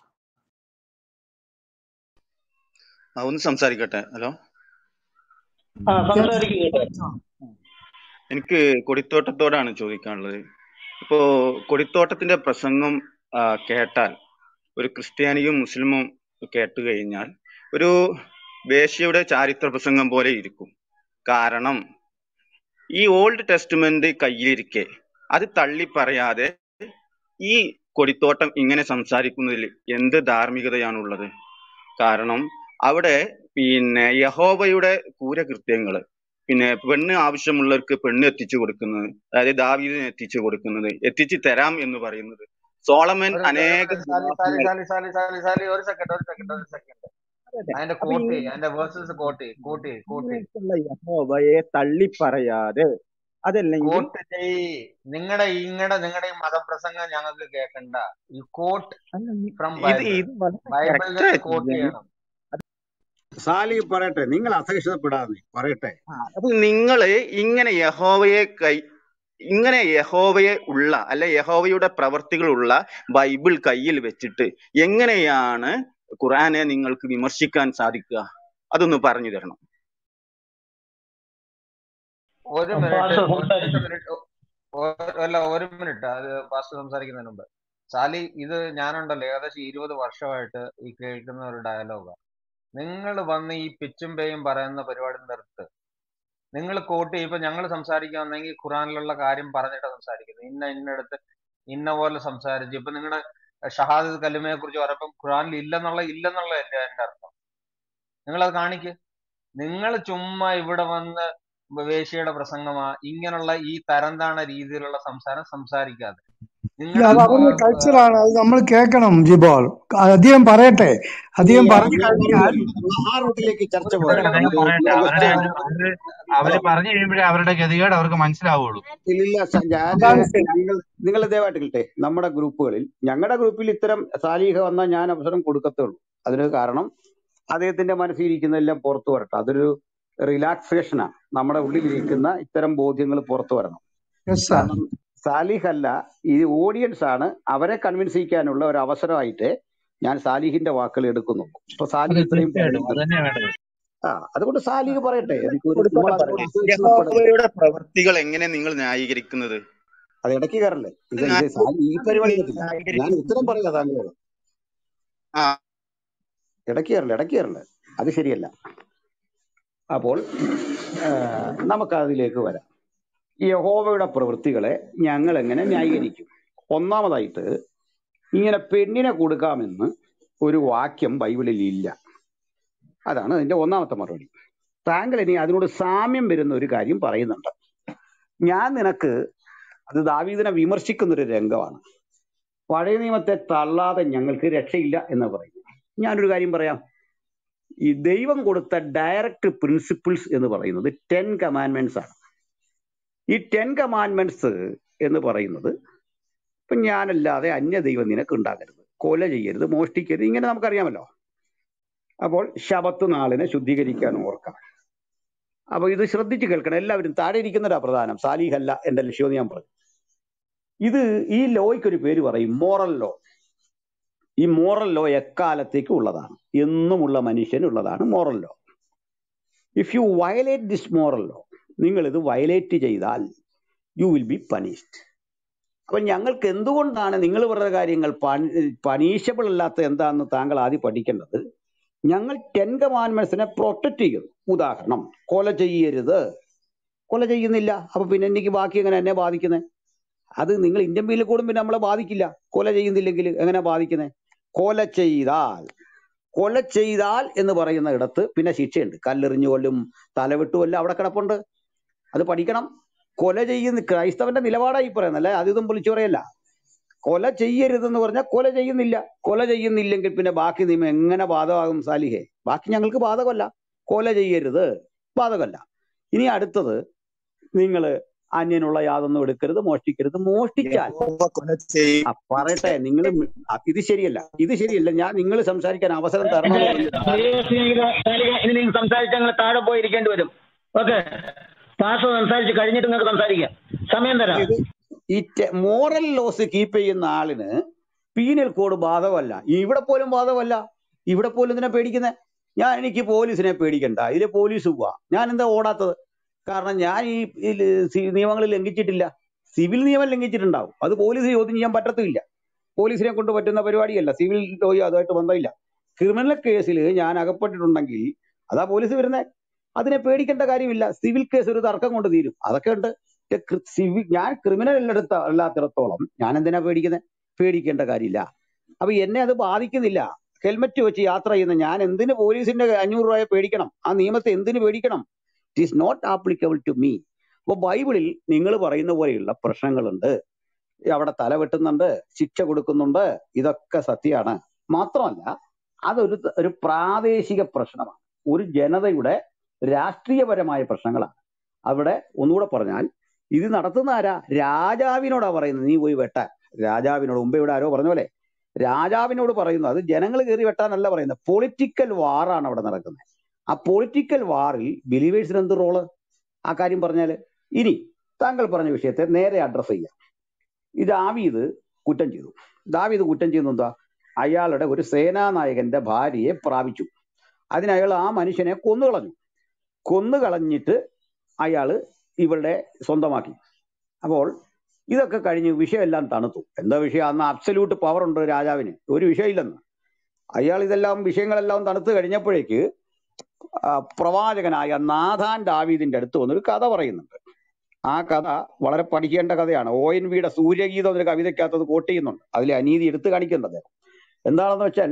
ആ ഒന്ന് സംസാരിക്കട്ടെ ഹലോ ആ Yes. സംസാരിക്കും കേട്ടോ എനിക്ക് കൊടിത്തോട്ടത്തോടാണ് ചോദിക്കാനുള്ളത് ഇപ്പോ കൊടിത്തോട്ടത്തിന്റെ പ്രസംഗം ആ, കേട്ടാൽ ഒരു ക്രിസ്ത്യാനിയും മുസ്ലിമും കേട്ട് കഴിഞ്ഞാൽ ഒരു വേശ്യയുടെ ചാരിത്ര പ്രസംഗം പോലെ ഇരിക്കും കാരണം ഈ ഓൾഡ് ടെസ്റ്റ്മെന്റ് കയ്യിലിരിക്കെ അത് തള്ളി പറയാതെ ഈ കൊടിത്തോട്ടം ഇങ്ങനെ സംസാരിക്കുന്നതിൽ എന്ത് ധാർമ്മികതയാണുള്ളത് കാരണം അവിടെ പിന്നെ യഹോവയുടെ ക്രൂരകൃത്യങ്ങള് പിന്നെ പെണ്ണ് ആവശ്യമുള്ളവർക്ക് പെണ്ണ് എത്തിച്ചു കൊടുക്കുന്നത് അതായത് ദാവീദിന് എത്തിച്ചു കൊടുക്കുന്നത് എത്തിച്ചു തരാം എന്ന് പറയുന്നത് സോളമൻ ഒരു ഒരു അനേക ഒരു സാലി സാലി വിവാഹങ്ങൾ സാലി സാലി സാലി സാലി ഒരു സെക്കൻഡ് ഒരു സെക്കൻഡ് ഒരു സെക്കൻഡ് അതിന്റെ അപ്പൊ കോട്ട് ഈ ചെയ്യ് അതിന്റെ വേഴ്സസ് കോട്ട് ചെയ്യ് കോട്ട് ചെയ്യ് കോട്ട് ചെയ്യ് ഇങ്ങനെയൊക്കെയുള്ള യഹോവയെ തള്ളിപ്പറയാതെ അതല്ലെങ്കിൽ കോട്ട് ചെയ് നിങ്ങളുടെ ഇങ്ങടെ നിങ്ങളുടെ ഈ മതപ്രസംഗം ഞങ്ങൾക്ക് കേൾക്കണ്ട യു കോട്ട് അല്ല ഈ- ഫ്രം ഇത് ബൈബിൾ ഇത് വളരെ ബൈബിളിൽ കറക്റ്റ് നിന്ന് ആയിട്ട് കോട്ട് ഞാൻ ചെയ്യണം സാലി പറയട്ടെ നിങ്ങൾ അസഹിഷ്ണുതപ്പെടാതെ പറയട്ടെ ആ, അപ്പൊ നിങ്ങള് ഇങ്ങനെ യഹോവയെ കൈ ഇങ്ങനെ യഹോവയെ ഉള്ള അല്ലെ യഹോവയുടെ പ്രവർത്തികളുള്ള ബൈബിൾ കയ്യിൽ വെച്ചിട്ട് എങ്ങനെയാണ് ഖുറാനെ നിങ്ങൾക്ക് വിമർശിക്കാൻ സാധിക്കുക അതൊന്ന് പറഞ്ഞു തരണം ഒരു മിനിറ്റ് പാസ്റ്റർ ഒരു സംസാരിക്കും മിനിറ്റ് അല്ല ഒരു മിനിറ്റ് അത് പാസ്റ്റർ സംസാരിക്കുന്നതിന് മുമ്പ് സാലി ഇത് ഞാനുണ്ടല്ലോ ഏകദേശം ഇരുപത് വർഷമായിട്ട് ഈ കേൾക്കുന്ന ഒരു ഡയലോഗാണ് നിങ്ങൾ വന്ന് ഈ പിച്ചും പേയും പറയുന്ന പരിപാടി നിർത്ത് നിങ്ങൾ കോട്ട് ഇപ്പൊ ഞങ്ങൾ സംസാരിക്കുകയാണെങ്കിൽ ഖുറാനിലുള്ള കാര്യം പറഞ്ഞിട്ട് സംസാരിക്കുന്നത് ഇന്ന ഇന്നടത്ത് ഇന്ന പോലെ സംസാരിച്ചു ഇപ്പൊ നിങ്ങളുടെ ഷഹാദ് കലിമയെ കുറിച്ച് പറയുമ്പോൾ ഖുറാനിൽ ഇല്ലെന്നുള്ള ഇല്ലെന്നുള്ള എന്റെ എന്റെ അർത്ഥം നിങ്ങൾ അത് കാണിക്ക് നിങ്ങൾ ചുമ്മാ ഇവിടെ വന്ന് വേശ്യയുടെ പ്രസംഗമാ ഇങ്ങനെയുള്ള ഈ തരംതാണ രീതിയിലുള്ള സംസാരം സംസാരിക്കാതെ ഇല്ല നിങ്ങളുടെ അത് അവരുടെ കൾച്ചറാണ് അത് നമ്മൾ കേൾക്കണം ജിബോൾ അദ്ദേഹം പറയട്ടെ ഈ അദ്ദേഹം പറഞ്ഞു ഞാൻ കഴിഞ്ഞാൽ പറഞ്ഞല്ലോ ആ റൂട്ടിലേക്ക് ചർച്ച ഒരു പോകരുത് സെക്കൻഡ് നമുക്ക് പറയട്ടെ അവരുടെ ലോകത്തെ അവര് അവര് ഹലോ പറഞ്ഞു കഴിയുമ്പോഴേ അവരുടെ ഗതികേട് അവർക്ക് മനസ്സിലാവുള്ളൂ ഇല്ലില്ല സ- ഞാന് അതാണ് ശരി ഞങ്ങൾ നിങ്ങൾ ദയവായിട്ട് കേട്ടെ നമ്മുടെ ഗ്രൂപ്പുകളിൽ ഞങ്ങളുടെ ഗ്രൂപ്പിൽ ഇത്തരം സാലീഹ വന്നാൽ ഞാൻ അവസരം കൊടുക്കത്തുള്ളൂ അതിന് കാരണം അദ്ദേഹത്തിന്റെ മനസ്സിലിരിക്കുന്നതെല്ലാം പുറത്തു വരട്ടെ അതൊരു റിലാക്സേഷനാണ് നമ്മുടെ ഉള്ളിലിരിക്കുന്ന ഇത്തരം ബോധ്യങ്ങൾ പുറത്തു വരണം യെസ് സാർ കാരണം സാലിഹ് അല്ല ഈ ഓഡിയൻസ് ആണ് അവരെ കൺവിൻസ് ചെയ്യിക്കാനുള്ള ഒരു അവസരമായിട്ട് ഞാൻ സാലിഹിന്റെ വാക്കുകൾ എടുക്കുന്നു ഇപ്പൊ അതെ സാലിഹ് ഇത്രയും തീർച്ചയായിട്ടും അത് പറയുന്നത് തന്നെ വേണ്ടത് ആ അതുകൊണ്ട് സാലിഹ് പറയട്ടെ എനിക്ക് ഒരു കൊടുത്തോട്ടെ നമ്മൾ പറയട്ടെ അതിനോട് അസഹിഷ്ണുപ്പെടരുത് യഹോവയുടെ പ്രവർത്തികൾ എങ്ങനെ നിങ്ങൾ ന്യായീകരിക്കുന്നത് അത് ഇടയ്ക്ക് കയറല്ലേ അത് ഇത് ഇത് ന്യായ- സാലി ഈ പരിപാടി നിങ്ങൾ പറ്റില്ല ഞാൻ ന്യായീകരിക്കുന്നത് ഉത്തരം പറയാ താങ്കളോട് ആ ഇടയ്ക്ക് കയറല്ലേ ഇടയ്ക്ക് കയറല്ലേ അത് ശരിയല്ല അപ്പോൾ ആ, നമുക്ക് അതിലേക്ക് വരാം ഈ യഹോവയുടെ പ്രവൃത്തികളെ ഞങ്ങൾ എങ്ങനെ ന്യായീകരിക്കും ഒന്നാമതായിട്ട് ഇങ്ങനെ പെണ്ണിനെ കൊടുക്കാമെന്ന് ഒരു വാക്യം ബൈബിളിൽ ഇല്ല അതാണ് അതിന്റെ ഒന്നാമത്തെ മറുപടി താങ്കൾ ഇനി അതിനോട് സാമ്യം വരുന്ന ഒരു കാര്യം പറയുന്നുണ്ട് ഞാൻ നിനക്ക് അത് ദാവീദിനെ വിമർശിക്കുന്ന ഒരു രംഗമാണ് പഴയ നിയമത്തെ തള്ളാതെ ഞങ്ങൾക്ക് രക്ഷയില്ല എന്ന് പറയുന്നു ഞാനൊരു കാര്യം പറയാം ഈ ദൈവം കൊടുത്ത ഡയറക്റ്റ് പ്രിൻസിപ്പിൾസ് എന്ന് പറയുന്നത് ടെൻ കമാൻമെന്റ്സ് ആണ് ഈ ടെൻ കമാൻമെന്റ്സ് എന്ന് പറയുന്നത് ഇപ്പൊ ഞാനല്ലാതെ അന്യ ദൈവം നിനക്ക് ഉണ്ടാകരുത് കൊല ചെയ്യരുത് മോഷ്ടിക്കരുത് ഇങ്ങനെ നമുക്കറിയാമല്ലോ അപ്പോൾ ശബത്ത് നാളിനെ ശുദ്ധീകരിക്കാൻ ഓർക്കാം അപ്പൊ ഇത് ശ്രദ്ധിച്ച് കേൾക്കണം എല്ലാവരും താഴെ ഇരിക്കുന്നവരാ പ്രധാനം സാലിഹല്ല എന്റെ ലക്ഷ്യം എന്ന് ഞാൻ പറഞ്ഞു ഇത് ഈ ലോയ്ക്ക് ഒരു പേര് പറയും മോറൽ ലോ ഈ മോറൽ ലോ എക്കാലത്തേക്കും ഉള്ളതാണ് എന്നുമുള്ള മനുഷ്യനുള്ളതാണ് moral law if you violate this moral law നിങ്ങൾ ഇത് വയലേറ്റ് ചെയ്താൽ യു വിൽ ബി പണിഷ്ഡ് അപ്പൊ ഞങ്ങൾക്ക് എന്തുകൊണ്ടാണ് നിങ്ങൾ പറഞ്ഞ കാര്യങ്ങൾ പണീഷബിൾ അല്ലാത്ത എന്താണെന്ന് താങ്കൾ ആദ്യം പഠിക്കേണ്ടത് ഞങ്ങൾ ടെൻ കമാൻമെന്റ്സിനെ പ്രൊട്ടക്ട് ചെയ്യുന്നു ഉദാഹരണം കൊല ചെയ്യരുത് കൊല ചെയ്യുന്നില്ല അപ്പൊ പിന്നെ എനിക്ക് ബാക്കി എങ്ങനെ എന്നെ ബാധിക്കുന്നത് അത് നിങ്ങൾ ഇന്ത്യൻ ബില്ലിൽ കൂടും പിന്നെ നമ്മളെ ബാധിക്കില്ല കൊല ചെയ്യുന്നില്ലെങ്കിൽ എങ്ങനെ ബാധിക്കുന്നത് കൊല ചെയ്താൽ കൊല ചെയ്താൽ എന്ന് പറയുന്ന ഇടത്ത് പിന്നെ ശിക്ഷയുണ്ട് കല്ലെറിഞ്ഞു കൊല്ലും തലവിട്ടു കൊല്ലും അവിടെ കിടപ്പുണ്ട് അത് പഠിക്കണം കൊല ചെയ്യുന്ന ക്രൈസ്തവന്റെ നിലപാടായി പറയുന്നത് അല്ലെ അതിതും വിളിച്ചു പറയല്ല കൊല ചെയ്യരുതെന്ന് പറഞ്ഞാൽ കൊല ചെയ്യുന്നില്ല കൊല ചെയ്യുന്നില്ലെങ്കിൽ പിന്നെ ബാക്കി നിയമം എങ്ങനെ ബാധകമാകും സാലിഹെ ബാക്കി ഞങ്ങൾക്ക് ബാധകമല്ല കൊല ചെയ്യരുത് ബാധകമല്ല ഇനി അടുത്തത് നിങ്ങൾ അന്യനുള്ള യാതൊന്നും എടുക്കരുത് മോഷ്ടിക്കരുത് മോഷ്ടിച്ചാൽ യഹോവ കൊല ചെയ്യും ആ പറയട്ടെ നിങ്ങൾ ഇത് ശരിയല്ല ഇത് ശരിയല്ല ഞാൻ നിങ്ങൾ സംസാരിക്കാൻ അവസരം തരണമെന്ന് പറഞ്ഞിട്ട് പ്രിയ സ്നേഹിത സാലിക, ഇനി നിങ്ങൾ സംസാരിച്ചാൽ നിങ്ങൾ താഴെ പോയി ഇരിക്കേണ്ടി വരും ഓക്കെ പാസ്റ്റർ സംസാരിച്ച് കഴിഞ്ഞിട്ട് നിങ്ങൾക്ക് സംസാരിക്കാം സമയം തരാം ഇത് ഈ മോറൽ ലോസ് കീപ്പ് ചെയ്യുന്ന ആളിന് പീനൽ കോഡ് ബാധകമല്ല ഇവിടെ പോലും ബാധകമല്ല ഇവിടെ പോലും ഇതിനെ പേടിക്കുന്നത് ഞാൻ എനിക്ക് പോലീസിനെ പേടിക്കണ്ട ഇതിലെ പോലീസ് പോവാ ഞാൻ എന്താ ഓടാത്തത് കാരണം ഞാൻ ഈ ഈ സി- നിയമങ്ങൾ ലംഘിച്ചിട്ടില്ല സിവിൽ നിയമം ലംഘിച്ചിട്ടുണ്ടാവും അത് പോലീസ് ചോദ്യം ചെയ്യാൻ പറ്റത്തില്ല പോലീസിനെ കൊണ്ട് പറ്റുന്ന പരിപാടിയല്ല സിവിൽ ലോ അതുമായിട്ട് ബന്ധമില്ല ക്രിമിനൽ കേസിൽ ഞാൻ അകപ്പെട്ടിട്ടുണ്ടെങ്കിൽ അതാ പോലീസ് വരുന്നത് അതിനെ പേടിക്കേണ്ട കാര്യമില്ല സിവിൽ കേസ് ഒരു തർക്കം കൊണ്ട് തീരും അതൊക്കെ ഉണ്ട് പക്ഷെ ക്രി- സിവിൽ ഞാൻ ക്രിമിനൽ അല്ലെടുത്ത അല്ലാത്തിടത്തോളം ഞാൻ എന്തിനാ പേടിക്കുന്നത് പേടിക്കേണ്ട കാര്യമില്ല അപ്പൊ എന്നെ അത് ബാധിക്കുന്നില്ല ഹെൽമറ്റ് വെച്ച് യാത്ര ചെയ്യുന്ന ഞാൻ എന്തിന് പോലീസിന്റെ അഞ്ഞൂറ് രൂപയെ പേടിക്കണം ആ നിയമത്തെ എന്തിന് പേടിക്കണം it is not applicable to me അപ്പൊ ബൈബിളിൽ നിങ്ങൾ പറയുന്ന പോലെയുള്ള പ്രശ്നങ്ങളുണ്ട് അവിടെ തല വെട്ടുന്നുണ്ട് ശിക്ഷ കൊടുക്കുന്നുണ്ട് ഇതൊക്കെ സത്യമാണ് മാത്രമല്ല അതൊരു ത- ഒരു പ്രാദേശിക പ്രശ്നമാണ് ഒരു ജനതയുടെ രാഷ്ട്രീയപരമായ പ്രശ്നങ്ങളാണ് അവിടെ ഒന്നുകൂടെ പറഞ്ഞാൽ ഇത് നടത്തുന്ന ആരാ രാജാവിനോടാ പറയുന്നത് നീ പോയി വെട്ടാൻ രാജാവിനോട് മുമ്പേ ഇവിടെ ആരോ പറഞ്ഞ പോലെ രാജാവിനോട് പറയുന്നു അത് ജനങ്ങൾ കയറി വെട്ടാനല്ല പറയുന്നത് പൊളിറ്റിക്കൽ വാറാണ് അവിടെ നടക്കുന്നത് ആ പൊളിറ്റിക്കൽ വാറിൽ ബിലീവേഴ്സിന് എന്ത് റോള് ആ കാര്യം പറഞ്ഞാല് ഇനി താങ്കൾ പറഞ്ഞ വിഷയത്തെ നേരെ അഡ്രസ് ചെയ്യാം ഈ ദാവീദ് കുറ്റം ചെയ്തു ദാവീദ് കുറ്റം ചെയ്യുന്നത് എന്താ അയാളുടെ ഒരു സേനാനായകന്റെ ഭാര്യയെ പ്രാപിച്ചു അതിന് അയാൾ ആ മനുഷ്യനെ കൊന്നുകളഞ്ഞു കൊന്നുകളഞ്ഞിട്ട് അയാള് ഇവളുടെ സ്വന്തമാക്കി അപ്പോൾ ഇതൊക്കെ കഴിഞ്ഞ് വിഷയമെല്ലാം തണുത്തു എന്താ വിഷയം അന്ന് അബ്സല്യൂട്ട് പവർ ഉണ്ട് രാജാവിന് ഒരു വിഷയമില്ലെന്ന് അയാൾ ഇതെല്ലാം വിഷയങ്ങളെല്ലാം തണുത്ത് കഴിഞ്ഞപ്പോഴേക്ക് ആ, പ്രവാചകനായ നാഥാൻ ദാവീദിന്റെ അടുത്ത് വന്നൊരു കഥ പറയുന്നുണ്ട് ആ കഥ വളരെ പഠിക്കേണ്ട കഥയാണ് ഒ എൻ വിയുടെ സൂര്യഗീതം എന്നൊരു കവിതയ്ക്കകത്ത് അത് കോട്ട് ചെയ്യുന്നുണ്ട് അതിൽ അനീതി എടുത്തു കാണിക്കേണ്ടത് എന്താണെന്ന് വെച്ചാൽ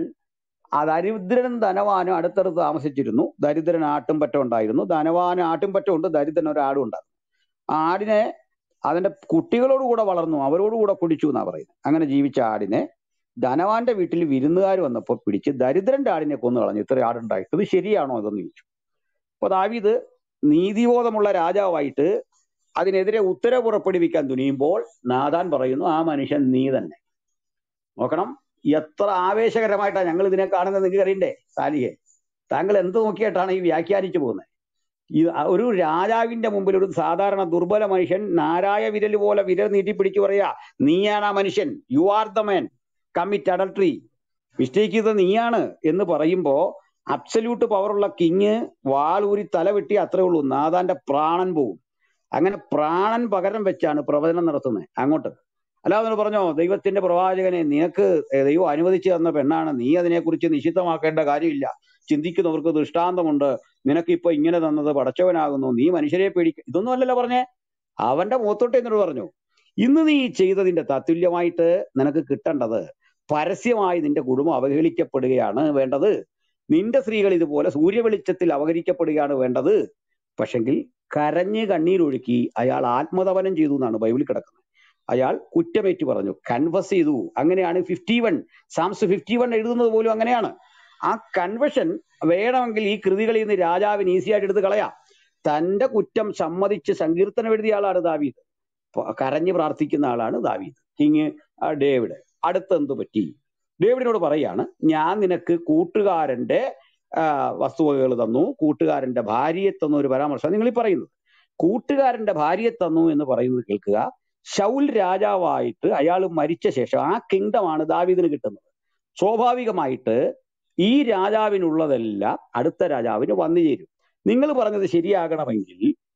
ആ ദരിദ്രനും ധനവാനും അടുത്തടുത്ത് താമസിച്ചിരുന്നു ദരിദ്രൻ ആട്ടുംപറ്റം ഉണ്ടായിരുന്നു ധനവാന് ആട്ടുംപറ്റം ഉണ്ട് ദരിദ്രൻ ഒരു ആടും ഉണ്ടായിരുന്നു ആ ആടിനെ അതിന്റെ കുട്ടികളോട് കൂടെ വളർന്നു അവരോട് കൂടെ കുടിച്ചു എന്നാ പറയുന്നത് അങ്ങനെ ജീവിച്ച ആടിനെ ധനവാന്റെ വീട്ടിൽ വിരുന്നുകാർ വന്നപ്പോൾ പിടിച്ച് ദരിദ്രന്റെ ആടിനെ കൊന്നു കളഞ്ഞു ഇത്ര ആടുണ്ടായിട്ട് ഇത് ശരിയാണോ ഇതെന്ന് ചോദിച്ചു അപ്പൊ ദാവീദ് നീതിബോധമുള്ള രാജാവായിട്ട് അതിനെതിരെ ഉത്തരവ് പുറപ്പെടുവിക്കാൻ തുനിയുമ്പോൾ നാഥാൻ പറയുന്നു ആ മനുഷ്യൻ നീ തന്നെ നോക്കണം എത്ര ആവേശകരമായിട്ടാണ് ഞങ്ങൾ ഇതിനെ കാണുന്നത് നിങ്ങൾക്ക് അറിയണ്ടേ സാലിയെ താങ്കൾ എന്ത് നോക്കിയിട്ടാണ് ഈ വ്യാഖ്യാനിച്ചു പോകുന്നത് ഈ ആ ഒരു രാജാവിന്റെ മുമ്പിൽ ഒരു സാധാരണ ദുർബല മനുഷ്യൻ നാരായ വിരൽ പോലെ വിരൽ നീട്ടി പിടിച്ചു പറയാ നീയാണ് ആ മനുഷ്യൻ you are the man commit adultery mistake ചെയ്തത് നീയാണ് എന്ന് പറയുമ്പോ അബ്സല്യൂട്ട് പവറുള്ള കിങ് വാളൂരി തല വെട്ടി അത്രേ ഉള്ളൂ നാഥാന്റെ പ്രാണൻ പോകും അങ്ങനെ പ്രാണൻ പകരം വെച്ചാണ് പ്രവചനം നടത്തുന്നത് അങ്ങോട്ട് അല്ലാതെ ഒന്ന് പറഞ്ഞോ ദൈവത്തിന്റെ പ്രവാചകനെ നിനക്ക് ദൈവം അനുവദിച്ചു തന്ന പെണ്ണാണ് നീ അതിനെക്കുറിച്ച് നിശ്ചിതമാക്കേണ്ട കാര്യമില്ല ചിന്തിക്കുന്നവർക്ക് ദൃഷ്ടാന്തമുണ്ട് നിനക്ക് ഇപ്പൊ ഇങ്ങനെ തന്നത് പടച്ചവനാകുന്നു നീ മനുഷ്യരെ പേടിക്ക ഇതൊന്നും അല്ലല്ലോ പറഞ്ഞേ അവന്റെ മുഖത്തോട്ട് എന്നോട് പറഞ്ഞു ഇന്ന് നീ ചെയ്തതിന്റെ തത്തുല്യമായിട്ട് നിനക്ക് കിട്ടേണ്ടത് പരസ്യമായി നിന്റെ കുടുംബം അവഹേളിക്കപ്പെടുകയാണ് വേണ്ടത് നിന്റെ സ്ത്രീകൾ ഇതുപോലെ സൂര്യവെളിച്ചത്തിൽ അവഹരിക്കപ്പെടുകയാണ് വേണ്ടത് പക്ഷെങ്കിൽ കരഞ്ഞ് കണ്ണീരൊഴുക്കി അയാൾ ആത്മതപനം ചെയ്തു എന്നാണ് ബൈബിളിൽ കിടക്കുന്നത് അയാൾ കുറ്റമേറ്റു പറഞ്ഞു കൺവസ് ചെയ്തു അങ്ങനെയാണ് fifty one psalms fifty one എഴുതുന്നത് പോലും അങ്ങനെയാണ് ആ കൺവെഷൻ വേണമെങ്കിൽ ഈ കൃതികളിൽ നിന്ന് രാജാവിന് ഈസി ആയിട്ട് എടുത്ത് കളയാം തന്റെ കുറ്റം സമ്മതിച്ച് സങ്കീർത്തനം എഴുതിയ ആളാണ് ദാവീദ് പ- കരഞ്ഞ് പ്രാർത്ഥിക്കുന്ന ആളാണ് ദാവീദ് കിങ് ആ, ഡേവിഡ് അടുത്തെന്ത് പറ്റി ഡേവിഡിനോട് പറയാണ് ഞാൻ നിനക്ക് കൂട്ടുകാരന്റെ ആ, വസ്തുവകകൾ തന്നു കൂട്ടുകാരന്റെ ഭാര്യയെ തന്നു ഒരു പരാമർശം നിങ്ങൾ ഈ പറയുന്നത് കൂട്ടുകാരന്റെ ഭാര്യയെ തന്നു എന്ന് പറയുന്നത് കേൾക്കുക ശൗൽ രാജാവായിട്ട് അയാൾ മരിച്ച ശേഷം ആ കിങ്ഡം ആണ് ദാവീദിന് കിട്ടുന്നത് സ്വാഭാവികമായിട്ട് ഈ രാജാവിനുള്ളതെല്ലാം അടുത്ത രാജാവിന് വന്നു ചേരും നിങ്ങൾ പറഞ്ഞത് ശരിയാകണമെങ്കിൽ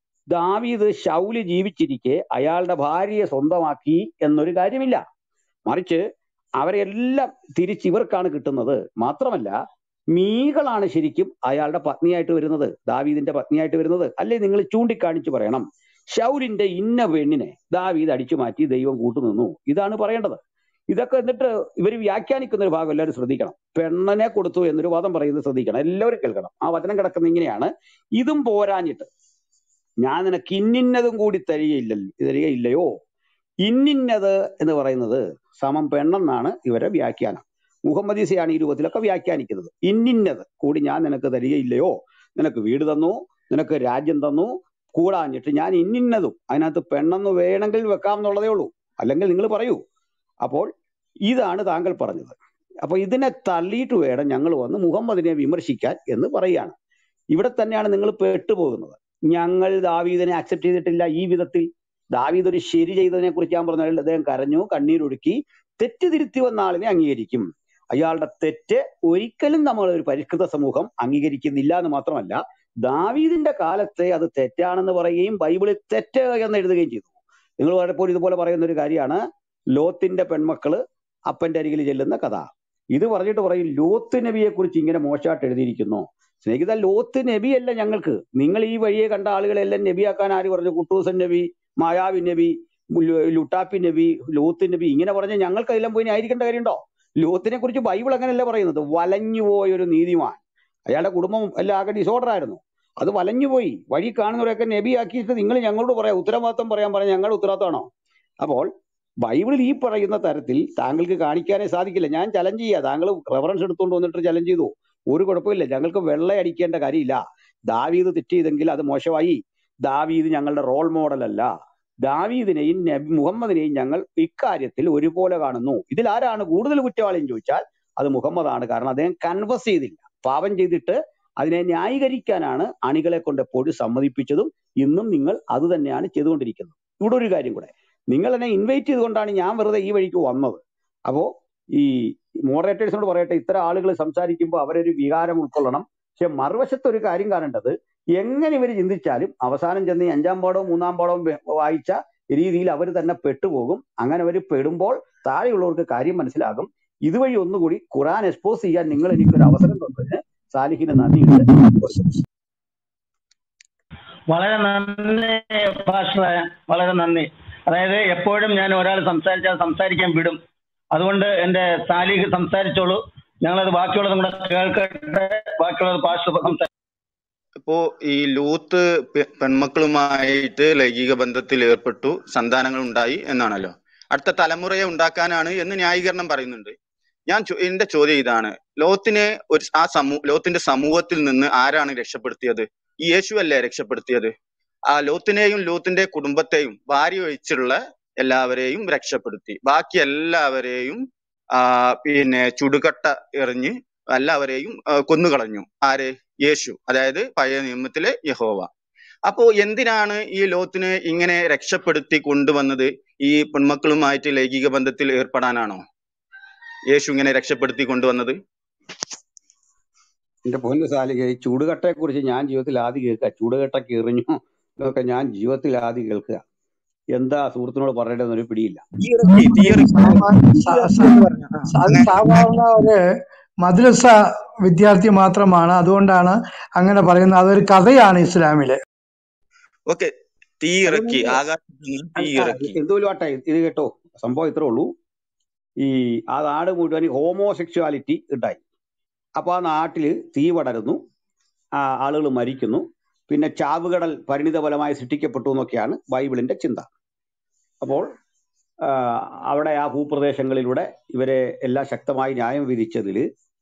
ദാവീദ് ശൗല് ജീവിച്ചിരിക്കെ അയാളുടെ ഭാര്യയെ സ്വന്തമാക്കി എന്നൊരു കാര്യമില്ല മറിച്ച് അവരെല്ലാം തിരിച്ച് ഇവർക്കാണ് കിട്ടുന്നത് മാത്രമല്ല മീകളാണ് ശരിക്കും അയാളുടെ പത്നിയായിട്ട് വരുന്നത് ദാവീദിന്റെ പത്നിയായിട്ട് വരുന്നത് അല്ലേ നിങ്ങൾ ചൂണ്ടിക്കാണിച്ചു പറയണം ശൗലിന്റെ ഇന്ന പെണ്ണിനെ ദാവീദ് അടിച്ചു മാറ്റി ദൈവം കൂട്ടുനിന്നു ഇതാണ് പറയേണ്ടത് ഇതൊക്കെ എന്നിട്ട് ഇവർ വ്യാഖ്യാനിക്കുന്ന ഒരു ഭാഗം എല്ലാവരും ശ്രദ്ധിക്കണം പെണ്ണനെ കൊടുത്തു എന്നൊരു വാദം പറയുന്നത് ശ്രദ്ധിക്കണം എല്ലാവരും കേൾക്കണം ആ വചനം കിടക്കുന്ന ഇങ്ങനെയാണ് ഇതും പോരാഞ്ഞിട്ട് ഞാൻ നിനക്ക് ഇന്നിന്നതും കൂടി തരികയില്ല തരികയില്ലയോ ഇന്നിന്നത് എന്ന് പറയുന്നത് സമം പെണ്ണെന്നാണ് ഇവരെ വ്യാഖ്യാനം മുഹമ്മദീസയാണ് ഈ രൂപത്തിലൊക്കെ വ്യാഖ്യാനിക്കുന്നത് ഇന്നിന്നത് കൂടി ഞാൻ നിനക്ക് തരികയില്ലയോ നിനക്ക് വീട് തന്നു നിനക്ക് രാജ്യം തന്നു കൂടാഞ്ഞിട്ട് ഞാൻ ഇന്നിന്നതും അതിനകത്ത് പെണ്ണെന്ന് വേണമെങ്കിൽ വെക്കാമെന്നുള്ളതേ ഉള്ളൂ അല്ലെങ്കിൽ നിങ്ങൾ പറയൂ അപ്പോൾ ഇതാണ് താങ്കൾ പറഞ്ഞത് അപ്പൊ ഇതിനെ തള്ളിയിട്ട് വേണം ഞങ്ങൾ വന്ന് മുഹമ്മദിനെ വിമർശിക്കാൻ എന്ന് പറയുകയാണ് ഇവിടെ തന്നെയാണ് നിങ്ങൾ പെട്ടുപോകുന്നത് ഞങ്ങൾ ദാവീദിനെ അക്സെപ്റ്റ് ചെയ്തിട്ടില്ല ഈ വിധത്തിൽ ദാവീദ് ഒരു ശരി ചെയ്തതിനെ കുറിച്ച് ഞാൻ പറഞ്ഞാൽ അദ്ദേഹം കരഞ്ഞു കണ്ണീരൊഴുക്കി തെറ്റ് തിരുത്തി വന്ന ആളിനെ അംഗീകരിക്കും അയാളുടെ തെറ്റ് ഒരിക്കലും നമ്മൾ ഒരു പരിഷ്കൃത സമൂഹം അംഗീകരിക്കുന്നില്ല എന്ന് മാത്രമല്ല ദാവീദിന്റെ കാലത്തെ അത് തെറ്റാണെന്ന് പറയുകയും ബൈബിളിൽ തെറ്റ് എന്ന് എഴുതുകയും ചെയ്തു നിങ്ങൾ പലപ്പോഴും ഇതുപോലെ പറയുന്ന ഒരു കാര്യമാണ് ലോത്തിന്റെ പെൺമക്കള് അപ്പന്റെ അരികിൽ ചെല്ലുന്ന കഥ ഇത് പറഞ്ഞിട്ട് പറയും ലോത്ത് നബിയെ കുറിച്ച് ഇങ്ങനെ മോശമായിട്ട് എഴുതിയിരിക്കുന്നു സ്നേഹിത ലോത്ത് നബിയല്ല ഞങ്ങൾക്ക് നിങ്ങൾ ഈ വഴിയെ കണ്ട ആളുകളെല്ലാം നബിയാക്കാൻ ആര് പറഞ്ഞു കുട്ടൂസൻ നബി മായാവി നബി ലു- ലുട്ടാപ്പി നബി ലോത്ത് നബി ഇങ്ങനെ പറഞ്ഞ ഞങ്ങൾക്ക് എല്ലാം പോയി ആയിരിക്കേണ്ട കാര്യമുണ്ടോ ലോത്തിനെ കുറിച്ച് ബൈബിൾ അങ്ങനെയല്ല പറയുന്നത് വലഞ്ഞുപോയ ഒരു നീതിമാൻ അയാളുടെ കുടുംബം എല്ലാം ആകെ ഡിസോർഡർ ആയിരുന്നു അത് വലഞ്ഞുപോയി വഴി കാണുന്നവരൊക്കെ നബിയാക്കിയിട്ട് നിങ്ങൾ ഞങ്ങളോട് പറയാം ഉത്തരവാദിത്വം പറയാൻ പറഞ്ഞ ഞങ്ങളുടെ ഉത്തരവാദിത്തമാണോ അപ്പോൾ ബൈബിളിൽ ഈ പറയുന്ന തരത്തിൽ താങ്കൾക്ക് കാണിക്കാനേ സാധിക്കില്ല ഞാൻ ചലഞ്ച് ചെയ്യാം താങ്കൾ റെഫറൻസ് എടുത്തുകൊണ്ട് വന്നിട്ട് ചലഞ്ച് ചെയ്തു ഒരു കുഴപ്പമില്ല ഞങ്ങൾക്ക് വെള്ളയടിക്കേണ്ട കാര്യമില്ല ദാവീദ് തെറ്റ് ചെയ്തെങ്കിൽ അത് മോശമായി ദാവീദ് ഞങ്ങളുടെ റോൾ മോഡൽ അല്ല ദാവീദിനെയും നബി മുഹമ്മദിനെയും ഞങ്ങൾ ഇക്കാര്യത്തിൽ ഒരുപോലെ കാണുന്നു ഇതിൽ ആരാണ് കൂടുതൽ കുറ്റവാളി എന്ന് ചോദിച്ചാൽ അത് മുഹമ്മദാണ് കാരണം അദ്ദേഹം കൺവസ് ചെയ്തില്ല പാപം ചെയ്തിട്ട് അതിനെ ന്യായീകരിക്കാനാണ് അണികളെ കൊണ്ട് എപ്പോഴും സമ്മതിപ്പിച്ചതും ഇന്നും നിങ്ങൾ അത് തന്നെയാണ് ചെയ്തുകൊണ്ടിരിക്കുന്നത് ഇവിടെ ഒരു കാര്യം കൂടെ നിങ്ങൾ എന്നെ ഇൻവൈറ്റ് ചെയ്തുകൊണ്ടാണ് ഞാൻ വെറുതെ ഈ വഴിക്ക് വന്നത് അപ്പോ ഈ മോഡറേറ്റേഴ്സിനോട് പറയട്ടെ ഇത്തരം ആളുകൾ സംസാരിക്കുമ്പോൾ അവരൊരു വികാരം ഉൾക്കൊള്ളണം പക്ഷെ മറുവശത്ത് ഒരു കാര്യം കാണേണ്ടത് എങ്ങനെ ഇവർ ചിന്തിച്ചാലും അവസാനം ചെന്ന് ഈ അഞ്ചാം പാടവും മൂന്നാം പാടവും വെ- വായിച്ച രീതിയിൽ അവർ തന്നെ പെട്ടുപോകും അങ്ങനെ അവർ പെടുമ്പോൾ താഴെയുള്ളവർക്ക് കാര്യം മനസ്സിലാകും ഇതുവഴി ഒന്നുകൂടി ഖുറാൻ എക്സ്പോസ് ചെയ്യാൻ നിങ്ങൾ എനിക്കൊരു അവസരം തന്നതിന് സാലിഹിന് നന്ദിയുണ്ട് വളരെ നന്ദി പാസ്റ്ററെ വളരെ നന്ദി അതായത് എപ്പോഴും ഞാൻ ഒരാൾ സംസാരിച്ചാൽ സംസാരിക്കാൻ വിടും അതുകൊണ്ട് എന്റെ സാലിഹ് സംസാരിച്ചോളൂ ഞങ്ങളത് ബാക്കിയുള്ളതും കൂടെ കേൾക്കട്ടെ ബാക്കിയുള്ളത് പാസ്റ്റർ സംസാരിക്കും ഇപ്പോ ഈ ലൂത്ത് പെ- പെൺമക്കളുമായിട്ട് ലൈംഗിക ബന്ധത്തിൽ ഏർപ്പെട്ടു സന്താനങ്ങൾ ഉണ്ടായി എന്നാണല്ലോ അടുത്ത തലമുറയെ ഉണ്ടാക്കാനാണ് എന്ന് ന്യായീകരണം പറയുന്നുണ്ട് ഞാൻ ചോ- എന്റെ ചോദ്യം ഇതാണ് ലോത്തിനെ ഒരു ആ സമൂ ലോത്തിന്റെ സമൂഹത്തിൽ നിന്ന് ആരാണ് രക്ഷപ്പെടുത്തിയത് ഈ യേശു അല്ലേ രക്ഷപ്പെടുത്തിയത് ആ ലോത്തിനെയും ലോത്തിന്റെ കുടുംബത്തെയും ഭാര്യ ഒഴിച്ചുള്ള എല്ലാവരെയും രക്ഷപ്പെടുത്തി ബാക്കി എല്ലാവരെയും ആ പിന്നെ ചുടുകട്ട എറിഞ്ഞ് എല്ലാവരെയും ആ, കൊന്നുകളഞ്ഞു ആര് യേശു അതായത് പഴയ നിയമത്തിലെ യഹോവ അപ്പോ എന്തിനാണ് ഈ ലോത്തിനെ ഇങ്ങനെ രക്ഷപ്പെടുത്തി കൊണ്ടുവന്നത് ഈ പെൺമക്കളുമായിട്ട് ലൈംഗിക ബന്ധത്തിൽ ഏർപ്പെടാനാണോ യേശു ഇങ്ങനെ രക്ഷപ്പെടുത്തി കൊണ്ടുവന്നത് എന്റെ പൊന്നു സാലിക ഈ ചൂടുകട്ടയെ കുറിച്ച് ഞാൻ ജീവിതത്തിൽ ആദ്യം കേൾക്കുക ചൂടുകട്ടയ്ക്ക് എറിഞ്ഞു എന്നൊക്കെ ഞാൻ ജീവിതത്തിൽ ആദ്യം കേൾക്കുക എന്താ സുഹൃത്തിനോട് പറയേണ്ടതെന്ന് ഒരു പിടിയില്ല തീയിറക്കി തീയിറക്കി സാമാ- സാ- സാ- സാ- അത് സാധാരണ ഒരു മദ്രസ വിദ്യാർത്ഥി മാത്രമാണ് അതുകൊണ്ടാണ് അങ്ങനെ പറയുന്നത് അതൊരു കഥയാണ് ഇസ്ലാമിലെ ഓക്കെ തീയിറക്കി അതൊന്നും ആകാശത്ത് നിന്ന് അല്ല, തീയിറക്കി എന്തുപോലും ആട്ടെ ഇത് കേട്ടോ സംഭവം ഇത്രേ ഉള്ളൂ ഈ ആ നാട് മുഴുവൻ ഹോമോസെക്ഷുവാലിറ്റി ഉണ്ടായി അപ്പൊ ആ നാട്ടില് തീ പടരുന്നു ആ ആളുകൾ മരിക്കുന്നു പിന്നെ ചാവുകടൽ പരിണിത ഫലമായി സൃഷ്ടിക്കപ്പെട്ടു എന്നൊക്കെയാണ് ബൈബിളിന്റെ ചിന്ത അപ്പോൾ ആ, അവിടെ ആ ഭൂപ്രദേശങ്ങളിലൂടെ ഇവരെ എല്ലാം ശക്തമായി ന്യായം വിധിച്ചതിൽ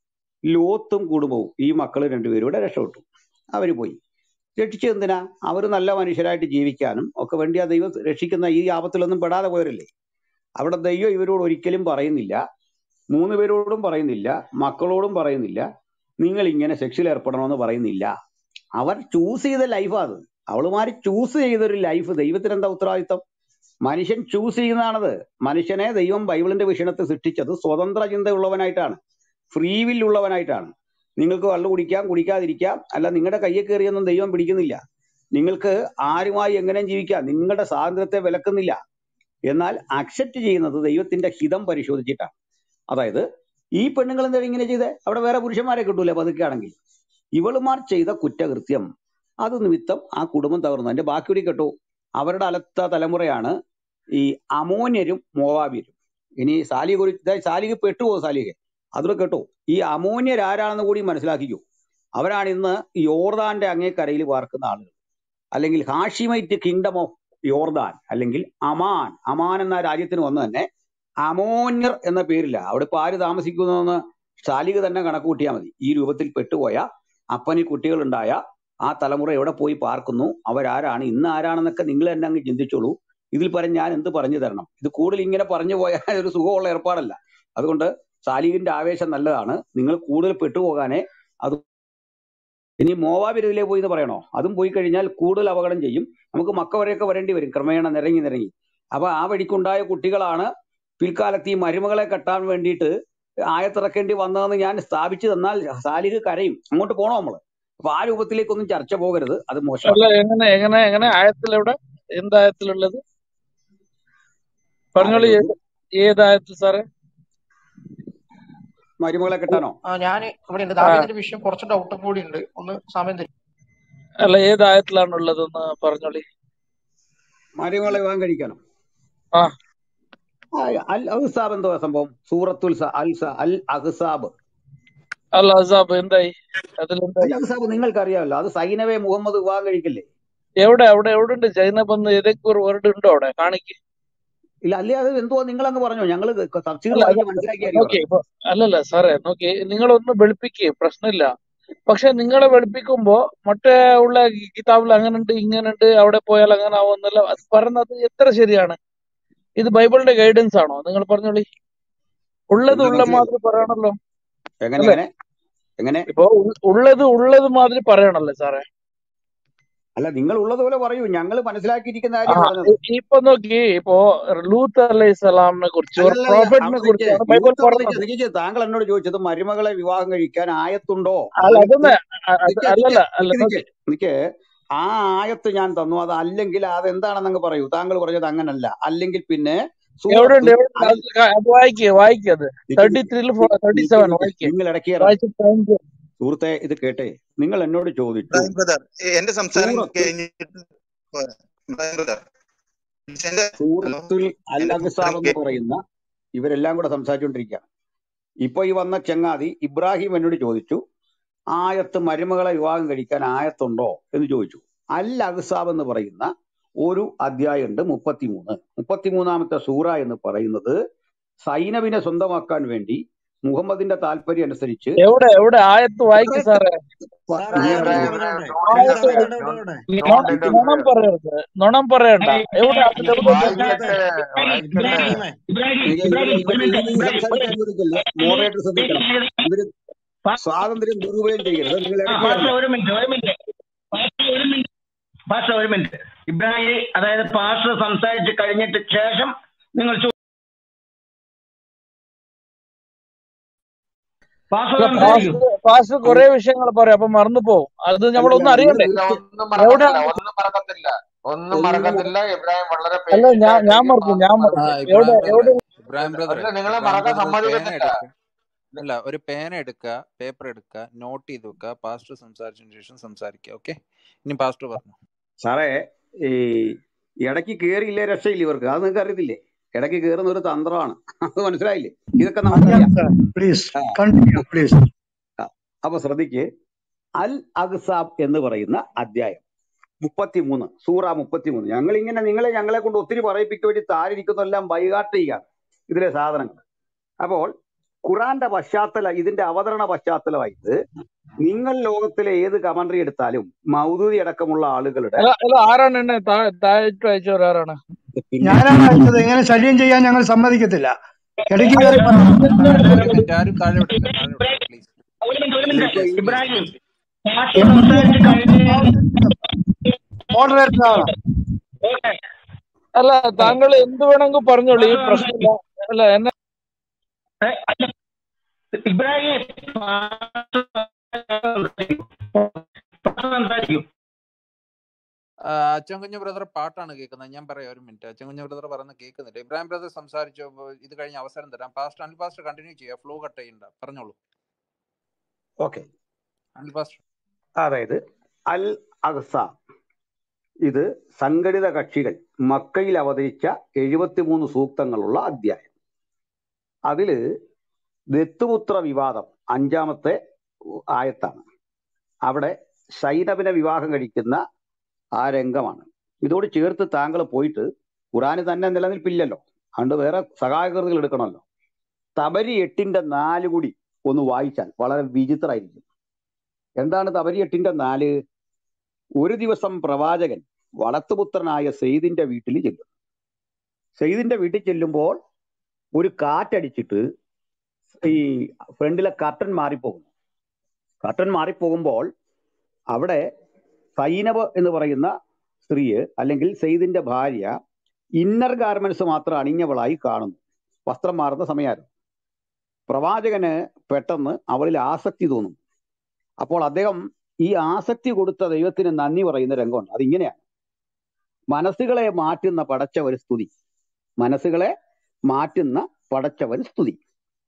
ലോത്തും കുടുംബവും ഈ മക്കൾ രണ്ടുപേരും കൂടെ രക്ഷപ്പെട്ടു അവർ പോയി രക്ഷിച്ചത് എന്തിനാ അവർ നല്ല മനുഷ്യരായിട്ട് ജീവിക്കാനും ഒക്കെ വേണ്ടി ആ ദൈവം രക്ഷിക്കുന്ന ഈ ആപത്തിലൊന്നും പെടാതെ പോയവരല്ലേ അവിടെ ദൈവം ഇവരോട് ഒരിക്കലും പറയുന്നില്ല മൂന്ന് പേരോടും പറയുന്നില്ല മക്കളോടും പറയുന്നില്ല നിങ്ങൾ ഇങ്ങനെ സെക്സിൽ ഏർപ്പെടണമെന്ന് പറയുന്നില്ല അവർ ചൂസ് ചെയ്ത ലൈഫാ അത് അവളുമാര് ചൂസ് ചെയ്തൊരു ലൈഫ് ദൈവത്തിന് എന്താ ഉത്തരവാദിത്തം മനുഷ്യൻ ചൂസ് ചെയ്യുന്നതാണത് മനുഷ്യനെ ദൈവം ബൈബിളിന്റെ വീക്ഷണത്തിൽ സൃഷ്ടിച്ചത് സ്വതന്ത്ര ചിന്തയുള്ളവനായിട്ടാണ് ഫ്രീ വിൽ ഉള്ളവനായിട്ടാണ് നിങ്ങൾക്ക് വെള്ളം കുടിക്കാം കുടിക്കാതിരിക്കാം അല്ല നിങ്ങളുടെ കയ്യെ കയറിയൊന്നും ദൈവം പിടിക്കുന്നില്ല നിങ്ങൾക്ക് ആരുമായി എങ്ങനെയും ജീവിക്കാം നിങ്ങളുടെ സ്വാതന്ത്ര്യത്തെ വിലക്കുന്നില്ല എന്നാൽ അക്സെപ്റ്റ് ചെയ്യുന്നത് ദൈവത്തിന്റെ ഹിതം പരിശോധിച്ചിട്ടാണ് അതായത് ഈ പെണ്ണുങ്ങൾ എന്താ ഇങ്ങനെ ചെയ്തേ അവിടെ വേറെ പുരുഷന്മാരെ കിട്ടൂല പതുക്കുകയാണെങ്കിൽ ഇവളുമാർ ചെയ്ത കുറ്റകൃത്യം അത് നിമിത്തം ആ കുടുംബം തകർന്നു അതിന്റെ ബാക്കി കേട്ടോ അവരുടെ അലത്ത തലമുറയാണ് ഈ അമോന്യരും മോവാബിയരും ഇനി സാലിഹ് കുറിച്ച് സാലിഹ് പെട്ടുപോകും സാലിഹ് അതുകൂടെ കേട്ടോ ഈ അമോന്യർ ആരാണെന്ന് കൂടി മനസ്സിലാക്കിക്കോ അവരാണ് ഇന്ന് യോർദാന്റെ അങ്ങേക്കരയിൽ പാർക്കുന്ന ആളുകൾ അല്ലെങ്കിൽ ഹാഷിമൈറ്റ് കിങ്ഡം ഓഫ് യോർദാൻ അല്ലെങ്കിൽ അമാൻ അമാൻ എന്ന രാജ്യത്തിന് വന്ന് തന്നെ അമോന്യർ എന്ന പേരില്ല അവിടെ ഇപ്പൊ ആര് താമസിക്കുന്നതെന്ന് സാലിക തന്നെ കണക്ക് കൂട്ടിയാൽ മതി ഈ രൂപത്തിൽ പെട്ടുപോയ അപ്പന് കുട്ടികളുണ്ടായ ആ തലമുറ എവിടെ പോയി പാർക്കുന്നു അവരാരാണ് ഇന്ന് ആരാണെന്നൊക്കെ നിങ്ങൾ തന്നെ അങ്ങ് ചിന്തിച്ചോളൂ ഇതിൽ പറഞ്ഞ് ഞാൻ എന്ത് പറഞ്ഞു തരണം ഇത് കൂടുതൽ ഇങ്ങനെ പറഞ്ഞു പോയാൽ ഒരു സുഖമുള്ള ഏർപ്പാടല്ല അതുകൊണ്ട് സാലിഹിന്റെ ആവേശം നല്ലതാണ് നിങ്ങൾ കൂടുതൽ പെട്ടുപോകാനേ അത് ഇനി മോവാബിരതിലേ പോയി എന്ന് പറയണോ അതും പോയി കഴിഞ്ഞാൽ കൂടുതൽ അപകടം ചെയ്യും നമുക്ക് മക്ക വരെയൊക്കെ വരേണ്ടി വരും ക്രമേണ നിരങ്ങി നിരങ്ങി അപ്പൊ ആ വഴിക്കുണ്ടായ കുട്ടികളാണ് പിൽക്കാലത്ത് ഈ മരുമകളെ കെട്ടാൻ വേണ്ടിയിട്ട് ആയത്തിറക്കേണ്ടി വന്നതെന്ന് ഞാൻ സ്ഥാപിച്ചു തന്നാൽ സാലിഹ് കരയും അങ്ങോട്ട് പോണോ നമ്മള് അപ്പൊ ആ രൂപത്തിലേക്കൊന്നും ചർച്ച പോകരുത് അത് അല്ല മോശമാണ് എങ്ങനെ എങ്ങനെ എങ്ങനെ ആയത്തിലെവിടെ എന്തായത്തിലുള്ളത് പറഞ്ഞോളൂ ആയത് ഏത് ഏതായത്തിൽ സാറേ മരുമകളെ കിട്ടാനോ ആ ഞാൻ ഇവിടെ ഉണ്ട് ആ ദാവീദിന്റെ വിഷയം കുറച്ച് ഡൗട്ടും കൂടി ഉണ്ട് ഒന്ന് സമയം തരും അല്ല ഏത് ആയത്തിലാണുള്ളതെന്ന് പറഞ്ഞോളി മരുമകളെ വിവാഹം കഴിക്കാനോ ആ ആ, അൽ അഹ്സാബ് എന്തോ സംഭവം സൂറത്തുൽ സ- അൽ സ- അൽ അഹ്സാബ് അല്ല അസാബ് എന്തായി അൽ അതിലെന്തായി അഹ്സാബ് നിങ്ങൾക്ക് അറിയാമല്ലോ അത് സൈനവെ മുഹമ്മദ് വിവാഹം കഴിക്കില്ലേ എവിടെ അവിടെ എവിടെ ഉണ്ട് ജൈനബ് എന്ന് ഏതൊക്കെ ഒരു വേർഡ് ഉണ്ടോ അവിടെ കാണിക്ക് ഇല്ല അല്ലേ അത് എന്തോ നിങ്ങളങ്ങ് പറഞ്ഞോ ഞങ്ങൾ തഫ്സീർ അല്ല അത് വായിച്ച് മനസ്സിലാക്കിയ കാര്യം നോക്കി പറഞ്ഞു ഇപ്പൊ അല്ലല്ല സാറേ നോക്കി നിങ്ങളൊന്ന് വെളുപ്പിക്ക് പ്രശ്നമില്ല പക്ഷെ നിങ്ങളെ വെളുപ്പിക്കുമ്പോ മറ്റേ ഉള്ള കിതാബിൽ അങ്ങനെ ഉണ്ട് ഇങ്ങനെ ഉണ്ട് അവിടെ പോയാൽ അങ്ങനെ ആവുന്നല്ല അത് പറയുന്നത് എത്ര ശരിയാണ് ഇത് ബൈബിളിന്റെ ഗൈഡൻസ് ആണോ നിങ്ങൾ പറഞ്ഞോളി ഉള്ളത് എന്താ ഉള്ള മനസ്സിലായില്ല മാതിരി പറയണല്ലോ എങ്ങനെ അല്ലെ എങ്ങനെ എങ്ങനെ ഇപ്പൊ ഉൾ- ഉള്ളത് ഉള്ളത് മാതിരി പറയണല്ലേ സാറേ അല്ല നിങ്ങൾ ഉള്ളതുപോലെ പറയൂ ഞങ്ങൾ മനസ്സിലാക്കിയിരിക്കുന്ന ആ കാര്യം പറഞ്ഞത് ഇ- ഇപ്പൊ നോക്കി ഇപ്പൊ ലൂത്ത് അലൈഹി സ്വലാമിനെ കുറിച്ച് ഒരു അല്ലല്ല പ്രോഫറ്റിനെ അവിടെ നിൽക്ക് കുറിച്ചാണ് ബൈബിൾ ലൂത്ത് അവിടെ നിൽക്ക് പറഞ്ഞത് നിൽക്ക് താങ്കൾ എന്നോട് ചോദിച്ചത് മരുമകളെ വിവാഹം കഴിക്കാൻ ആയത്തുണ്ടോ അല്ല ആയത്ത് അതൊന്ന് അ- അത് നിക്ക് നിക്ക് അല്ലല്ല അല്ല നിക്ക് നോക്കി നിക്ക് നിക്ക് ആ ആയത്ത് ഞാൻ തന്നു അത് അല്ലെങ്കിൽ അത് എന്താണെന്നങ്ങ് പറയൂ താങ്കൾ പറഞ്ഞത് അങ്ങനല്ല അല്ലെങ്കിൽ പിന്നെ എവിടെ ഉണ്ട് സൂറത്തുൽ എവിടെ ഉണ്ട് അൽ അത് ക- അത് വായിക്കുക വായിക്കുക അത് നിക്ക് തേർട്ടി നിക്ക് ത്രീയിൽ നിക്ക് തേർട്ടി നിക്ക് സെവൻ നിക്ക് വായിക്കുക നിങ്ങൾ ഇടയ്ക്ക് കയറരുത് വായിച്ചിട്ട് വായിക്കുക. സുഹൃത്തെ ഇത് കേട്ടെ നിങ്ങൾ എന്നോട് ചോദിച്ചു ഇബ്രാഹിം ബ്രദർ എന്റെ സംസാരം സൂറത്തുൽ കഴിഞ്ഞിട്ട് പോരാ. ഇബ്രാഹിം ബ്രദർ എന്റെ ഹലോ സൂറത്തുൽ അൽ എന്റെ അഖ്സാബ് സംസാരം എന്ന് പറയുന്ന ഇവരെല്ലാം കൂടെ സംസാരിച്ചുകൊണ്ടിരിക്കുക ഇപ്പൊ ഈ വന്ന ചങ്ങാതി ഇബ്രാഹിം എന്നോട് ചോദിച്ചു ആയത്ത് മരുമകളെ വിവാഹം കഴിക്കാൻ ആയത്തുണ്ടോ എന്ന് ചോദിച്ചു അൽ അഖ്സാബ് എന്ന് പറയുന്ന ഒരു അധ്യായമുണ്ട് മുപ്പത്തിമൂന്ന് മുപ്പത്തിമൂന്നാമത്തെ സൂറ എന്ന് പറയുന്നത് സൈനബിനെ സ്വന്തമാക്കാൻ വേണ്ടി മുഹമ്മദിന്റെ താല്പര്യം അനുസരിച്ച് എവിടെ എവിടെ ആയത്ത് വായിക്ക് സാറേ പ- സാറേ നിങ്ങൾ ഇബ്രാഹിം നിങ്ങൾ ബ്രദറെ ആയത്ത് ഇബ്രാഹിം ബ്രദറെ ഇവിടെ ഇവിടെ നോട്ട് നിക്ക് നുണം പറയരുത് നുണം പറയണ്ട എവിടെ അതിൽ എവിടെ ഇബ്രാഹിം ഉണ്ട്? ബ്രദറെ നിങ്ങൾ ഇബ്രാഹിമേ ഇവരെ ഇവരെ ഇവരെ സംസാരിക്കാൻ അനുവദിക്കല്ലേ മോഡറേറ്റർ ശ്രദ്ധിക്കണം ഇവര് സ്വാതന്ത്ര്യം ദുരുപയോഗം ചെയ്യരുത് നിങ്ങൾ ആ ഇടയ്ക്ക് പാസ്റ്റർ കയറണ്ട ഒരു മിനിറ്റ് ഒരു മിനിറ്റ് പാസ്റ്റർ ഒരു മിനിറ്റ് പാസ്റ്റർ ഒരു മിനിറ്റ് ഇബ്രാഹിം അതായത് പാസ്റ്റർ സംസാരിച്ച് കഴിഞ്ഞിട്ട് ശേഷം നിങ്ങൾ ചോ- പാസ്റ്റർ അല്ല സംസാരിക്കൂ പാസ്റ്റർ പാസ്റ്റർ കുറെ വിഷയങ്ങൾ പറയും അപ്പൊ മറന്നു പോകും അത് നമ്മളൊന്നും അല്ല നിങ്ങൾ അറിയണ്ടേ ഇല്ല നിർത്തി ഒന്നും എവിടെ മറക്കത്തില്ല ഒന്നും മറക്കത്തില്ല ഒന്നും നിങ്ങൾ മറക്കത്തില്ല ഇബ്രാഹിം വളരെ അല്ല പേഷ്യന്റ് ഞാൻ ഞാൻ ആയിട്ടിരിക്കും മറക്കും ഞാൻ പാസ്റ്റർ മറക്കും ആ എവിടെ ഇബ്രാഹിം എവിടെ ബ്രദറെ ഇബ്രാഹിം ബ്രദറെ അല്ല നിങ്ങളെ ഇബ്രാഹിം മറക്കാൻ ബ്രദർ പേന സമ്മതിക്കത്തില്ല എടുക്ക അല്ല ഒരു പേന എടുക്കുക പേപ്പർ എടുക്കുക നോട്ട് ചെയ്ത് വെക്കുക പാസ്റ്റർ സംസാരിച്ചതിന് ശേഷം സംസാരിക്കുക ഓക്കെ ഇനി പാസ്റ്റർ പറഞ്ഞു സാറേ ഈ ഇടയ്ക്ക് കേറിയില്ലേ രക്ഷയില്ല ഇവർക്ക് അത് നിങ്ങൾക്ക് അറിയത്തില്ലേ ഇടയ്ക്ക് കയറുന്ന ഒരു തന്ത്രമാണ് അത് മനസ്സിലായില്ലേ ഇതൊക്കെ നമുക്കറിയാം പ്ലീസ് ആ കണ്ടിന്യൂ പ്ലീസ് ആ. അപ്പൊ ശ്രദ്ധിക്ക് അൽ അഖ്സാബ് എന്ന് പറയുന്ന അധ്യായം മുപ്പത്തിമൂന്ന് സൂറ മുപ്പത്തിമൂന്ന് ഞങ്ങൾ ഇങ്ങനെ നിങ്ങളെ ഞങ്ങളെ കൊണ്ട് ഒത്തിരി പറയിപ്പിക്കാൻ വേണ്ടി താരിരിക്കുന്നതെല്ലാം ബൈകാട്ട് ചെയ്യുകയാണ് ഇതിലെ സാധനങ്ങൾ അപ്പോൾ ഖുറാന്റെ പശ്ചാത്തല ഇതിന്റെ അവതരണ പശ്ചാത്തലമായിട്ട് നിങ്ങൾ ലോകത്തിലെ ഏത് കമന്ററി എടുത്താലും മൗദൂദി അടക്കമുള്ള ആളുകളുടെ അല്ല അല്ല ആരാണ് എന്നെ താ- താഴേക്ക് അയച്ചവർ ആരാണ് പിന്നെ ഞാനാണ് അയച്ചത് ഇങ്ങനെ ശല്യം ചെയ്യാൻ ഞങ്ങൾ സമ്മതിക്കത്തില്ല ഇടയ്ക്ക് കയറി പറ- ഒരു മിനിറ്റ് ആരും താഴെ വിടരുത് താഴെ വിടരുത് പ്ലീസ് ഒരു മിനിറ്റ് ഒരു ഇല്ല മിനിറ്റ് ഇപ്പൊ ഈ ഇബ്രാഹിം പാസ്റ്റർ സംസാരിച്ച് കഴിഞ്ഞ് മോഡറേറ്റർ ആണ് ഓക്കെ അല്ല താങ്കൾ എന്ത് വേണമെങ്കിൽ പറഞ്ഞോളൂ ഈ പ്രശ്നമില്ല അല്ല എന്നെ ഇബ്രാഹിം പാസ്റ്റർ സംസാരിക്കൂ ആ, അച്ഛൻ കുഞ്ഞു ബ്രദർ പാട്ടാണ് കേൾക്കുന്നത് ഞാൻ പറയാം ഒരു മിനിറ്റ് അച്ഛൻ കുഞ്ഞു ബ്രദർ പറയുന്നത് കേൾക്കുന്നില്ല ഇബ്രാഹിം ബ്രദർ സംസാരിച്ചു അപ്പൊ ഇത് കഴിഞ്ഞ് അവസരം തരാം പാസ്റ്റർ അനിൽ പാസ്റ്റർ കണ്ടിന്യൂ ചെയ്യുക ഫ്ലോ കട്ട് ചെയ്യണ്ട പറഞ്ഞോളൂ ഓക്കെ അനിൽ പാസ്റ്റർ അതായത് അൽ അഹ്സ ഇത് സംഘടിത കക്ഷികൾ മക്കയിൽ അവതരിച്ച എഴുപത്തിമൂന്ന് സൂക്തങ്ങളുള്ള അധ്യായം അതില് ദത്തുപുത്ര വിവാദം അഞ്ചാമത്തെ ആയത്താണ് അവിടെ സൈനബിനെ വിവാഹം കഴിക്കുന്ന ആ രംഗമാണ് ഇതോട് ചേർത്ത് താങ്കൾ പോയിട്ട് ഖുറാന് തന്നെ നിലനിൽപ്പില്ലല്ലോ അതുകൊണ്ട് വേറെ സഹായകൃതികൾ എടുക്കണമല്ലോ തബരി എട്ടിന്റെ നാല് കൂടി ഒന്ന് വായിച്ചാൽ വളരെ വിചിത്രമായിരിക്കും എന്താണ് തബരി എട്ടിന്റെ നാല് ഒരു ദിവസം പ്രവാചകൻ വളർത്തുപുത്രനായ സെയ്ദിന്റെ വീട്ടിൽ ചെല്ലും സെയ്ദിന്റെ വീട്ടിൽ ചെല്ലുമ്പോൾ ഒരു കാറ്റടിച്ചിട്ട് ഈ ഫ്രണ്ടിലെ കർട്ടൻ മാറിപ്പോകുന്നു കർട്ടൻ മാറിപ്പോകുമ്പോൾ അവിടെ സൈനബ് എന്ന് പറയുന്ന സ്ത്രീയെ അല്ലെങ്കിൽ സെയ്ദിന്റെ ഭാര്യ ഇന്നർ ഗാർമെന്റ്സ് മാത്രം അണിഞ്ഞവളായി കാണുന്നു വസ്ത്രം മാറുന്ന സമയമായിരുന്നു പ്രവാചകന് പെട്ടെന്ന് അവളിൽ ആസക്തി തോന്നും അപ്പോൾ അദ്ദേഹം ഈ ആസക്തി കൊടുത്ത ദൈവത്തിന് നന്ദി പറയുന്ന രംഗമുണ്ട് അതിങ്ങനെയാണ് മനസ്സുകളെ മാറ്റുന്ന പടച്ചവർ സ്തുതി മനസ്സുകളെ മാറ്റുന്ന പടച്ചവൻ സ്തുതി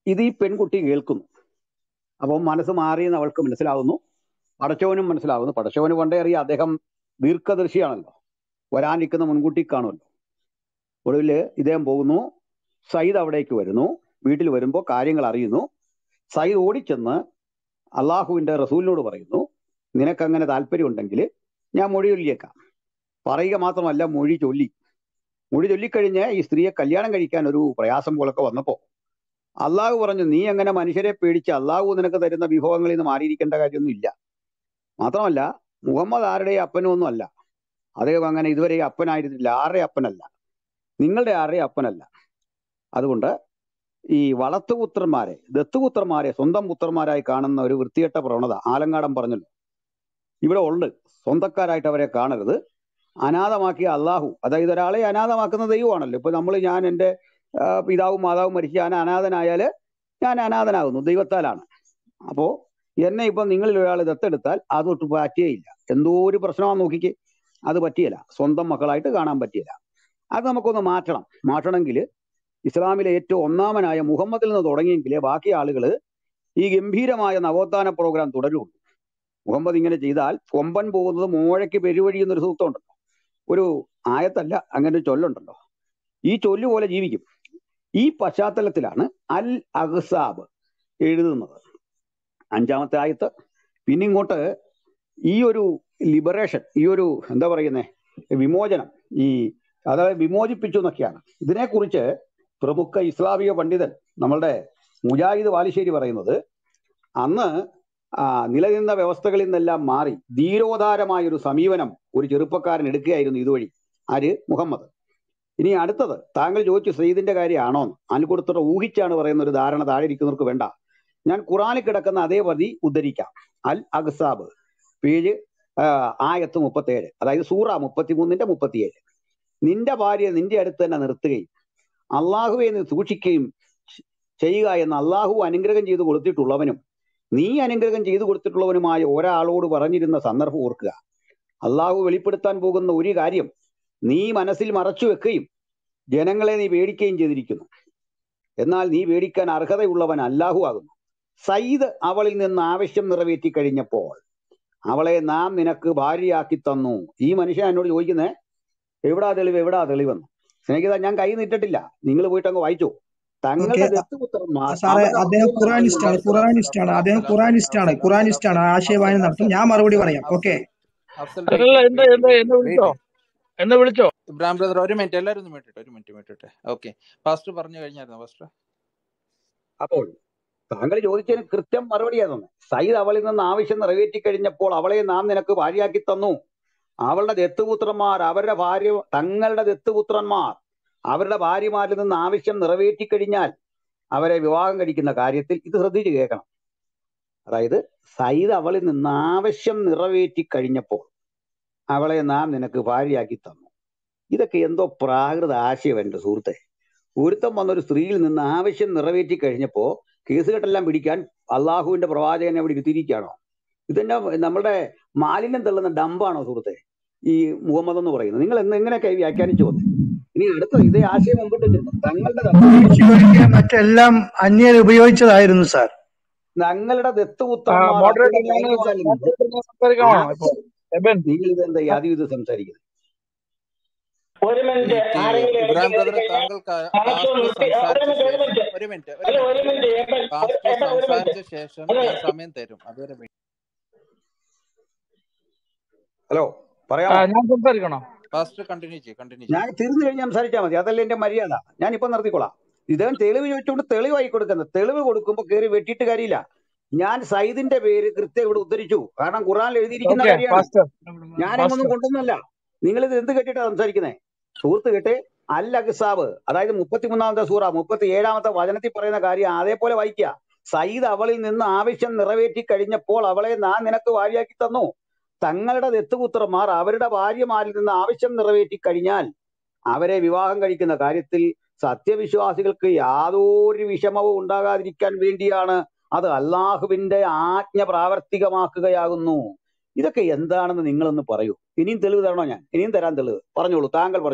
ഇത് ഈ പെൺകുട്ടി കേൾക്കുന്നു അപ്പം മനസ്സ് മാറിയെന്ന് അവൾക്ക് മനസ്സിലാവുന്നു പടച്ചവനും മനസ്സിലാവുന്നു പടച്ചവന് പണ്ടേ അറിയാം അദ്ദേഹം ദീർഘദർശിയാണല്ലോ വരാനിരിക്കുന്ന മുൻകൂട്ടി കാണുമല്ലോ ഒടുവിൽ ഇദ്ദേഹം പോകുന്നു സയ്യിദ് അവിടേക്ക് വരുന്നു വീട്ടിൽ വരുമ്പോൾ കാര്യങ്ങൾ അറിയുന്നു സയ്യിദ് ഓടിച്ചെന്ന് അള്ളാഹുവിന്റെ റസൂലിനോട് പറയുന്നു നിനക്കങ്ങനെ താല്പര്യമുണ്ടെങ്കിൽ ഞാൻ മൊഴി ചൊല്ലിയേക്കാം പറയുക മാത്രമല്ല മൊഴി ചൊല്ലി മൊഴി ചൊല്ലിക്കഴിഞ്ഞ് ഈ സ്ത്രീയെ കല്യാണം കഴിക്കാൻ ഒരു പ്രയാസം പോലൊക്കെ വന്നപ്പോൾ അള്ളാഹു പറഞ്ഞു നീ അങ്ങനെ മനുഷ്യരെ പേടിച്ച് അള്ളാഹു നിനക്ക് തരുന്ന വിഭവങ്ങളിൽ നിന്ന് മാറിയിരിക്കേണ്ട കാര്യമൊന്നും ഇല്ല മാത്രമല്ല മുഹമ്മദ് ആരുടെയും അപ്പനും ഒന്നും അല്ല അദ്ദേഹം അങ്ങനെ ഇതുവരെ അപ്പനായിരുന്നില്ല ആരുടെ അപ്പനല്ല നിങ്ങളുടെ ആരുടെയും അപ്പനല്ല അതുകൊണ്ട് ഈ വളർത്തുപുത്രന്മാരെ ദത്തുപുത്രന്മാരെ സ്വന്തം പുത്രന്മാരായി കാണുന്ന ഒരു വൃത്തികെട്ട പ്രവണത ആലങ്കാടൻ പറഞ്ഞല്ലോ ഇവിടെ ഉണ്ട് സ്വന്തക്കാരായിട്ട് അവരെ കാണരുത് അനാഥമാക്കിയ അള്ളാഹു അതായത് ഒരാളെ അനാഥമാക്കുന്ന ദൈവമാണല്ലോ ഇപ്പൊ നമ്മൾ ഞാൻ എൻ്റെ ആ, പിതാവും മാതാവും മരിച്ച് ഞാൻ അനാഥനായാല് ഞാൻ അനാഥനാകുന്നു ദൈവത്താലാണ് അപ്പോ എന്നെ ഇപ്പൊ നിങ്ങളിൽ ഒരാൾ ദത്തെടുത്താൽ അതൊട്ട് പറ്റുകയില്ല എന്തോ ഒരു പ്രശ്നമാണെന്ന് നോക്കിക്കേ അത് പറ്റിയല്ല സ്വന്തം മക്കളായിട്ട് കാണാൻ പറ്റിയല്ല അത് നമുക്കൊന്ന് മാറ്റണം മാറ്റണമെങ്കിൽ ഇസ്ലാമിലെ ഏറ്റവും ഒന്നാമനായ മുഹമ്മദിൽ നിന്ന് തുടങ്ങിയെങ്കിലേ ബാക്കി ആളുകൾ ഈ ഗംഭീരമായ നവോത്ഥാന പ്രോഗ്രാം തുടരുള്ളൂ മുഹമ്മദ് ഇങ്ങനെ ചെയ്താൽ കൊമ്പൻ പോകുന്നത് മോഴയ്ക്ക് പെരുവഴി എന്നൊരു സൂക്തമുണ്ടല്ലോ ഒരു ആയത്തല്ല അങ്ങനെ ഒരു ചൊല്ലുണ്ടല്ലോ ഈ ചൊല്ല് പോലെ ജീവിക്കും ഈ പശ്ചാത്തലത്തിലാണ് അൽ അഹ്സാബ് എഴുതുന്നത് അഞ്ചാമത്തെ ആയത്ത് പിന്നെ ഇങ്ങോട്ട് ഈ ഒരു ലിബറേഷൻ ഈ ഒരു എന്താ പറയുന്നേ വിമോചനം ഈ അതായത് വിമോചിപ്പിച്ചു എന്നൊക്കെയാണ് ഇതിനെക്കുറിച്ച് പ്രമുഖ ഇസ്ലാമിക പണ്ഡിതൻ നമ്മളുടെ മുജാഹിദ് വാലിശ്ശേരി പറയുന്നത് അന്ന് ആ, നിലനിന്ന വ്യവസ്ഥകളിൽ നിന്നെല്ലാം മാറി ധീരോദാരമായ ഒരു സമീപനം ഒരു ചെറുപ്പക്കാരൻ എടുക്കുകയായിരുന്നു ഇതുവഴി ആര് മുഹമ്മദ് ഇനി അടുത്തത് താങ്കൾ ചോദിച്ചു സയ്യിദിന്റെ കാര്യമാണോ അൽകൊടുത്തിട്ട് ഊഹിച്ചാണ് പറയുന്ന ഒരു ധാരണ താഴെ ഇരിക്കുന്നവർക്ക് വേണ്ട ഞാൻ ഖുറാനിൽ കിടക്കുന്ന അതേ പതി ഉദ്ധരിക്കാം അൽ അഖ്സാബ് പേജ് ആ, ആയത്ത് മുപ്പത്തേഴ് അതായത് സൂറ മുപ്പത്തിമൂന്നിന്റെ മുപ്പത്തിയേഴ് നിന്റെ ഭാര്യ നിന്റെ അടുത്ത് തന്നെ നിർത്തുകയും അള്ളാഹുവെ നീ സൂക്ഷിക്കുകയും ചെ- ചെയ്യുക എന്ന് അള്ളാഹു അനുഗ്രഹം ചെയ്തു കൊടുത്തിട്ടുള്ളവനും നീ അനുഗ്രഹം ചെയ്തു കൊടുത്തിട്ടുള്ളവനുമായ ഒരാളോട് പറഞ്ഞിരുന്ന സന്ദർഭം ഓർക്കുക അള്ളാഹു വെളിപ്പെടുത്താൻ പോകുന്ന ഒരു കാര്യം നീ മനസ്സിൽ മറച്ചു വെക്കുകയും ജനങ്ങളെ നീ പേടിക്കുകയും ചെയ്തിരിക്കുന്നു എന്നാൽ നീ പേടിക്കാൻ അർഹതയുള്ളവൻ അല്ലാഹു ആകുന്നു സയ്യിദ് അവളിൽ നിന്ന് ആവശ്യം നിറവേറ്റി കഴിഞ്ഞപ്പോൾ അവളെ നാം നിനക്ക് ഭാര്യയാക്കി തന്നു ഈ മനുഷ്യൻ എന്നോട് ചോദിക്കുന്നേ എവിടാ തെളിവ് എവിടാ തെളിവെന്ന് സ്നേഹിത ഞാൻ കൈ നീട്ടിട്ടില്ല നിങ്ങൾ പോയിട്ട് അങ്ങ് വായിച്ചോ ഓക്കെ തങ്ങളുടെ ദത്തുപുത്രന്മാർ സാറേ അവരുടെ അദ്ദേഹം ഖുറാനിസ്റ്റ് ആണ് ഭാര്യമാരെ ഖുറാനിസ്റ്റ് ആണ് അദ്ദേഹം ഖുറാനിസ്റ്റ് ആണ് ഖുറാനിസ്റ്റ് ആണ് ആശയവായന നടത്തും ഞാൻ മറുപടി പറയാം ഓക്കെ അഫ്സൽ അല്ലല്ല വെയിറ്റ് എന്താ വെയിറ്റ് എന്താ എന്നെ വെയിറ്റ് വിളിച്ചോ എന്നെ വിളിച്ചോ ഇബ്രാഹിം ബ്രദർ ഒരു മിനിറ്റ് എല്ലാവരും ഒന്ന് മിനിറ്റ് ഒരു മിനിറ്റ് മിനിറ്റ് ഓക്കെ പാസ്റ്റർ പറഞ്ഞു കഴിഞ്ഞായിരുന്നു പാസ്റ്റർ അപ്പോൾ താങ്കൾ ചോദിച്ചതിന് കൃത്യം മറുപടിയാ തന്നെ സയ്യിദ് അവളിൽ നിന്ന് ആവശ്യം നിറവേറ്റി കഴിഞ്ഞപ്പോൾ അവളെ നാം നിനക്ക് ഭാര്യയാക്കി തന്നു അവളുടെ ദത്തുപുത്രന്മാർ അവരുടെ ഭാര്യ തങ്ങളുടെ ദത്തുപുത്രന്മാർ അവരുടെ ഭാര്യമാരിൽ നിന്ന് ആവശ്യം നിറവേറ്റി കഴിഞ്ഞാൽ അവരെ വിവാഹം കഴിക്കുന്ന കാര്യത്തിൽ ഇത് ശ്രദ്ധിച്ച് കേൾക്കണം അതായത് സയ്യിദ് അവളിൽ നിന്ന് ആവശ്യം നിറവേറ്റി കഴിഞ്ഞപ്പോൾ അവളെ നാം നിനക്ക് ഭാര്യയാക്കി തന്നു ഇതൊക്കെ എന്തോ പ്രാകൃത ആശയം എന്റെ സുഹൃത്തെ ഒരുത്തം വന്നൊരു സ്ത്രീയിൽ നിന്ന് ആവശ്യം നിറവേറ്റി കഴിഞ്ഞപ്പോ കേസുകെട്ടെല്ലാം പിടിക്കാൻ അള്ളാഹുവിന്റെ പ്രവാചകനെ അവിടെ ഇരുത്തിയിരിക്കുകയാണോ ഇതെന്നെ നമ്മുടെ മാലിന്യം തള്ളുന്ന ഡമ്പാണോ സുഹൃത്തെ ഈ മുഹമ്മദ് എന്ന് പറയുന്നത് നിങ്ങൾ എന്ന് എങ്ങനെയൊക്കെ വ്യാഖ്യാനിച്ചു വന്നേ ഇനി അടുത്ത ഇതേ ആശയം മുമ്പോട്ട് ചെന്നു തങ്ങളുടെ ഉപയോഗിച്ച് ദത്തുപുത്രന്മാർ ഒഴികെ മറ്റെല്ലാം അന്യർ ഉപയോഗിച്ചതായിരുന്നു സാർ ഞങ്ങളുടെ ദത്തുപുത്രന്മാർ മോഡറേറ്റർ അവരുടെ ഞാൻ ഭാര്യമാരിൽ നിന്ന് മോഡറേറ്റർ ഞാൻ സംസാരിക്കണോ ഇപ്പൊ ആവശ്യം എബൻ നിങ്ങൾ ഇതെന്താ ഈ ആദ്യം ഇത് സംസാരിക്കുന്നത് ഒരു മിനിറ്റ് മിനിറ്റ് ആരെങ്കിലും ഇടയ്ക്ക് ഇബ്രാഹിം കയറി ബ്രദർ കഴിഞ്ഞാൽ താങ്കൾ ക- കണക്ഷൻ പാസ്റ്റർ നിർത്തി ആ, ഒരു സംസാരിച്ച മിനിറ്റ് ഒരു ശേഷം മിനിറ്റ് ഒരു മിനിറ്റ് ഒരു അല്ല മിനിറ്റ് ഒരു ഒരു മിനിറ്റ് മിനിറ്റ് ഏട്ടാ പാസ്റ്റർ ഏട്ടാ ഒരു മിനിറ്റ് സംസാരിച്ച ശേഷം അല്ല ഞാൻ സമയം തരും അതുവരെ wait. ഹലോ ആ പറയാമോ ഞാൻ സംസാരിക്കണോ പാസ്റ്റർ കണ്ടിന്യൂ ചെയ്യും കണ്ടിന്യൂ ഞാൻ ചെയ്യും തീർന്നു കഴിഞ്ഞ് സംസാരിച്ചാൽ മതി അതല്ല എന്റെ മര്യാദ ഞാൻ ഇപ്പൊ നിർത്തിക്കോളാം ഇദ്ദേഹം തെളിവ് ചോദിച്ചുകൊണ്ട് തെളിവായി കൊടുക്കുന്നത് തെളിവ് കൊടുക്കുമ്പോൾ കയറി വെട്ടിയിട്ട് കാര്യമില്ല ഞാൻ സയ്യിദിന്റെ പേര് കൃത്യം ഇവിടെ ഉദ്ധരിച്ചു കാരണം ഖുറാനിൽ എഴുതിയിരിക്കുന്ന ഓക്കെ കാര്യമാണ് പാസ്റ്റർ ഞാനെങ്ങൊന്നും പാസ്റ്റർ കൊണ്ടൊന്നല്ല നിങ്ങൾ ഇത് എന്ത് കേട്ടിട്ടാ സംസാരിക്കുന്നത് സുഹൃത്ത് കേട്ടെ അൽ അഖ്സാബ് അതായത് മുപ്പത്തിമൂന്നാമത്തെ സൂറ മുപ്പത്തി ഏഴാമത്തെ വചനത്തിൽ പറയുന്ന കാര്യം അതേപോലെ വായിക്കുക സയ്യിദ് അവളിൽ നിന്ന് ആവശ്യം നിറവേറ്റി കഴിഞ്ഞപ്പോൾ അവളെ നാം നിനക്ക് ഭാര്യയാക്കി തന്നു തങ്ങളുടെ ദത്തുപുത്രന്മാർ അവരുടെ ഭാര്യമാരിൽ നിന്ന് ആവശ്യം നിറവേറ്റി കഴിഞ്ഞാൽ അവരെ വിവാഹം കഴിക്കുന്ന കാര്യത്തിൽ സത്യവിശ്വാസികൾക്ക് യാതൊരു വിഷമവും ഉണ്ടാകാതിരിക്കാൻ വേണ്ടിയാണ് അത് അള്ളാഹുവിന്റെ ആജ്ഞ പ്രാവർത്തികമാക്കുകയാകുന്നു ഇതൊക്കെ എന്താണെന്ന് നിങ്ങളൊന്ന് പറയൂ ഇനിയും തെളിവ് തരണോ ഞാൻ ഇനിയും തരാൻ തെളിവ് പറഞ്ഞോളൂ താങ്കൾ പറഞ്ഞു